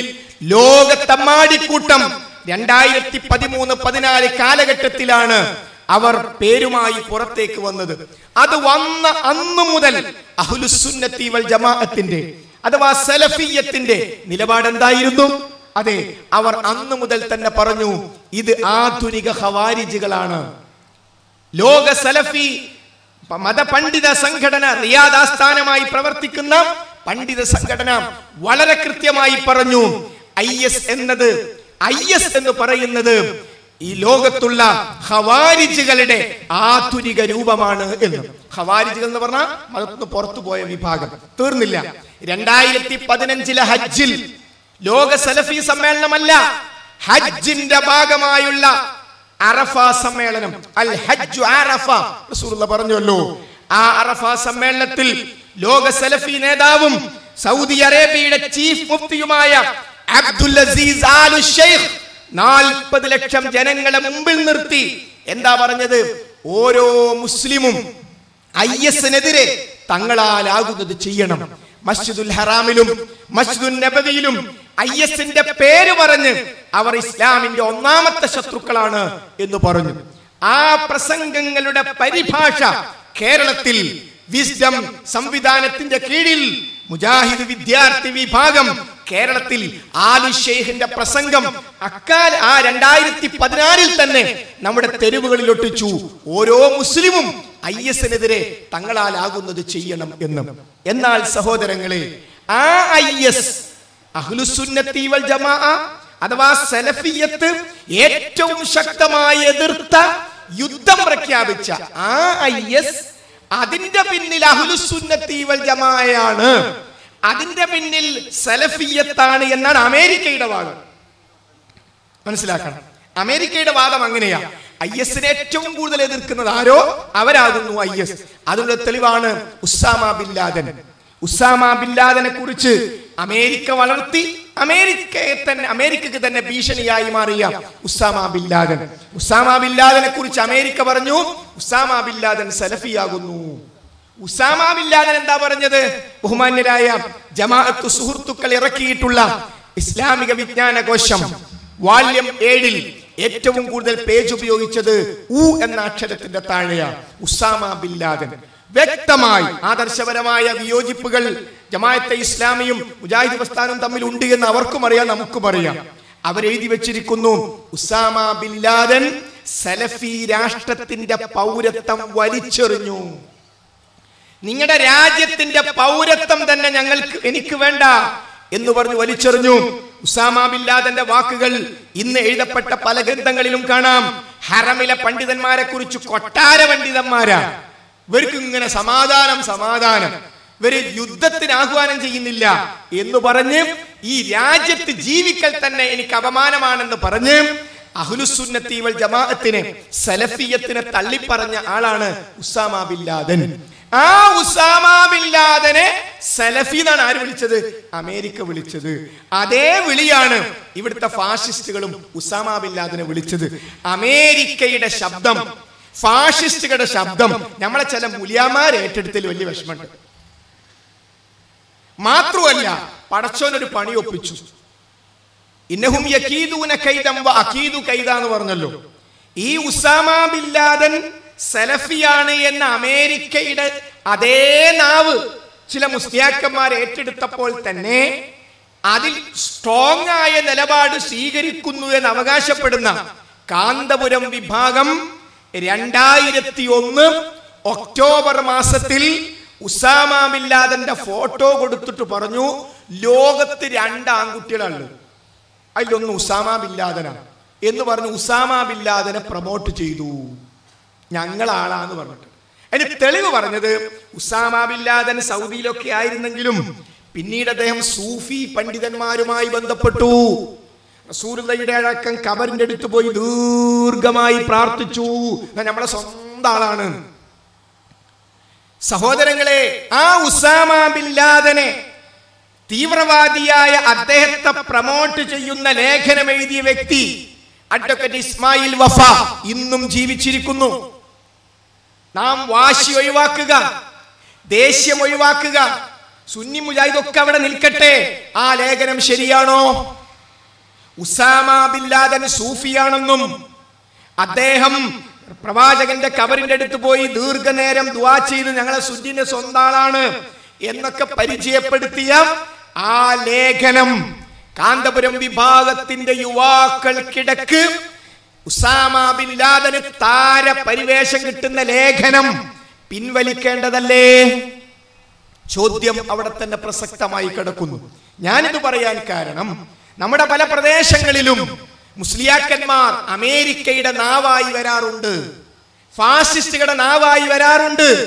ലോകത്തമ്മാടിക്കൂട്ടം രണ്ടായിരത്തി പതിമൂന്ന് പതിനാല് കാലഘട്ടത്തിലാണ് അവർ പേരുമായി പുറത്തേക്ക് വന്നത് അത് വന്ന അന്നു മുതൽ അഹുലുസുന്നത്തി വൽ ജമാഅത്തിന്റെ അഥവാ സലഫിയത്തിന്റെ നിലപാട് എന്തായിരുന്നു അതെ അവർ അന്നു മുതൽ തന്നെ പറഞ്ഞു ഇത് ആധുനിക ഹവാരിജുകളാണ് ലോക സലഫി പ- മതപണ്ഡിത സംഘടന റിയാദ് ആസ്ഥാനമായി പ്രവർത്തിക്കുന്ന പണ്ഡിത സംഘടന വളരെ കൃത്യമായി പറഞ്ഞു ഐ എസ് എന്നത് ഐ എസ് എന്ന് പറയുന്നത് ഈ ലോകത്തുള്ള ഹവാരിജുകളുടെ ആധുനിക രൂപമാണ് എന്ന് ഖവാരിജുകൾ എന്ന് പറഞ്ഞാൽ മതത്തിൽ നിന്ന് പുറത്തു പോയ വിഭാഗം തീർന്നില്ല രണ്ടായിരത്തി പതിനഞ്ചിലെ ഹജ്ജിൽ ലോക സലഫി സമ്മേളനമല്ല ഹജ്ജിന്റെ ഭാഗമായുള്ള അറഫ സമ്മേളനം അൽ ഹജ്ജു അറഫ റസൂലുള്ള പറഞ്ഞല്ലോ ആ അറഫ സമ്മേളനത്തിൽ ലോക സലഫി നേതാവും സൗദി അറേബ്യയുടെ ചീഫ് മുഫ്തിയുമായ അബ്ദുൽ അസീസ് ആലു ഷെയ്ഖ് നാൽപ്പത് ലക്ഷം ജനങ്ങളെ മുമ്പിൽ നിർത്തി എന്താ പറഞ്ഞത് ഓരോ മുസ്ലിമും ഐ എസിനെതിരെ തങ്ങളാലാകുന്നത് ചെയ്യണം മസ്ജിദുൽ ഹറാമിലും മസ്ജിദുൽ നബവിയിലും ഐ എസിന്റെ പേര് പറഞ്ഞ് അവർ ഇസ്ലാമിന്റെ ഒന്നാമത്തെ ശത്രുക്കളാണ് എന്ന് പറഞ്ഞു ആ പ്രസംഗങ്ങളുടെ പരിഭാഷ കേരളത്തിൽ വിസ്ഡം സംവിധാനത്തിന്റെ കീഴിൽ മുജാഹിദ് വിദ്യാർത്ഥി വിഭാഗം കേരളത്തിൽ ആലു ഷെയ്ഖിന്റെ പ്രസംഗം അക്കാൽ ആ രണ്ടായിരത്തി പതിനാലിൽ തന്നെ നമ്മുടെ തെരുവുകളിൽ ഒട്ടിച്ചു ഓരോ മുസ്ലിമും ഐ എസിനെതിരെ തങ്ങളാലാകുന്നത് ചെയ്യണം എന്ന് എന്നാൽ സഹോദരങ്ങളെ ആ ഐ എസ് അഹ്ലുസുന്നത്തി വൽ ജമാ അഥവാ സലഫിയത്ത് ഏറ്റവും ശക്തമായി എതിർത്ത യുദ്ധം പ്രഖ്യാപിച്ച ആ ഐ എസ് അതിന്റെ പിന്നിൽ അഹ്ലുസുന്നത്തി വൽ ജമായാണ് അതിന്റെ പിന്നിൽ സലഫിയത്താണ് എന്നാണ് അമേരിക്കയുടെ വാദം മനസ്സിലാക്കണം അമേരിക്കയുടെ വാദം അങ്ങനെയാ ഐ എസിനെ ഏറ്റവും കൂടുതൽ എതിർക്കുന്നത് ആരോ അവരാകുന്നു ഐ എസ് അതിനുള്ള തെളിവാണ് Osama bin Laden Osama bin ലാദനെ കുറിച്ച് അമേരിക്ക വളർത്തി അമേരിക്കയെ തന്നെ അമേരിക്കക്ക് തന്നെ ഭീഷണിയായി മാറിയ Osama bin Laden Osama bin ലാദനെ കുറിച്ച് അമേരിക്ക പറഞ്ഞു ഉസാമ ബിൻ ലാദൻ സലഫിയാകുന്നു ഉസാമ ബിൻ ലാദൻ എന്താ പറഞ്ഞത് ബഹുമാന്യരായ ജമാഅത്ത് സുഹൃത്തുക്കൾ ഇറക്കിയിട്ടുള്ള ഇസ്ലാമിക വിജ്ഞാന കോശം വാല്യം ഏഴിൽ ഏറ്റവും കൂടുതൽ പേജ് ഉപയോഗിച്ചത് ഉ എന്ന അക്ഷരത്തിന്റെ താഴെയാണ് ഉസാമ ബിൻ ലാദൻ വ്യക്തമായി ആദർശപരമായ വിയോജിപ്പുകൾ ജമാഅത്തെ ഇസ്ലാമിയും മുജാഹിദ് പ്രസ്ഥാനവും തമ്മിൽ ഉണ്ട് എന്ന് അവർക്കും അറിയാം നമുക്കും അറിയാം അവരെഴുതി വെച്ചിരിക്കുന്നു ഉസാമ ബിൻ ലാദൻ സലഫി രാഷ്ട്രത്തിന്റെ പൗരത്വം വലിച്ചെറിഞ്ഞു നിങ്ങളുടെ രാജ്യത്തിന്റെ പൗരത്വം തന്നെ ഞങ്ങൾക്ക് എനിക്ക് വേണ്ട എന്ന് പറഞ്ഞ് വലിച്ചെറിഞ്ഞു ഉസാമ ബിൻ ലാദന്റെ വാക്കുകൾ ഇന്ന് എഴുതപ്പെട്ട പല ഗ്രന്ഥങ്ങളിലും കാണാം ഹറമിലെ പണ്ഡിതന്മാരെ കുറിച്ച് കൊട്ടാര പണ്ഡിതന്മാരാ ഇവർക്ക് ഇങ്ങനെ സമാധാനം സമാധാനം ഇവര് യുദ്ധത്തിന് ആഹ്വാനം ചെയ്യുന്നില്ല എന്ന് പറഞ്ഞ് ഈ രാജ്യത്ത് ജീവിക്കൽ തന്നെ എനിക്ക് അപമാനമാണെന്ന് പറഞ്ഞ് അഹ്ലുസുന്നത്തി വൽ ജമാഅത്തിനെ സലഫിയത്തിനെ തള്ളിപ്പറഞ്ഞ ആളാണ് ഉസാമ ബിൻ ലാദൻ ആ ഉസാമ ബിൻ ലാദനെ സലഫി എന്നാണ് ആര് വിളിച്ചത് അമേരിക്ക വിളിച്ചത് അതേ വിളിയാണ് ഇവിടുത്തെ ഫാഷിസ്റ്റുകളും ഉസാമ ബിൻ ലാദനെ വിളിച്ചത് അമേരിക്കയുടെ ശബ്ദം ഫാഷിസ്റ്റുകളുടെ ശബ്ദം നമ്മളെ ചില മുലിയാമാർ ഏറ്റെടുത്തതിൽ വലിയ വിഷമമുണ്ട് മാത്രമല്ല പടച്ചോനൊരു പണി ഒപ്പിച്ചു ഇന്നഹും യക്കീദൂന കൈദം വ അക്കീദു കൈദ എന്ന് പറഞ്ഞല്ലോ ഈ ഉസാമ ബിൻ ലാദൻ സലഫിയാണ് എന്ന അമേരിക്കയുടെ അതേ നാവ് ചില മുസ്ലിയാക്കന്മാർ ഏറ്റെടുത്തപ്പോൾ തന്നെ അതിൽ സ്ട്രോങ് ആയ നിലപാട് സ്വീകരിക്കുന്നു എന്ന് അവകാശപ്പെടുന്ന കാന്തപുരം വിഭാഗം രണ്ടായിരത്തി ഒന്ന് ഒക്ടോബർ മാസത്തിൽ ഉസാമ ബിൻ ലാദന്റെ ഫോട്ടോ കൊടുത്തിട്ട് പറഞ്ഞു ലോകത്ത് രണ്ട് ആൺകുട്ടികളാണ് അതിലൊന്ന് ഉസാമ ബിൻ ലാദനാണ് എന്ന് പറഞ്ഞ് ഉസാമ ബിൻ ലാദനെ പ്രൊമോട്ട് ചെയ്തു ഞങ്ങളാളാന്ന് പറഞ്ഞിട്ട് അതിന് തെളിവ് പറഞ്ഞത് ഉസാമ ബിൻ ലാദൻ സൗദിയിലൊക്കെ ആയിരുന്നെങ്കിലും പിന്നീട് അദ്ദേഹം സൂഫി പണ്ഡിതന്മാരുമായി ബന്ധപ്പെട്ടു റസൂലുള്ളയുടെ അടക്കം കബറിന്റെ അടുത്ത് പോയി ദീർഘമായി പ്രാർത്ഥിച്ചു എന്നാ നമ്മളെ സ്വന്തം ആളാണ് സഹോദരങ്ങളെ ആ ഉസാമ ബിൻ ലാദനെ തീവ്രവാദിയായ അദ്ദേഹത്തെ പ്രമോട്ട് ചെയ്യുന്ന ലേഖനം എഴുതിയ വ്യക്തി അഡ്വക്കേറ്റ് ഇസ്മായിൽ വഫ ഇന്നും ജീവിച്ചിരിക്കുന്നു നാം വാശി ഒഴിവാക്കുക ദേഷ്യം ഒഴിവാക്കുക സുന്നി മുജാഹിദൊക്കെ അവിടെ നിൽക്കട്ടെ ആ ലേഖനം ശരിയാണോ ഉസാമ ബിൻ ലാദൻ സൂഫിയാണെന്നും അദ്ദേഹം പ്രവാചകന്റെ കബറിന്റെ അടുത്ത് പോയി ദീർഘനേരം ദുവാ ചെയ്ത് ഞങ്ങളെ സുന്നിന്റെ സ്വന്തം ആളാണ് എന്നൊക്കെ പരിചയപ്പെടുത്തിയ ആ ലേഖനം കാന്തപുരം വിഭാഗത്തിന്റെ യുവാക്കൾക്കിടക്ക് ഉസാമ ബിൻ ലാദന് താര പരിവേഷം കിട്ടുന്ന ലേഖനം പിൻവലിക്കേണ്ടതല്ലേ ചോദ്യം അവിടെ തന്നെ പ്രസക്തമായി കിടക്കുന്നു ഞാനിത് പറയാൻ കാരണം നമ്മുടെ പല പ്രദേശങ്ങളിലും മുസ്ലിയാക്കന്മാർ അമേരിക്കയുടെ നാവായി വരാറുണ്ട് ഫാസിസ്റ്റുകളുടെ നാവായി വരാറുണ്ട്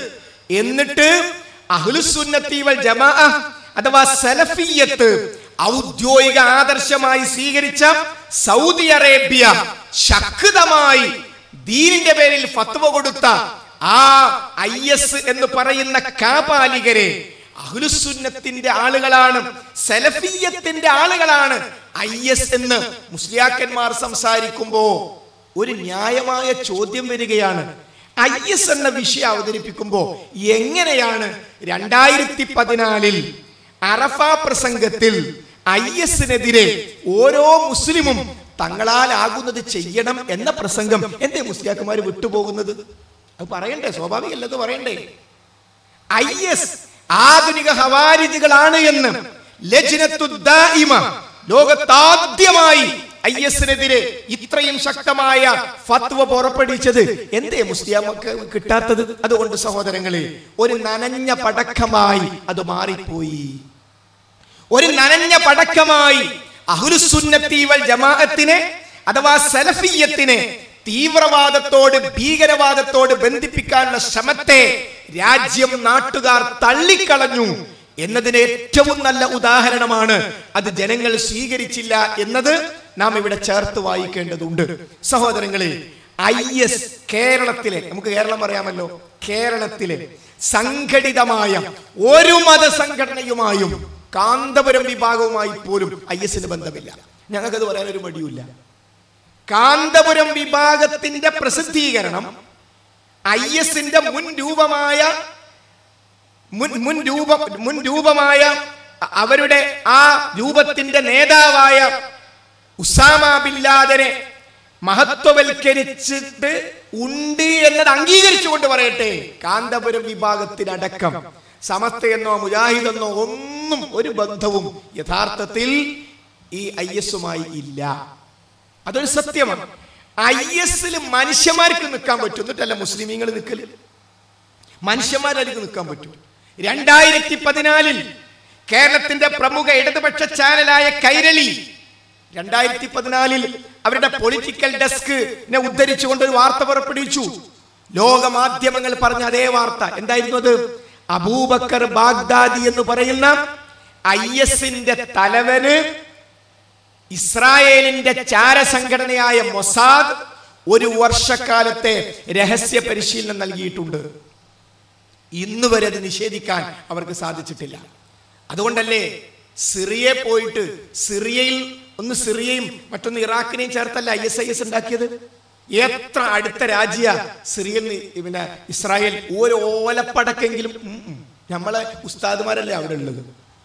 എന്നിട്ട് അഹ്ലുസുന്നത്തി വൽ ജമാ അഥവാ സലഫിയത്ത് ഔദ്യോഗിക ആദർശമായി സ്വീകരിച്ച സൗദി അറേബ്യ ശക്തമായി ദീനിന്റെ പേരിൽ ഫത്വ കൊടുത്ത ആ ഐ എസ് എന്ന് പറയുന്ന കാപാലികരെ അഹ്ലുസുന്നത്തിന്റെ ആളുകളാണ് സലഫിയത്തിന്റെ ആളുകളാണ് ഐ എസ് എന്ന് മുസ്ലിയാക്കന്മാർ സംസാരിക്കുമ്പോ ഒരു ന്യായമായ ചോദ്യം വരികയാണ് ഐ എസ് എന്ന വിഷയം അവതരിപ്പിക്കുമ്പോ എങ്ങനെയാണ് രണ്ടായിരത്തി പതിനാലിൽ അറഫ പ്രസംഗത്തിൽ ഐ എസിനെതിരെ ഓരോ മുസ്ലിമും തങ്ങളാൽ ആകുന്നത് ചെയ്യണം എന്ന പ്രസംഗം എന്തേ മുസ്ലിയാക്കന്മാർ വിട്ടുപോകുന്നത് അത് പറയണ്ടേ സ്വാഭാവികമല്ലത് പറയണ്ടേ ഐ എസ് ആധുനിക ഹവാരിജുകളാണ് എന്ന് ലജ്നത്തു ദായിമ ലോകത്താദ്യമായി ഐ എസിനെതിരെ ഇത്രയും ശക്തമായ ഫത്വ പുറപ്പെടുവിച്ചത് എന്തേ മുസ്ലിമക്ക് കിട്ടാത്തത് അതുകൊണ്ട് സഹോദരങ്ങളെ ഒരു നനഞ്ഞ പടക്കമായി അത് മാറിപ്പോയി ഒരു നനഞ്ഞ പടക്കമായി അഹുലുസുന്നത്തി വൽ ജമാഅത്തിനെ അഥവാ സലഫിയത്തിനെ തീവ്രവാദത്തോട് ഭീകരവാദത്തോട് ബന്ധിപ്പിക്കാനുള്ള ശ്രമത്തെ രാജ്യം നാട്ടുകാർ തള്ളിക്കളഞ്ഞു എന്നതിന് ഏറ്റവും നല്ല ഉദാഹരണമാണ് അത് ജനങ്ങൾ സ്വീകരിച്ചില്ല എന്നത് നാം ഇവിടെ ചേർത്ത് വായിക്കേണ്ടതുണ്ട് സഹോദരങ്ങളെ ഐ എസ് കേരളത്തിലെ നമുക്ക് കേരളം പറയാമല്ലോ കേരളത്തിലെ സംഘടിതമായ ഒരു മതസംഘടനയുമായും കാന്തപുരം വിഭാഗവുമായി പോലും ഐ എസിന് ബന്ധമില്ല ഞങ്ങൾക്കത് പറയാൻ ഒരു മടിയുമില്ല കാന്തപുരം വിഭാഗത്തിന്റെ പ്രസിദ്ധീകരണം ഐ എസിന്റെ മുൻ രൂപമായ മുൻ മുൻ രൂപ മുൻ രൂപമായ അവരുടെ ആ രൂപത്തിന്റെ നേതാവായ ഉസാമ ബില്ലാദനെ മഹത്വവൽക്കരിച്ചിട്ട് ഉണ്ട് എന്നത് അംഗീകരിച്ചുകൊണ്ട് പറയട്ടെ കാന്തപുരം വിഭാഗത്തിനടക്കം സമസ്തയെന്നോ മുജാഹിദെന്നോ ഒന്നും ഒരു ബന്ധവും യഥാർത്ഥത്തിൽ ഈ ഐ എസുമായി ഇല്ല അതൊരു സത്യമാണ് ഐ എസിൽ മനുഷ്യന്മാർക്ക് നിൽക്കാൻ പറ്റും എന്നിട്ടല്ല മുസ്ലിമീങ്ങൾ നിൽക്കല് മനുഷ്യന്മാരായിരിക്കും നിൽക്കാൻ പറ്റും രണ്ടായിരത്തി പതിനാലിൽ കേരളത്തിന്റെ പ്രമുഖ ഇടതുപക്ഷ ചാനലായ കൈരളി രണ്ടായിരത്തി പതിനാലിൽ അവരുടെ പൊളിറ്റിക്കൽ ഡെസ്കിനെ ഉദ്ധരിച്ചുകൊണ്ട് ഒരു വാർത്ത പുറപ്പെടുവിച്ചു ലോക മാധ്യമങ്ങൾ പറഞ്ഞ അതേ വാർത്ത എന്തായിരുന്നു അത് അബൂബക്കർ ബാഗ്ദാദി എന്ന് പറയുന്ന ഐ എസിന്റെ തലവന് ഇസ്രായേലിന്റെ ചാരസംഘടനയായ മൊസാദ് ഒരു വർഷക്കാലത്തെ രഹസ്യ പരിശീലനം നൽകിയിട്ടുണ്ട് ഇന്ന് വരെ അത് നിഷേധിക്കാൻ അവർക്ക് സാധിച്ചിട്ടില്ല അതുകൊണ്ടല്ലേ സിറിയെ പോയിട്ട് സിറിയയിൽ ഒന്ന് സിറിയയും മറ്റൊന്ന് ഇറാഖിനെയും ചേർത്തല്ല ഐ എസ് ഐ എസ് ഉണ്ടാക്കിയത് എത്ര അടുത്ത രാജ്യ സിറിയയിൽ നി- പിന്നെ ഇസ്രായേൽ ഒരു ഓലപ്പടക്കെങ്കിലും ഉം ഉം. നമ്മളെ ഉസ്താദുമാരല്ലേ അവിടെ ഉള്ളത്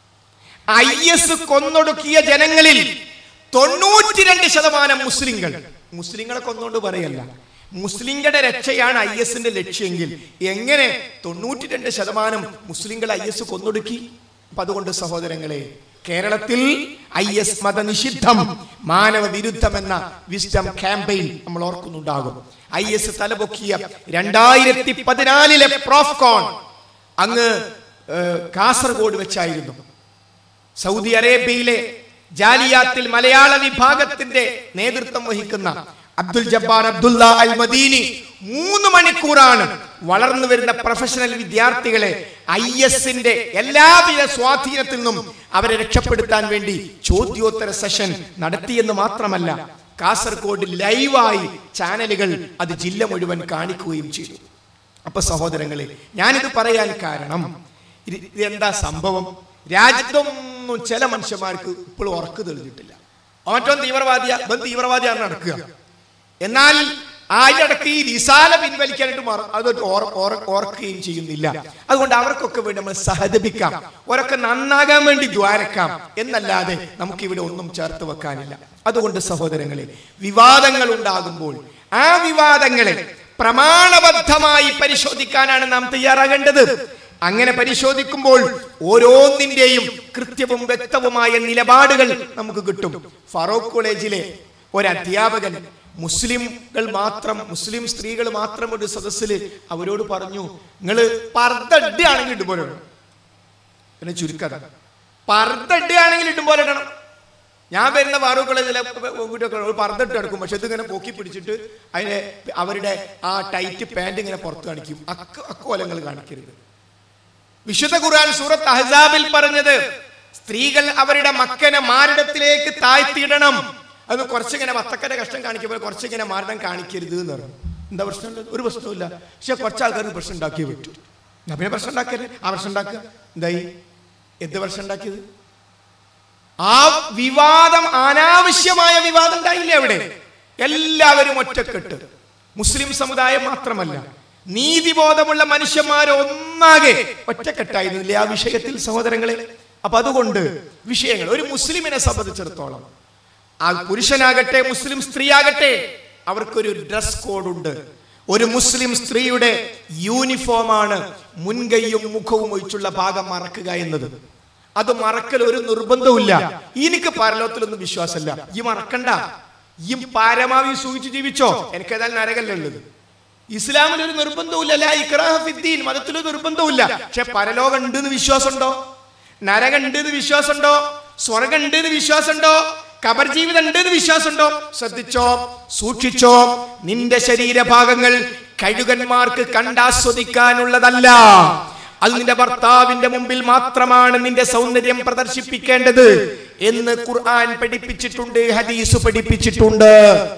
ഐ എസ് കൊന്നൊടുക്കിയ ജനങ്ങളിൽ തൊണ്ണൂറ്റിരണ്ട് ശതമാനം മുസ്ലിങ്ങൾ മുസ്ലിങ്ങളെ കൊന്നുകൊണ്ട് പറയല്ല മുസ്ലിങ്ങളുടെ രക്ഷയാണ് ഐ എസിന്റെ ലക്ഷ്യമെങ്കിൽ എങ്ങനെ തൊണ്ണൂറ്റിരണ്ട് ശതമാനം മുസ്ലിങ്ങൾ ഐ എസ് കൊന്നൊടുക്കി അപ്പൊ അതുകൊണ്ട് സഹോദരങ്ങളെ കേരളത്തിൽ ഐ എസ് മതനിഷിദ്ധം മാനവ വിരുദ്ധമെന്ന വിസ്ഡം ക്യാമ്പയിൻ നമ്മൾ ഓർക്കുന്നുണ്ടാകും ഐ എസ് തലപൊക്കിയ രണ്ടായിരത്തി പതിനാലിലെ പ്രോഫ്കോൺ അങ്ങ് ഏഹ്, കാസർഗോഡ് വെച്ചായിരുന്നു സൗദി അറേബ്യയിലെ ജാലിയാത്തിൽ മലയാള വിഭാഗത്തിന്റെ നേതൃത്വം വഹിക്കുന്ന അബ്ദുൽ ജബ്ബാർ അബ്ദുല്ല അൽ മദീനി മൂന്ന് മണിക്കൂറാണ് വളർന്നു വരുന്ന പ്രൊഫഷണൽ വിദ്യാർത്ഥികളെ ഐ എസിന്റെ എല്ലാവിധ സ്വാധീനത്തിൽ നിന്നും അവരെ രക്ഷപ്പെടുത്താൻ വേണ്ടി ചോദ്യോത്തര സെഷൻ നടത്തിയെന്ന് മാത്രമല്ല കാസർഗോഡ് ലൈവായി ചാനലുകൾ അത് ജില്ല മുഴുവൻ കാണിക്കുകയും ചെയ്തു അപ്പൊ സഹോദരങ്ങളെ ഞാനിത് പറയാൻ കാരണം ഇത് ഇതെന്താ സംഭവം രാജ്യത്തൊന്നും ചില മനുഷ്യന്മാർക്ക് ഇപ്പോഴും ഉറക്ക് തെളിഞ്ഞിട്ടില്ല മറ്റോ തീവ്രവാദിയ ഇവൻ തീവ്രവാദിയാണ് നടക്കുക എന്നാൽ അതിനിടയ്ക്ക് ഈ റിസാല പിൻവലിക്കാനായിട്ട് മാറും അത് ഓർ- ഓർ- ഓർക്കുകയും ചെയ്യുന്നില്ല അതുകൊണ്ട് അവർക്കൊക്കെ വേണ്ടി നമ്മൾ സഹതപിക്കാം ഓരൊക്കെ നന്നാകാൻ വേണ്ടി ദ്വാരക്കാം എന്നല്ലാതെ നമുക്ക് ഇവിടെ ഒന്നും ചേർത്ത് വെക്കാനില്ല അതുകൊണ്ട് സഹോദരങ്ങളെ വിവാദങ്ങൾ ഉണ്ടാകുമ്പോൾ ആ വിവാദങ്ങളെ പ്രമാണബദ്ധമായി പരിശോധിക്കാനാണ് നാം തയ്യാറാകേണ്ടത് അങ്ങനെ പരിശോധിക്കുമ്പോൾ ഓരോന്നിന്റെയും കൃത്യവും വ്യക്തവുമായ നിലപാടുകൾ നമുക്ക് കിട്ടും ഫറൂഖ് കോളേജിലെ ഒരു അധ്യാപകൻ മുസ്ലിംകൾ മാത്രം മുസ്ലിം സ്ത്രീകൾ മാത്രം ഒരു സദസ്സിൽ അവരോട് പറഞ്ഞു നിങ്ങൾ പർദ്ദഡ്ഡയാണെങ്കിൽ ഇടുമ്പോൾ ഇടണം പിന്നെ ചുരുക്കഥ പർദ്ദഡ്ഡയാണെങ്കിൽ ഇടുമ്പോൾ ഇടണം ഞാൻ വരുന്ന ഫാറൂഖ് കോളേജിലെ കുട്ടിയൊക്കെ ഒരു പർദ്ദട്ട് കിടക്കും പക്ഷെ ഇതിങ്ങനെ പൊക്കി പിടിച്ചിട്ട് അതിനെ അവരുടെ ആ ടൈറ്റ് പാൻറ് ഇങ്ങനെ പുറത്ത് കാണിക്കും അക്ക അക്കോലങ്ങൾ കാണിക്കരുത് വിശുദ്ധ ഖുർആൻ സൂറത്ത് അഹ്സാബിൽ പറഞ്ഞത് സ്ത്രീകൾ അവരുടെ മക്കനെ മാരിടത്തിലേക്ക് താഴ്ത്തിയിടണം അത് കുറച്ചിങ്ങനെ വത്തക്കര കഷ്ടം കാണിക്കുമ്പോൾ കുറച്ചിങ്ങനെ മാരണം കാണിക്കരുത് എന്ന് പറഞ്ഞു എന്താ പ്രശ്നമുള്ളത് ഒരു പ്രശ്നമില്ല പക്ഷെ കുറച്ച് ആൾക്കാർക്ക് പ്രശ്നം ഉണ്ടാക്കിയേ പറ്റൂ എന്നാ പിന്നെ പ്രശ്നം ഉണ്ടാക്കരുത് ആ പ്രശ്നം ഉണ്ടാക്കുക എന്തായി എന്ത് പ്രശ്നം ഉണ്ടാക്കിയത് ആ വിവാദം അനാവശ്യമായ വിവാദം ഉണ്ടായില്ലേ അവിടെ എല്ലാവരും ഒറ്റക്കെട്ട് മുസ്ലിം സമുദായം മാത്രമല്ല നീതിബോധമുള്ള മനുഷ്യന്മാർ ഒന്നാകെ ഒറ്റക്കെട്ടായിരുന്നില്ലേ ആ വിഷയത്തിൽ സഹോദരങ്ങളെ അപ്പൊ അതുകൊണ്ട് വിഷയങ്ങൾ ഒരു മുസ്ലിമിനെ സംബന്ധിച്ചിടത്തോളം ആ പുരുഷനാകട്ടെ മുസ്ലിം സ്ത്രീയാകട്ടെ അവർക്കൊരു ഡ്രസ് കോഡ് ഉണ്ട് ഒരു മുസ്ലിം സ്ത്രീയുടെ യൂണിഫോമാണ് മുൻകൈയും മുഖവും ഒഴിച്ചുള്ള ഭാഗം മറക്കുക എന്നത് അത് മറക്കൽ ഒരു നിർബന്ധവുമില്ല എനിക്ക് പരലോകത്തിലൊന്നും വിശ്വാസമില്ല ഈ മറക്കണ്ട ഈ പാരമാവധി സൂചിച്ച് ജീവിച്ചോ എനിക്ക് ഏതായാലും നരകല്ലേ ഉള്ളത് ഇസ്ലാമിൽ ഒരു നിർബന്ധവുമില്ല ലാ ഇക്റാഹ ഫിദ്ദീൻ മതത്തിലൊരു നിർബന്ധവുമില്ല പക്ഷെ പരലോകം ഉണ്ട് എന്ന് വിശ്വാസമുണ്ടോ നരകം ഉണ്ട് എന്ന് വിശ്വാസമുണ്ടോ സ്വർഗം ഉണ്ട് എന്ന് വിശ്വാസമുണ്ടോ കബർ ജീവിതം ഉണ്ട് എന്ന് വിശ്വാസമുണ്ടോ ശ്രദ്ധിച്ചോ സൂക്ഷിച്ചോ നിന്റെ ശരീരഭാഗങ്ങൾ കഴുകന്മാർക്ക് കണ്ടാസ്വദിക്കാനുള്ളതല്ല അത് നിന്റെ ഭർത്താവിന്റെ മുമ്പിൽ മാത്രമാണ് നിന്റെ സൗന്ദര്യം പ്രദർശിപ്പിക്കേണ്ടത് എന്ന് ഖുർആൻ പഠിപ്പിച്ചിട്ടുണ്ട് ഹദീസ് പഠിപ്പിച്ചിട്ടുണ്ട്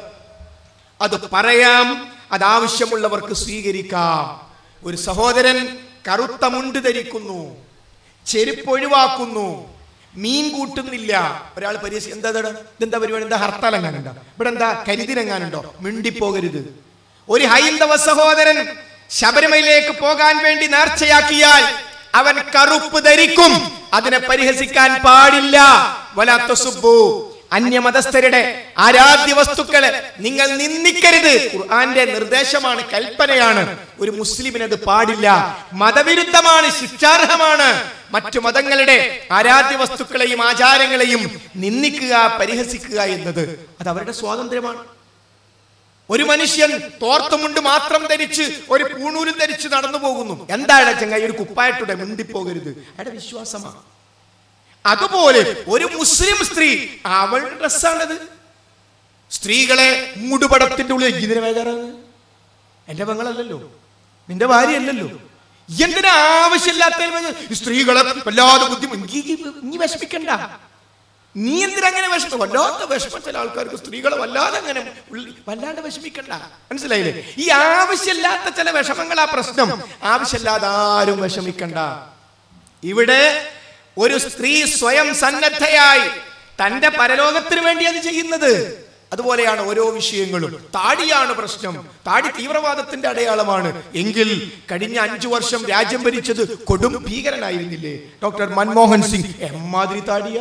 അത് പറയാം അത് ആവശ്യമുള്ളവർക്ക് സ്വീകരിക്കാം ഒരു സഹോദരൻ കറുത്ത മുണ്ട് ധരിക്കുന്നു ചെരുപ്പ് ഒഴിവാക്കുന്നു മീൻ കൂട്ടുന്നില്ല ഒരാൾ പരിഹസി എന്താ ഇതെടാ? ഇതെന്താ പരിപാടി എന്താ ഹർത്താൽ എങ്ങാനുണ്ടോ ഇവിടെ എന്താ കരിതിനെങ്ങാനുണ്ടോ മിണ്ടിപ്പോകരുത് ഒരു ഹൈന്ദവ സഹോദരൻ ശബരിമലയിലേക്ക് പോകാൻ വേണ്ടി നേർച്ചയാക്കിയാൽ അവൻ കറുപ്പ് ധരിക്കും അതിനെ പരിഹസിക്കാൻ പാടില്ല വലാത്ത സുബ്ബു അന്യമതസ്ഥരുടെ ആരാധ്യ വസ്തുക്കളെ നിങ്ങൾ നിന്ദിക്കരുത് ഖുർആന്റെ നിർദ്ദേശമാണ് കൽപ്പനയാണ് ഒരു മുസ്ലിമിന് അത് പാടില്ല മതവിരുദ്ധമാണ് ശിക്ഷാർഹമാണ് മറ്റു മതങ്ങളുടെ ആരാധ്യ വസ്തുക്കളെയും ആചാരങ്ങളെയും നിന്ദിക്കുക പരിഹസിക്കുക എന്നത് അത് അവരുടെ സ്വാതന്ത്ര്യമാണ് ഒരു മനുഷ്യൻ തോർത്തുമുണ്ട് മാത്രം ധരിച്ച് ഒരു പൂണൂലും ധരിച്ച് നടന്നു പോകുന്നു എന്താണ് ചങ്ങായി ഒരു കുപ്പായിട്ടൂടെ മിണ്ടിപ്പോകരുത് അയാളുടെ വിശ്വാസമാണ് അതുപോലെ ഒരു മുസ്ലിം സ്ത്രീ അവളുടെ ഡ്രസ്സാണത് സ്ത്രീകളെ മൂടുപടത്തിന്റെ ഉള്ളിൽ ഇതിനെ വേദാറാണ് എന്റെ പെങ്ങളല്ലല്ലോ നിന്റെ ഭാര്യയല്ലല്ലോ എന്തിനാ ആവശ്യമില്ലാത്ത സ്ത്രീകളെ വല്ലാതെ ബുദ്ധിമുട്ട് നീ വിഷമിക്കണ്ട നീ എന്തിനാ അങ്ങനെ വിഷമം വല്ലാത്ത വിഷമം ചില ആൾക്കാർക്ക് സ്ത്രീകളെ വല്ലാതെ അങ്ങനെ ഉള്ളി- വല്ലാണ്ട് വിഷമിക്കണ്ട മനസ്സിലായില്ലേ ഈ ആവശ്യമില്ലാത്ത ചില വിഷമങ്ങളാ പ്രശ്നം ആവശ്യമില്ലാതെ ആരും വിഷമിക്കണ്ട ഇവിടെ ഒരു സ്ത്രീ സ്വയം സന്നദ്ധയായി തന്റെ പരലോകത്തിന് വേണ്ടി അത് ചെയ്യുന്നത് അതുപോലെയാണ് ഓരോ വിഷയങ്ങളും താടിയാണ് പ്രശ്നം താടി തീവ്രവാദത്തിന്റെ അടയാളമാണ് എങ്കിൽ കഴിഞ്ഞ അഞ്ചു വർഷം രാജ്യം ഭരിച്ചത് കൊടും ഭീകരനായിരുന്നില്ലേ ഡോക്ടർ മൻമോഹൻ സിംഗ് എമ്മാതിരി താടിയ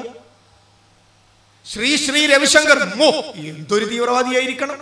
ശ്രീ ശ്രീ രവിശങ്കർ മോ എന്തൊരു തീവ്രവാദിയായിരിക്കണം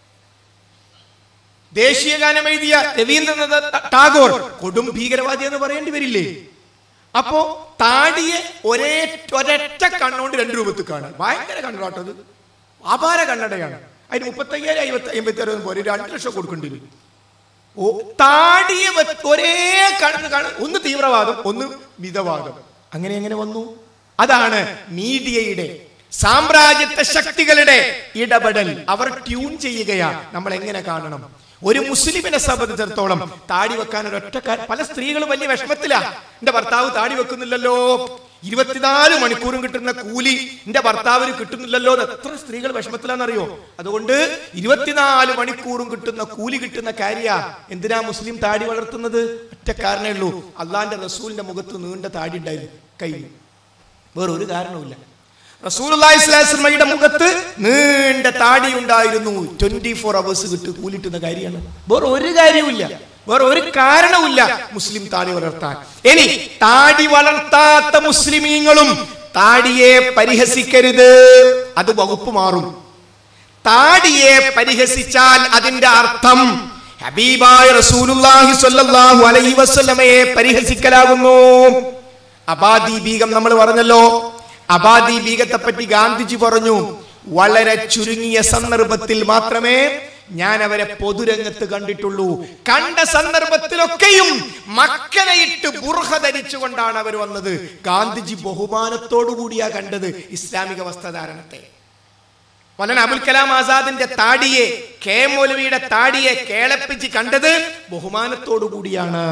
ദേശീയ ഗാനം എഴുതിയ രവീന്ദ്രനാഥ് ടാഗോർ കൊടും ഭീകരവാദി എന്ന് പറയേണ്ടി വരില്ലേ അപ്പോ താടിയെ ഒരേ ഒരൊറ്റ കണ്ണുകൊണ്ട് രണ്ട് രൂപത്തിൽ കാണാം ഭയങ്കര കണ്ണാട്ടത് അപാര കണ്ണടയാണ് അതിന് മുപ്പത്തയ്യായിരം അയ്പത്തി അമ്പത്തി അറുപത് പോലെ രണ്ട് ലക്ഷം കൊടുക്കേണ്ടി വരും ഓ താടിയെ വെ- ഒരേ കണ്ണ് കാണ ഒന്ന് തീവ്രവാദം ഒന്ന് മിതവാദം അങ്ങനെ എങ്ങനെ വന്നു അതാണ് മീഡിയയുടെ സാമ്രാജ്യത്വ ശക്തികളുടെ ഇടപെടൽ അവർ ട്യൂൺ ചെയ്യുകയാണ് നമ്മൾ എങ്ങനെ കാണണം ഒരു മുസ്ലിമിനെ സംബന്ധിച്ചിടത്തോളം താടി വെക്കാൻ ഒരൊറ്റ കാ- പല സ്ത്രീകളും വലിയ വിഷമത്തിലാ എന്റെ ഭർത്താവ് താടി വെക്കുന്നില്ലല്ലോ ഇരുപത്തിനാല് മണിക്കൂറും കിട്ടുന്ന കൂലി എന്റെ ഭർത്താവിന് കിട്ടുന്നില്ലല്ലോ എന്ന് എത്ര സ്ത്രീകൾ വിഷമത്തിലാണെന്നറിയോ അതുകൊണ്ട് ഇരുപത്തിനാല് മണിക്കൂറും കിട്ടുന്ന കൂലി കിട്ടുന്ന കാര്യ എന്തിനാ മുസ്ലിം താടി വളർത്തുന്നത് ഒറ്റ കാരണമേ ഉള്ളൂ അള്ളാന്റെ റസൂലിന്റെ മുഖത്ത് നീണ്ട താടി ഉണ്ടായിരുന്നു കയ്യിൽ വേറെ ഒരു കാരണവുമില്ല റസൂലുള്ളാഹിസ്ലാസ്മയുടെ മുഖത്ത് നീണ്ട താടി ഉണ്ടായിരുന്നു ട്വന്റി ഫോർ അവേഴ്സ് കിട്ട് കൂലിട്ടുന്ന കാര്യമാണ് വേറെ ഒരു കാര്യവുമില്ല വേറെ ഒരു കാരണവുമില്ല മുസ്ലിം താടി വളർത്താൻ ഇനി താടി വളർത്താത്ത മുസ്ലിമീങ്ങളും താടിയെ പരിഹസിക്കരുത് അത് വകുപ്പ് മാറും താടിയെ പരിഹസിച്ചാൽ അതിന്റെ അർത്ഥം ഹബീബായ റസൂലുള്ളാഹി സ്വല്ലല്ലാഹു അലൈഹി വസല്ലമയെ പരിഹസിക്കലാകുന്നു അബാദി ബീഗം നമ്മൾ പറഞ്ഞല്ലോ അബാദി ബീഗത്തെ പറ്റി ഗാന്ധിജി പറഞ്ഞു വളരെ ചുരുങ്ങിയ സന്ദർഭത്തിൽ മാത്രമേ ഞാൻ അവരെ പൊതുരംഗത്ത് കണ്ടിട്ടുള്ളൂ കണ്ട സന്ദർഭത്തിലൊക്കെയും മക്കനയിട്ട് ബുർഹ ധരിച്ചുകൊണ്ടാണ് അവർ വന്നത് ഗാന്ധിജി ബഹുമാനത്തോടു കൂടിയാ കണ്ടത് ഇസ്ലാമിക വസ്ത്രധാരണത്തെ മൗലാന അബുൽ കലാം ആസാദിന്റെ താടിയെ കെ എം മൗലവിയുടെ താടിയെ കേളപ്പിച്ച് കണ്ടത് ബഹുമാനത്തോടു കൂടിയാണ്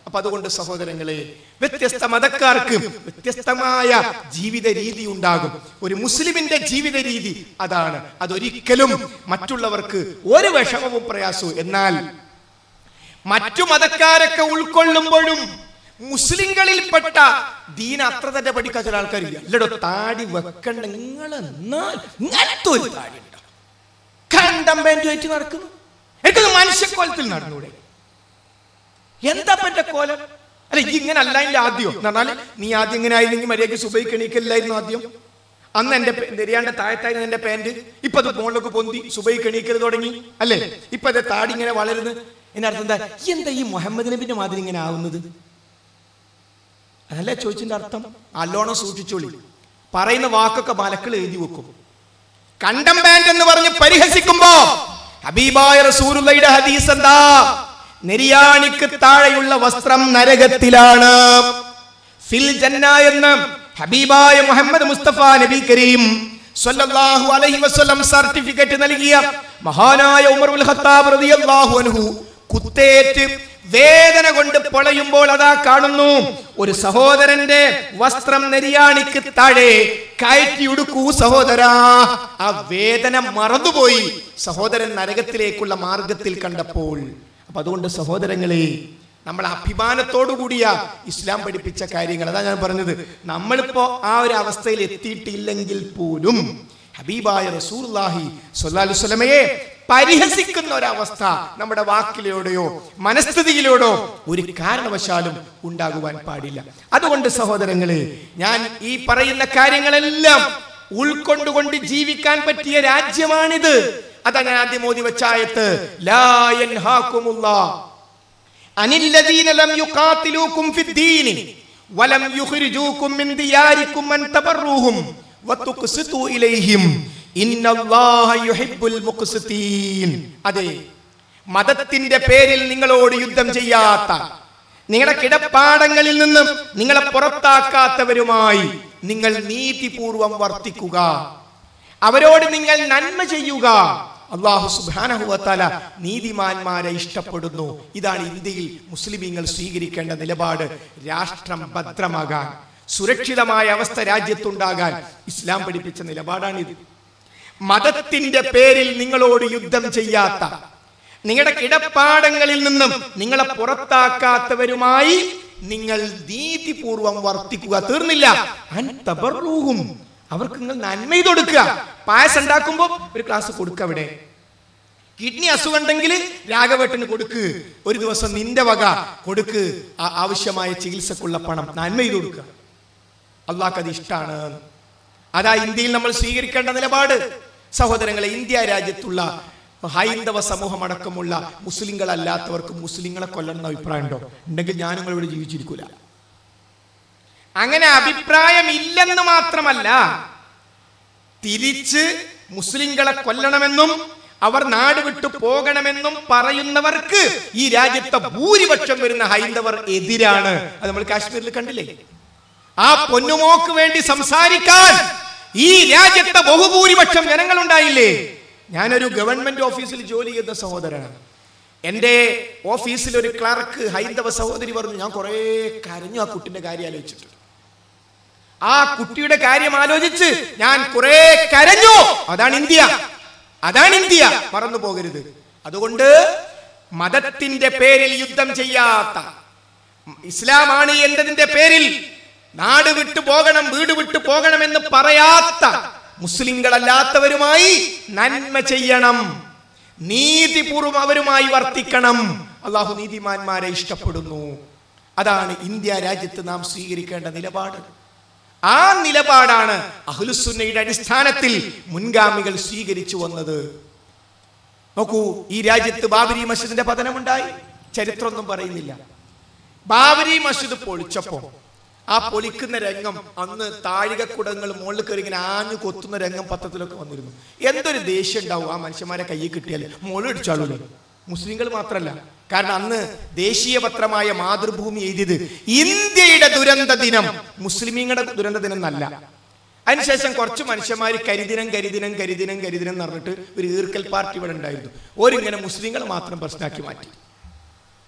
അപ്പൊ അതുകൊണ്ട് സഹോദരങ്ങളെ വ്യത്യസ്ത മതക്കാർക്ക് വ്യത്യസ്തമായ ജീവിത രീതി ഉണ്ടാകും ഒരു മുസ്ലിമിന്റെ ജീവിത രീതി അതാണ് അതൊരിക്കലും മറ്റുള്ളവർക്ക് ഒരു വിഷമവും പ്രയാസവും എന്നാൽ മറ്റു മതക്കാരൊക്കെ ഉൾക്കൊള്ളുമ്പോഴും മുസ്ലിങ്ങളിൽപ്പെട്ട ദീന അത്ര തന്നെ പഠിക്കാത്ത ചില ആൾക്കാരില്ല അല്ലടോ താടി വെക്കണ്ട നിങ്ങൾ എന്നാൽ ഇങ്ങനത്തെ ഒരു താടി ഉണ്ടോ കണ്ടം പാൻറ്റുമായിട്ട് നടക്കുന്നു എനിക്കത് മനുഷ്യക്കോലത്തിൽ നടന്നൂടെ എന്താ പറ്റ കോലം അല്ല ഈ ഇങ്ങനെ അല്ല എന്റെ ആദ്യം എന്ന് പറഞ്ഞാൽ നീ ആദ്യം ഇങ്ങനെ ആയിരുന്നെങ്കിൽ മര്യാദയ്ക്ക് സുബൈക്ക് എണീക്കല്ലായിരുന്നു ആദ്യം അന്ന് എന്റെ പേ- നെരിയാണ്ട് താഴത്തായിരുന്നു എന്റെ പാന്റ് ഇപ്പൊ അത് മുകളിലേക്ക് പൊന്തി സുബൈക്ക് എണീക്കൽ തുടങ്ങി അല്ലേ ഇപ്പൊ അത് താടി ഇങ്ങനെ വളരുന്നു എന്നർത്ഥം എന്താ ഈ എന്താ ഈ മുഹമ്മദ് നബിന്റെ മാതിരി ഇങ്ങനെ ആവുന്നത് അതല്ലേ ചോദിച്ചിന്റെ അർത്ഥം നല്ലോണം സൂക്ഷിച്ചോളി പറയുന്ന വാക്കൊക്കെ മലക്കൾ എഴുതി വെക്കും കണ്ടം പാന്റ് എന്ന് പറഞ്ഞ് പരിഹസിക്കുമ്പോ ഹബീബായ റസൂലുള്ളയുടെ ഹദീസ് എന്താ നെരിയാണിക്ക് താഴെയുള്ള വസ്ത്രം നരകത്തിലാണ് ഫിൽ ജന്ന എന്ന് ഹബീബായ മുഹമ്മദ് മുസ്തഫ നബി കരീം സ്വല്ലല്ലാഹു അലൈഹി വസല്ലം സർട്ടിഫിക്കറ്റ് നൽകിയ മഹാനായ ഉമർ ഉൽ ഖത്താബ് റളിയല്ലാഹു അൻഹു കുത്തേറ്റ് വേദന കൊണ്ട് പൊളയുമ്പോൾ അതാ കാണുന്നു ഒരു സഹോദരന്റെ വസ്ത്രം നെരിയാണിക്ക് താഴെ കയറ്റി ഉടുക്കൂ സഹോദരാ ആ വേദന മറന്നുപോയി സഹോദരൻ നരകത്തിലേക്കുള്ള മാർഗത്തിൽ കണ്ടപ്പോൾ അപ്പൊ അതുകൊണ്ട് സഹോദരങ്ങളെ നമ്മൾ അഭിമാനത്തോടു കൂടിയ ഇസ്ലാം പഠിപ്പിച്ച കാര്യങ്ങൾ അതാ ഞാൻ പറഞ്ഞത് നമ്മളിപ്പോ ആ ഒരു അവസ്ഥയിൽ എത്തിയിട്ടില്ലെങ്കിൽ പോലും ഹബീബായ റസൂലുള്ളാഹി സ്വല്ലല്ലാഹു അലൈഹി വസല്ലമയെ പരിഹസിക്കുന്ന ഒരവസ്ഥ നമ്മുടെ വാക്കിലൂടെയോ മനസ്ഥിതിയിലൂടെയോ ഒരു കാരണവശാലും ഉണ്ടാകുവാൻ പാടില്ല അതുകൊണ്ട് സഹോദരങ്ങളെ ഞാൻ ഈ പറയുന്ന കാര്യങ്ങളെല്ലാം ഉൾക്കൊണ്ടുകൊണ്ട് ജീവിക്കാൻ പറ്റിയ രാജ്യമാണിത് അതാ ഞാൻ ആദ്യം മോദി വെച്ചായത്ത് ലാ യൻഹാകുമുല്ലാഹ് عن الذين لم يقاتلوكم في الدين ولم يخرجوكم من دياركم أن تبروهم وتقسطوا إليهم إن الله يحب المقسطين അതെ മതത്തിന്റെ പേരിൽ നിങ്ങളോട് യുദ്ധം ചെയ്യാത്ത നിങ്ങളുടെ കിടപ്പാടങ്ങളിൽ നിന്നും നിങ്ങളെ പുറത്താക്കാത്തവരുമായി നിങ്ങൾ നീതിപൂർവം വർത്തിക്കുക അവരോട് നിങ്ങൾ നന്മ ചെയ്യുക അള്ളാഹു സുബാനഹുവത്താല നീതിമാന്മാരെ ഇഷ്ടപ്പെടുന്നു ഇതാണ് ഇന്ത്യയിൽ മുസ്ലിമീങ്ങൾ സ്വീകരിക്കേണ്ട നിലപാട് രാഷ്ട്രം ഭദ്രമാകാൻ സുരക്ഷിതമായ അവസ്ഥ രാജ്യത്തുണ്ടാകാൻ ഇസ്ലാം പഠിപ്പിച്ച നിലപാടാണിത് മതത്തിന്റെ പേരിൽ നിങ്ങളോട് യുദ്ധം ചെയ്യാത്ത നിങ്ങളുടെ കിടപ്പാടങ്ങളിൽ നിന്നും നിങ്ങളെ പുറത്താക്കാത്തവരുമായി നിങ്ങൾ നീതിപൂർവം വർത്തിക്കുക തീർന്നില്ല അൻ തബറൂഹും അവർക്ക് നിങ്ങൾ നന്മ ചെയ്ത് കൊടുക്കുക പായസം ഉണ്ടാക്കുമ്പോ ഒരു ക്ലാസ് കൊടുക്കുക അവിടെ കിഡ്നി അസുഖം ഉണ്ടെങ്കിൽ രാഘവേട്ടന് കൊടുക്ക് ഒരു ദിവസം നിന്റെ വക കൊടുക്ക് ആ ആവശ്യമായ ചികിത്സക്കുള്ള പണം നന്മ ചെയ്ത് കൊടുക്കുക അള്ളാഹ്ക്ക് അത് ഇഷ്ടമാണ് അതാ ഇന്ത്യയിൽ നമ്മൾ സ്വീകരിക്കേണ്ട നിലപാട് സഹോദരങ്ങളെ ഇന്ത്യ രാജ്യത്തുള്ള ഹൈന്ദവ സമൂഹം അടക്കമുള്ള മുസ്ലിങ്ങളല്ലാത്തവർക്ക് മുസ്ലിങ്ങളെ കൊല്ലണമെന്ന അഭിപ്രായം ഉണ്ടോ ഉണ്ടെങ്കിൽ ഞാൻ നിങ്ങളിവിടെ ജീവിച്ചിരിക്കൂല അങ്ങനെ അഭിപ്രായം ഇല്ലെന്ന് മാത്രമല്ല തിരിച്ച് മുസ്ലിങ്ങളെ കൊല്ലണമെന്നും അവർ നാട് വിട്ടു പോകണമെന്നും പറയുന്നവർക്ക് ഈ രാജ്യത്തെ ഭൂരിപക്ഷം വരുന്ന ഹൈന്ദവർ എതിരാണ് അത് നമ്മൾ കാശ്മീരിൽ കണ്ടില്ലേ ആ പൊന്നുമോക്ക് വേണ്ടി സംസാരിക്കാൻ ഈ രാജ്യത്തെ ബഹുഭൂരിപക്ഷം ജനങ്ങളുണ്ടായില്ലേ ഞാനൊരു ഗവൺമെന്റ് ഓഫീസിൽ ജോലി ചെയ്ത സഹോദരനാണ് എൻ്റെ ഓഫീസിൽ ഒരു ക്ലർക്ക് ഹൈന്ദവ സഹോദരി പറഞ്ഞു ഞാൻ കുറേ കരഞ്ഞു ആ കുട്ടിന്റെ കാര്യം ആലോചിച്ചിട്ട് ആ കുട്ടിയുടെ കാര്യം ആലോചിച്ച് ഞാൻ കുറെ കരഞ്ഞു അതാണ് ഇന്ത്യ അതാണ് ഇന്ത്യ മറന്നു പോകരുത് അതുകൊണ്ട് മതത്തിന്റെ പേരിൽ യുദ്ധം ചെയ്യാത്ത ഇസ്ലാമാണ് എന്നതിന്റെ പേരിൽ നാട് വിട്ടു പോകണം വീട് വിട്ടു പോകണം എന്ന് പറയാത്ത മുസ്ലിങ്ങളല്ലാത്തവരുമായി നന്മ ചെയ്യണം നീതിപൂർവം അവരുമായി വർത്തിക്കണം അള്ളാഹു നീതിമാന്മാരെ ഇഷ്ടപ്പെടുന്നു അതാണ് ഇന്ത്യ രാജ്യത്ത് നാം സ്വീകരിക്കേണ്ട നിലപാട് ആ നിലപാടാണ് അഹ്ലുസുന്നയുടെ അടിസ്ഥാനത്തിൽ മുൻഗാമികൾ സ്വീകരിച്ചു വന്നത് നോക്കൂ ഈ രാജ്യത്ത് ബാബരി മസ്ജിദിന്റെ പതനമുണ്ടായി ചരിത്രമൊന്നും പറയുന്നില്ല ബാബരി മസ്ജിദ് പൊളിച്ചപ്പോ ആ പൊളിക്കുന്ന രംഗം അന്ന് താഴികക്കുടങ്ങൾ മുകളിൽ കയറി ഇങ്ങനെ ആഞ്ഞു കൊത്തുന്ന രംഗം പത്രത്തിലൊക്കെ വന്നിരുന്നു എന്തൊരു ദേഷ്യം ഉണ്ടാവും ആ മനുഷ്യന്മാരെ കയ്യിൽ കിട്ടിയാൽ മുകളിടിച്ചാളൂലേ മുസ്ലിങ്ങൾ മാത്രമല്ല കാരണം അന്ന് ദേശീയ പത്രമായ മാതൃഭൂമി എഴുതിയത് ഇന്ത്യയുടെ ദുരന്ത ദിനം മുസ്ലിമീങ്ങളുടെ ദുരന്ത ദിനം എന്നല്ല അതിനുശേഷം കുറച്ച് മനുഷ്യന്മാർ കരിദിനം കരിദിനം കരിദിനം കരിദിനം എന്ന് പറഞ്ഞിട്ട് ഒരു ഈർക്കൽ പാർട്ടി ഇവിടെ ഉണ്ടായിരുന്നു ഓരിങ്ങനെ മുസ്ലിങ്ങൾ മാത്രം പ്രശ്നമാക്കി മാറ്റി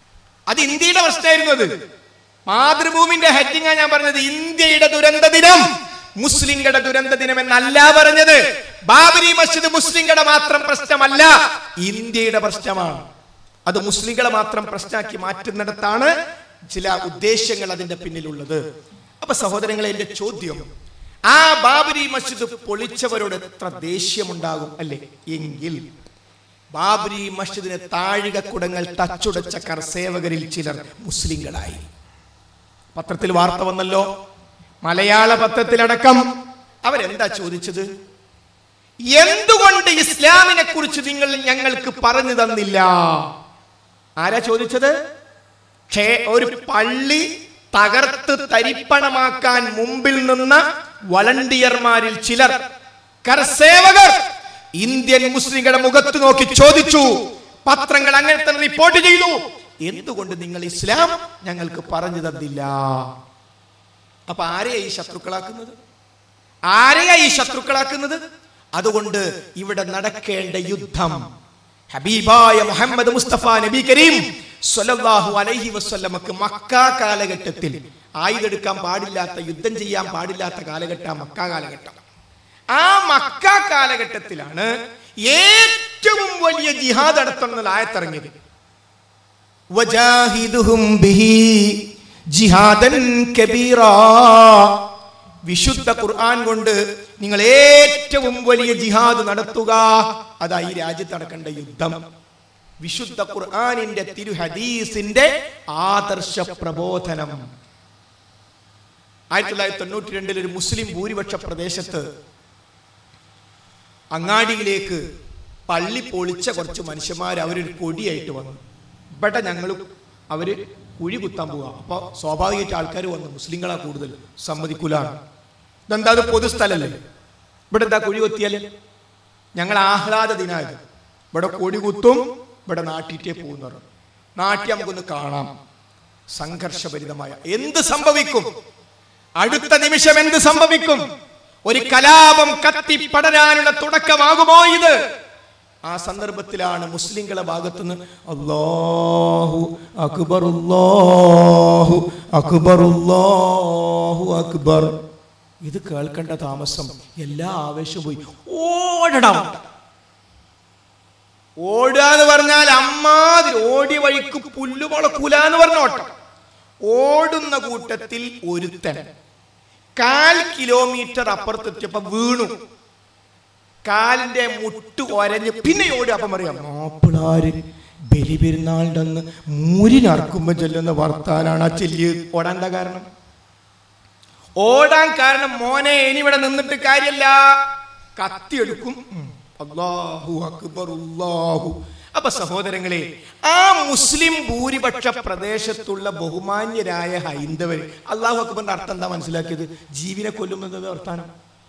അത് ഇന്ത്യയുടെ പ്രശ്നമായിരുന്നു അത് മാതൃഭൂമിന്റെ ഹെഡിങ്ങാ ഞാൻ പറഞ്ഞത് ഇന്ത്യയുടെ ദുരന്ത ദിനം മുസ്ലിങ്ങളുടെ ദുരന്ത ദിനം എന്നല്ല പറഞ്ഞത് ബാബരി മസ്ജിദ് മുസ്ലിങ്ങളുടെ മാത്രം പ്രശ്നമല്ല ഇന്ത്യയുടെ പ്രശ്നമാണ് അത് മുസ്ലിങ്ങളെ മാത്രം പ്രശ്നമാക്കി മാറ്റുന്നിടത്താണ് ചില ഉദ്ദേശ്യങ്ങൾ അതിന്റെ പിന്നിലുള്ളത് അപ്പൊ സഹോദരങ്ങളെ എന്റെ ചോദ്യം ആ ബാബരി മസ്ജിദ് പൊളിച്ചവരോട് എത്ര ദേഷ്യമുണ്ടാകും അല്ലേ എങ്കിൽ ബാബരി മസ്ജിദിന് താഴികക്കുടങ്ങൾ തച്ചുടച്ച കർസേവകരിൽ ചിലർ മുസ്ലിങ്ങളായി പത്രത്തിൽ വാർത്ത വന്നല്ലോ മലയാള പത്രത്തിലടക്കം അവരെന്താ ചോദിച്ചത് എന്തുകൊണ്ട് ഇസ്ലാമിനെ കുറിച്ച് നിങ്ങൾ ഞങ്ങൾക്ക് പറഞ്ഞു തന്നില്ല ആരാ ചോദിച്ചത് ക്ഷേ- ഒരു പള്ളി തകർത്ത് തരിപ്പണമാക്കാൻ മുമ്പിൽ നിന്ന വളണ്ടിയർമാരിൽ ചിലർ കർസേവകർ ഇന്ത്യൻ മുസ്ലിങ്ങളുടെ മുഖത്ത് നോക്കി ചോദിച്ചു പത്രങ്ങൾ അങ്ങനെ തന്നെ റിപ്പോർട്ട് ചെയ്തു എന്തുകൊണ്ട് നിങ്ങൾ ഇസ്ലാം ഞങ്ങൾക്ക് പറഞ്ഞു തന്നില്ല അപ്പൊ ആരെയാ ഈ ശത്രുക്കളാക്കുന്നത് ആരെയാ ഈ ശത്രുക്കളാക്കുന്നത് അതുകൊണ്ട് ഇവിടെ നടക്കേണ്ട യുദ്ധം ഹബീബായ മുഹമ്മദ് മുസ്തഫ നബി കരീം സ്വല്ലല്ലാഹു അലൈഹി വസല്ലമക്ക് മക്ക കാലഘട്ടത്തിൽ ആയുധെടുക്കാൻ പാടില്ലാത്ത യുദ്ധം ചെയ്യാൻ പാടില്ലാത്ത കാലഘട്ടം മക്ക കാലഘട്ടം ആ മക്ക കാലഘട്ടത്തിലാണ് ഏറ്റവും വലിയ ജിഹാദ് നടത്തുന്ന ആയത്തിറങ്ങിയത് വജാഹിദുഹും ബിഹി ജിഹാദൻ കബീറാ വിശുദ്ധ ഖുർആൻ കൊണ്ട് നിങ്ങൾ ഏറ്റവും വലിയ ജിഹാദ് നടത്തുക അതാ ഈ രാജ്യത്ത് നടക്കേണ്ട യുദ്ധം വിശുദ്ധ ഖുർആനിന്റെ തിരു ഹദീസിന്റെ ആദർശ പ്രബോധനം ആയിരത്തി തൊള്ളായിരത്തി തൊണ്ണൂറ്റി രണ്ടിൽ ഒരു മുസ്ലിം ഭൂരിപക്ഷ പ്രദേശത്ത് അങ്ങാടിയിലേക്ക് പള്ളി പൊളിച്ച കുറച്ച് മനുഷ്യന്മാർ അവരൊരു കൊടിയായിട്ട് വന്നു ഇവിടെ ഞങ്ങൾ അവര് കുഴി കുത്താൻ പോവുക അപ്പൊ സ്വാഭാവികമായിട്ട് ആൾക്കാർ വന്നു മുസ്ലിങ്ങളാ കൂടുതൽ സമ്മതിക്കൂലാണ് ഇതെന്താ അത് പൊതുസ്ഥലല്ലേ ഇവിടെ എന്താ കുഴി കുത്തിയാല് ഞങ്ങൾ ആഹ്ലാദ ദിനായത് ഇവിടെ കൊടി കുത്തും ഇവിടെ നാട്ടിറ്റേ പോകുന്നവർ നാട്ടി നമുക്കൊന്ന് കാണാം സംഘർഷഭരിതമായ എന്ത് സംഭവിക്കും അടുത്ത നിമിഷം എന്ത് സംഭവിക്കും ഒരു കലാപം കത്തി പടരാനുള്ള തുടക്കമാകുമോ ഇത് ആ സന്ദർഭത്തിലാണ് മുസ്ലിങ്ങളെ ഭാഗത്തുനിന്ന് അല്ലാഹു അക്ബർ അല്ലാഹു അക്ബർ അല്ലാഹു അക്ബർ ഇത് കേൾക്കേണ്ട താമസം എല്ലാ ആവേശവും പോയി ഓടണം ഓടുക എന്ന് പറഞ്ഞാൽ അമ്മാതിരി ഓടിയ വഴിക്ക് പുല്ല് മുളക്കൂല എന്ന് പറഞ്ഞ ഓട്ടം ഓടുന്ന കൂട്ടത്തിൽ ഒരുത്തൻ കാൽ കിലോമീറ്റർ അപ്പുറത്തെത്തിയപ്പോ വീണു കാലിന്റെ മുട്ട് ഒരഞ്ഞ് പിന്നെ ഓടി അപ്പം പറയാം മാപ്പിളാര് ബലി പെരുന്നാളിന്റെ അന്ന് മൂരിനറക്കുമ്പോ ചെല്ലുന്ന വർത്താനാണ് ആ ചെല്ലി ഓടാൻ എന്താ കാരണം ഓടാൻ കാരണം മോനെ ഇനി ഇവിടെ നിന്നിട്ട് കാര്യല്ല കത്തിയെടുക്കും ഉം. അല്ലാഹു അക്ബർ അല്ലാഹു അപ്പൊ സഹോദരങ്ങളെ ആ മുസ്ലിം ഭൂരിപക്ഷ പ്രദേശത്തുള്ള ബഹുമാന്യരായ ഹൈന്ദവർ അള്ളാഹു അക്ബറിന്റെ അർത്ഥം എന്താ മനസ്സിലാക്കിയത് ജീവനെ കൊല്ലുന്നത് വർത്താനം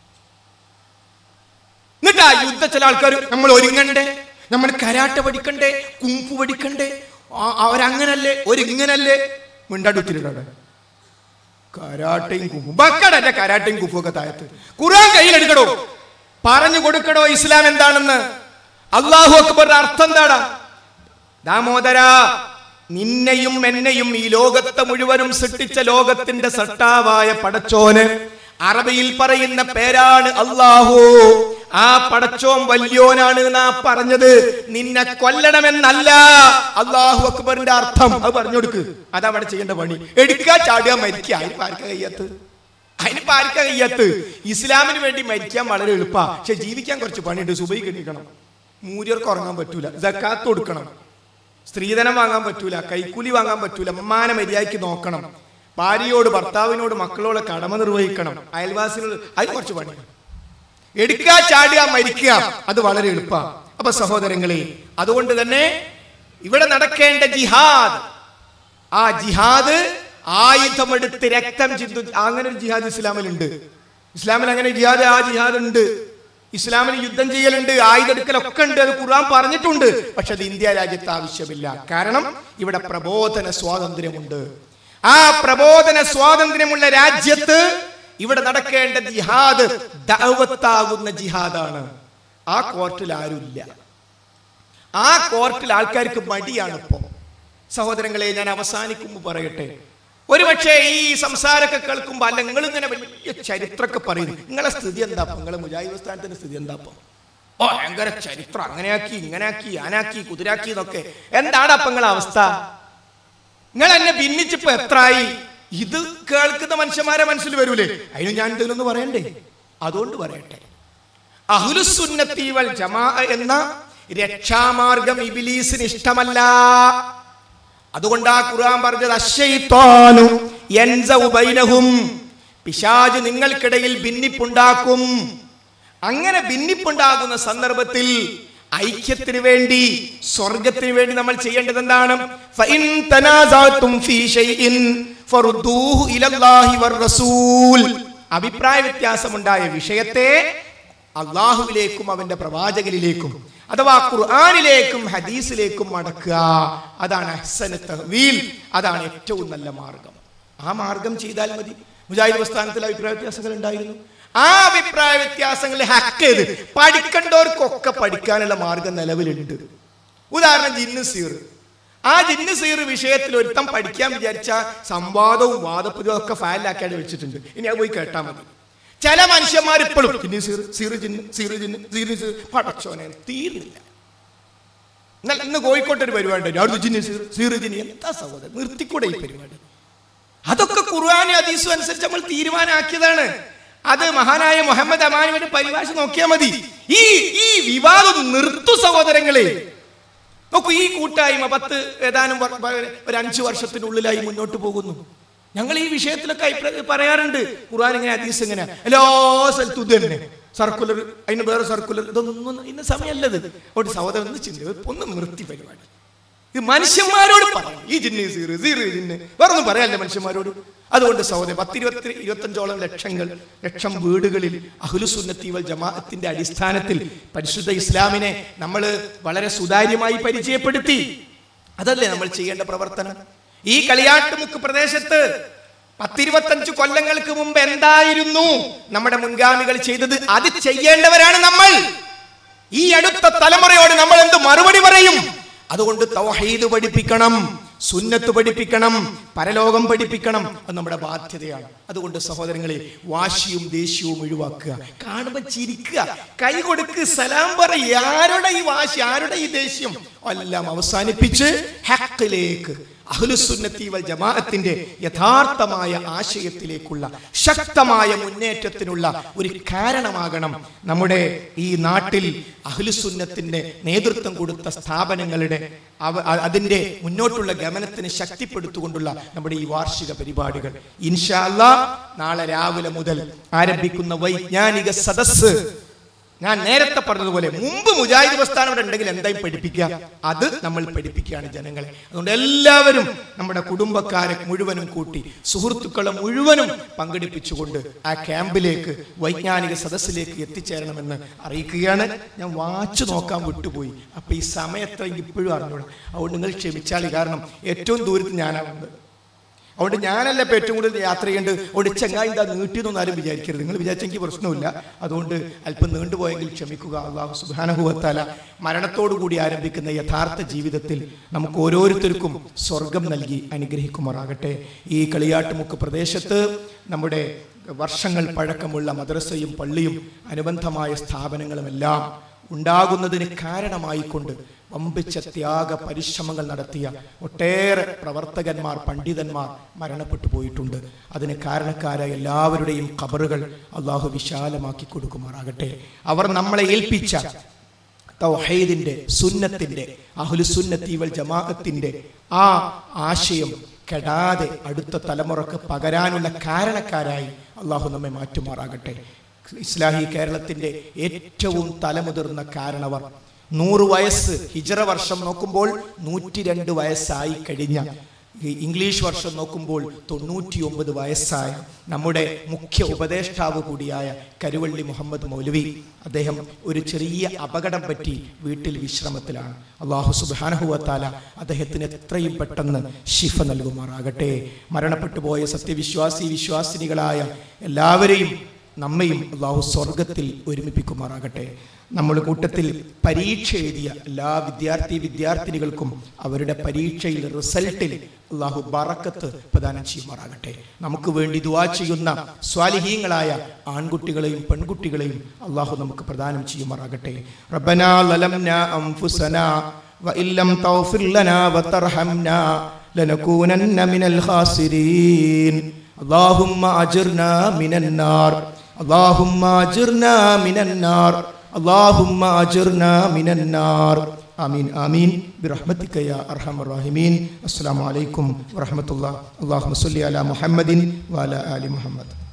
എന്നിട്ട് ആ യുദ്ധ ചില ആൾക്കാർ നമ്മൾ ഒരുങ്ങണ്ടേ നമ്മൾ കരാട്ട പഠിക്കണ്ടേ കുമ്പു പഠിക്കണ്ടേ ആ- അവരങ്ങനല്ലേ ഒരിങ്ങനല്ലേ മിണ്ടാടുത്തിരിടടെ കരാട്ടയും കുമ്പും ബക്കടന്റെ കരാട്ടയും കുമ്പും ഒക്കെ താഴത്ത് ഖുർആൻ കയ്യിലെടുക്കടോ പറഞ്ഞു കൊടുക്കടോ ഇസ്ലാം എന്താണെന്ന് അള്ളാഹു അക്ബറിന്റെ അർത്ഥം എന്താടാ ദാമോദര നിന്നെയും എന്നെയും ഈ ലോകത്തെ മുഴുവനും സൃഷ്ടിച്ച ലോകത്തിന്റെ സട്ടാവായ പടച്ചോന് അറബിയിൽ പറയുന്ന പേരാണ് അള്ളാഹു ആ പടച്ചോൻ വല്യോനാണ് എന്നാ പറഞ്ഞത് നിന്നെ കൊല്ലണമെന്നല്ല അള്ളാഹു അക്ബറിന്റെ അർത്ഥം അത് പറഞ്ഞു കൊടുക്ക് അതാ അവിടെ ചെയ്യേണ്ട പണി എടുക്കുക ചാടുക മരിക്കുക അതിന് പാർക്ക കയ്യത്ത് അതിന് പാർക്ക കയ്യത്ത് ഇസ്ലാമിന് വേണ്ടി മരിക്കാൻ വളരെ എളുപ്പാ പക്ഷെ ജീവിക്കാൻ കുറച്ച് പണിയുണ്ട് സുബൈ കണിക്കണം മൂര്യർക്ക് ഉറങ്ങാൻ പറ്റൂല ജക്കാത്ത് കൊടുക്കണം സ്ത്രീധനം വാങ്ങാൻ പറ്റൂല കൈക്കൂലി വാങ്ങാൻ പറ്റൂല അമ്മാനെ മര്യാദയ്ക്ക് നോക്കണം ഭാര്യയോട് ഭർത്താവിനോട് മക്കളോട് കടമ നിർവഹിക്കണം അയൽവാസിനോട് അത് കുറച്ച് പണി എടുക്കുക ചാടുക മരിക്കുക അത് വളരെ എളുപ്പമാണ് അപ്പൊ സഹോദരങ്ങളെ അതുകൊണ്ട് തന്നെ ഇവിടെ നടക്കേണ്ട ജിഹാദ് ആ ജിഹാദ് ആയുധമെടുത്ത് രക്തം ചിന്തു അങ്ങനെ ഒരു ജിഹാദ് ഇസ്ലാമിലുണ്ട് ഇസ്ലാമിൽ അങ്ങനെ ജിഹാദ് ആ ജിഹാദ് ഉണ്ട് ഇസ്ലാമിന് യുദ്ധം ചെയ്യലുണ്ട് ആയുധെടുക്കലൊക്കെ ഉണ്ട് അത് ഖുർആൻ പറഞ്ഞിട്ടുണ്ട് പക്ഷെ അത് ഇന്ത്യ രാജ്യത്ത് ആവശ്യമില്ല കാരണം ഇവിടെ പ്രബോധന സ്വാതന്ത്ര്യമുണ്ട് ആ പ്രബോധന സ്വാതന്ത്ര്യമുള്ള രാജ്യത്ത് ഇവിടെ നടക്കേണ്ട ജിഹാദ് ദഅവത്താകുന്ന ജിഹാദാണ് ആ കോർട്ടിൽ ആരുമില്ല ആ കോർട്ടിൽ ആൾക്കാർക്ക് മടിയാണ് ഇപ്പോ സഹോദരങ്ങളെ ഞാൻ അവസാനിക്കുമ്പോൾ പറയട്ടെ ഒരുപക്ഷെ ഈ സംസാരമൊക്കെ കേൾക്കുമ്പോൾ അല്ല നിങ്ങൾ ഇങ്ങനെ വലിയ ചരിത്രമൊക്കെ പറയുന്നു നിങ്ങളെ സ്ഥിതി എന്താ നിങ്ങളെ മുജാഹിദ് സ്ഥാനത്തിന്റെ സ്ഥിതി എന്താ ഇപ്പം ഓ ഭയങ്കര ചരിത്രം അങ്ങനെയാക്കി ഇങ്ങനെയാക്കി ആനാക്കി കുതിരാക്കി എന്നൊക്കെ എന്താണ് അപ്പൊ നിങ്ങളെ അവസ്ഥ നിങ്ങൾ എന്നെ ഭിന്നിച്ചിപ്പോ എത്രയായി ഇത് കേൾക്കുന്ന മനുഷ്യന്മാരെ മനസ്സിൽ വരൂലേ അതിന് ഞാൻ എന്തെങ്കിലും പറയണ്ടേ അതുകൊണ്ട് പറയട്ടെ അഹുലുസുന്നത്തി വൽ ജമാ എന്ന രക്ഷാമാർഗം ഇബിലീസിന് ഇഷ്ടമല്ല അതുകൊണ്ട് ആ ഖുർആൻ പറഞ്ഞത് അശ്ശൈത്വാനു യൻസഉ ബൈനഹും പിശാജ് നിങ്ങൾക്കിടയിൽ ഭിന്നിപ്പുണ്ടാക്കും അങ്ങനെ ഭിന്നിപ്പുണ്ടാകുന്ന സന്ദർഭത്തിൽ ഐക്യത്തിന് വേണ്ടി സ്വർഗത്തിന് വേണ്ടി നമ്മൾ ചെയ്യേണ്ടത് എന്താണ് ഫഇൻ തനാസഅതും ഫീ ഷൈഇൻ ഫറുദ്ദൂഹു ഇലല്ലാഹി വർ റസൂൽ അഭിപ്രായ വ്യത്യാസമുണ്ടായ വിഷയത്തെ അള്ളാഹുവിലേക്കും അവന്റെ പ്രവാചകരിലേക്കും അഥവാ ഖുർആനിലേക്കും ഹദീസിലേക്കും മടക്കുക അതാണ് അഹ്സന തഹ്വീൽ അതാണ് ഏറ്റവും നല്ല മാർഗം ആ മാർഗം ചെയ്താൽ മതി മുജാഹിദ് പ്രസ്ഥാനത്തിൽ അഭിപ്രായ വ്യത്യാസങ്ങൾ ഉണ്ടായിരുന്നു ആ അഭിപ്രായ വ്യത്യാസങ്ങൾ ഹാക്ക് ചെയ്ത് പഠിക്കേണ്ടവർക്കൊക്കെ പഠിക്കാനുള്ള മാർഗം നിലവിലുണ്ട് ഉദാഹരണം ജിന്ന് സീർ ആ ജിന്ന് സീർ വിഷയത്തിൽ ഒരുത്തം പഠിക്കാൻ വിചാരിച്ച സംവാദവും വാദപ്രതിയും ഒക്കെ ഫയലിലാക്കിയാണ് വെച്ചിട്ടുണ്ട് ഇനി അത് പോയി കേട്ടാൽ മതി ചില മനുഷ്യന്മാർ ഇപ്പോഴും ജിന്ന് സീർ സീറ് ജിന്ന് സീറ് ജിന്ന് സീറ് സീർ പടച്ചോനെ തീർന്നില്ല എന്നാൽ ഇന്ന് കോഴിക്കോട്ട് ഒരു പരിപാടി ഉണ്ടായിരുന്നു. അവിടുത്തെ ജിന്ന് സീർ സീറ് ജിന്ന് എന്താ സഹോദരൻ നിർത്തിക്കൂടെ ഈ പരിപാടി അതൊക്കെ ഖുർആാനും ഹദീസും അനുസരിച്ച് നമ്മൾ തീരുമാനമാക്കിയതാണ് അത് മഹാനായ മുഹമ്മദ് അമാനുവിന്റെ പരിഭാഷ നോക്കിയാൽ മതി ഈ ഈ വിവാദം നിർത്തു സഹോദരങ്ങളെ നോക്കൂ ഈ കൂട്ടായ്മ പത്ത് ഏതാനും വർ- വ- ഒരു അഞ്ചു വർഷത്തിനുള്ളിലായി മുന്നോട്ട് പോകുന്നു ഞങ്ങൾ ഈ വിഷയത്തിലൊക്കെ അഭിപ്രായം പറയാറുണ്ട് ഖുർആൻ ഇങ്ങനെ ഹദീസ് ഇങ്ങനെ എല്ലാ സ്ഥലത്തും ഇത് തന്നെ സർക്കുലർ അതിന് വേറെ സർക്കുലർ ഇതൊന്നും ഇന്ന് സമയമല്ലത് ഒരു സഹോദരൻ ഒന്ന് ചിന്ത ഒന്ന് നിർത്തി പരിപാടി ഇത് മനുഷ്യന്മാരോട് പറയും ഈ ജിന്ന് സീറ് സീറ് ജിന്ന് വേറൊന്നും പറയാല്ലേ മനുഷ്യന്മാരോട് അതുകൊണ്ട് സഹോദരൻ പത്തിരുപത്തി ഇരുപത്തഞ്ചോളം ലക്ഷങ്ങൾ ലക്ഷം വീടുകളിൽ അഹുലുസുന്നത്തി വൽ ജമാഅത്തിന്റെ അടിസ്ഥാനത്തിൽ പരിശുദ്ധ ഇസ്ലാമിനെ നമ്മൾ വളരെ സുതാര്യമായി പരിചയപ്പെടുത്തി അതല്ലേ നമ്മൾ ചെയ്യേണ്ട പ്രവർത്തനം ഈ കളിയാട്ടുമുക്ക് പ്രദേശത്ത് പത്തിരുപത്തഞ്ച് കൊല്ലങ്ങൾക്ക് മുമ്പ് എന്തായിരുന്നു നമ്മുടെ മുൻഗാമികൾ ചെയ്തത് അത് ചെയ്യേണ്ടവരാണ് നമ്മൾ ഈ അടുത്ത തലമുറയോട് നമ്മൾ എന്ത് മറുപടി പറയും അതുകൊണ്ട് തൗഹീദ് പഠിപ്പിക്കണം സുന്നത്ത് പഠിപ്പിക്കണം പരലോകം പഠിപ്പിക്കണം അത് നമ്മുടെ ബാധ്യതയാണ് അതുകൊണ്ട് സഹോദരങ്ങളെ വാശിയും ദേഷ്യവും ഒഴിവാക്കുക കാണുമ്പോൾ ചിരിക്കുക കൈ കൊടുക്ക് സലാം പറ ആരുടെ ഈ വാശി ആരുടെ ഈ ദേഷ്യം എല്ലാം അവസാനിപ്പിച്ച് ഹക്കിലേക്ക് അഹ്ലുസുന്നത്തി വൽ ജമാഅത്തിന്റെ യഥാർത്ഥമായ ആശയത്തിലേക്കുള്ള ശക്തമായ മുന്നേറ്റത്തിനുള്ള ഒരു കാരണമാകണം നമ്മുടെ ഈ നാട്ടിൽ അഹ്ലുസുന്നത്തിന്റെ നേതൃത്വം കൊടുത്ത സ്ഥാപനങ്ങളുടെ അവ- അ- അതിന്റെ മുന്നോട്ടുള്ള ഗമനത്തിന് ശക്തിപ്പെടുത്തുകൊണ്ടുള്ള നമ്മുടെ ഈ വാർഷിക പരിപാടികൾ ഇൻഷാ അല്ലാ നാളെ രാവിലെ മുതൽ ആരംഭിക്കുന്ന വൈജ്ഞാനിക സദസ്സ് ഞാൻ നേരത്തെ പറഞ്ഞതുപോലെ മുമ്പ് മുജാഹിദ് പ്രസ്ഥാനം ഇവിടെ ഉണ്ടെങ്കിൽ എന്തായും പഠിപ്പിക്കുക അത് നമ്മൾ പഠിപ്പിക്കുകയാണ് ജനങ്ങളെ അതുകൊണ്ട് എല്ലാവരും നമ്മുടെ കുടുംബക്കാരെ മുഴുവനും കൂട്ടി സുഹൃത്തുക്കളെ മുഴുവനും പങ്കെടുപ്പിച്ചുകൊണ്ട് ആ ക്യാമ്പിലേക്ക് വൈജ്ഞാനിക സദസ്സിലേക്ക് എത്തിച്ചേരണമെന്ന് അറിയിക്കുകയാണ് ഞാൻ വാച്ച് നോക്കാൻ വിട്ടുപോയി അപ്പൊ ഈ സമയത്ത് എനിക്ക് ഇപ്പോഴും അറിഞ്ഞൂടാ അതുകൊണ്ട് നിങ്ങൾ ക്ഷമിച്ചാളി കാരണം ഏറ്റവും ദൂരത്ത് ഞാനാണ് വന്നത് അതുകൊണ്ട് ഞാനല്ല ഇപ്പൊ ഏറ്റവും കൂടുതൽ യാത്ര ചെയ്യേണ്ടത് അതുകൊണ്ട് ചെങ്ങായി എന്താ നീട്ടിയെന്നൊന്നും ആരും വിചാരിക്കരുത് നിങ്ങൾ വിചാരിച്ചെങ്കിൽ പ്രശ്നമില്ല അതുകൊണ്ട് അല്പം നീണ്ടുപോയെങ്കിൽ ക്ഷമിക്കുക അള്ളാഹു സുബാനഹുവത്താല മരണത്തോടു കൂടി ആരംഭിക്കുന്ന യഥാർത്ഥ ജീവിതത്തിൽ നമുക്ക് ഓരോരുത്തർക്കും സ്വർഗം നൽകി അനുഗ്രഹിക്കുമാറാകട്ടെ ഈ കളിയാട്ടുമുക്ക് പ്രദേശത്ത് നമ്മുടെ വർഷങ്ങൾ പഴക്കമുള്ള മദ്രസയും പള്ളിയും അനുബന്ധമായ സ്ഥാപനങ്ങളുമെല്ലാം ഉണ്ടാകുന്നതിന് കാരണമായിക്കൊണ്ട് വമ്പിച്ച ത്യാഗ പരിശ്രമങ്ങൾ നടത്തിയ ഒട്ടേറെ പ്രവർത്തകന്മാർ പണ്ഡിതന്മാർ മരണപ്പെട്ടു പോയിട്ടുണ്ട് അതിന് കാരണക്കാരായ എല്ലാവരുടെയും ഖബറുകൾ അള്ളാഹു വിശാലമാക്കി കൊടുക്കുമാറാകട്ടെ അവർ നമ്മളെ ഏൽപ്പിച്ച തൗഹീദിന്റെ സുന്നത്തിന്റെ അഹ്ലു സുന്നത്തി വൽ ജമാഅത്തിന്റെ ആ ആശയം കെടാതെ അടുത്ത തലമുറക്ക് പകരാനുള്ള കാരണക്കാരായി അള്ളാഹു നമ്മെ മാറ്റുമാറാകട്ടെ ഇസ്ലാഹി കേരളത്തിന്റെ ഏറ്റവും തലമുതിർന്ന കാരണവർ നൂറ് വയസ്സ് ഹിജറ വർഷം നോക്കുമ്പോൾ നൂറ്റി രണ്ട് വയസ്സായി കഴിഞ്ഞ ഈ ഇംഗ്ലീഷ് വർഷം നോക്കുമ്പോൾ തൊണ്ണൂറ്റി ഒമ്പത് വയസ്സായ നമ്മുടെ മുഖ്യ ഉപദേഷ്ടാവ് കൂടിയായ കരുവള്ളി മുഹമ്മദ് മൗലവി അദ്ദേഹം ഒരു ചെറിയ അപകടം പറ്റി വീട്ടിൽ വിശ്രമത്തിലാണ് അള്ളാഹു സുബാനഹുവത്താല അദ്ദേഹത്തിന് എത്രയും പെട്ടെന്ന് ശിഫ നൽകുമാറാകട്ടെ മരണപ്പെട്ടു പോയ സത്യവിശ്വാസി വിശ്വാസിനികളായ എല്ലാവരെയും നമ്മയും അള്ളാഹു സ്വർഗത്തിൽ ഒരുമിപ്പിക്കുമാറാകട്ടെ നമ്മുടെ കൂട്ടത്തിൽ പരീക്ഷ എഴുതിയ എല്ലാ വിദ്യാർത്ഥി വിദ്യാർത്ഥിനികൾക്കും അവരുടെ പരീക്ഷയിൽ റിസൾട്ടിൽ അള്ളാഹു ബറക്കത്ത് പ്രദാനം ചെയ്യുമാറാകട്ടെ നമുക്ക് വേണ്ടി ദുവാ ചെയ്യുന്ന സ്വാലിഹീങ്ങളായ ആൺകുട്ടികളെയും പെൺകുട്ടികളെയും അള്ളാഹു നമുക്ക് പ്രദാനം ചെയ്യുമാറാകട്ടെ റബ്ബനാ ലലംനാ അൻഫുസനാ وإن لم تغفر لنا وترحمنا لنكونن من الخاسرين اللهم أجرنا من النار اللهم أجرنا من النار اللهم أجرنا من النار آمين آمين برحمتك يا أرحم الراحمين السلام عليكم ورحمة الله اللهم صل على محمد وعلى آل محمد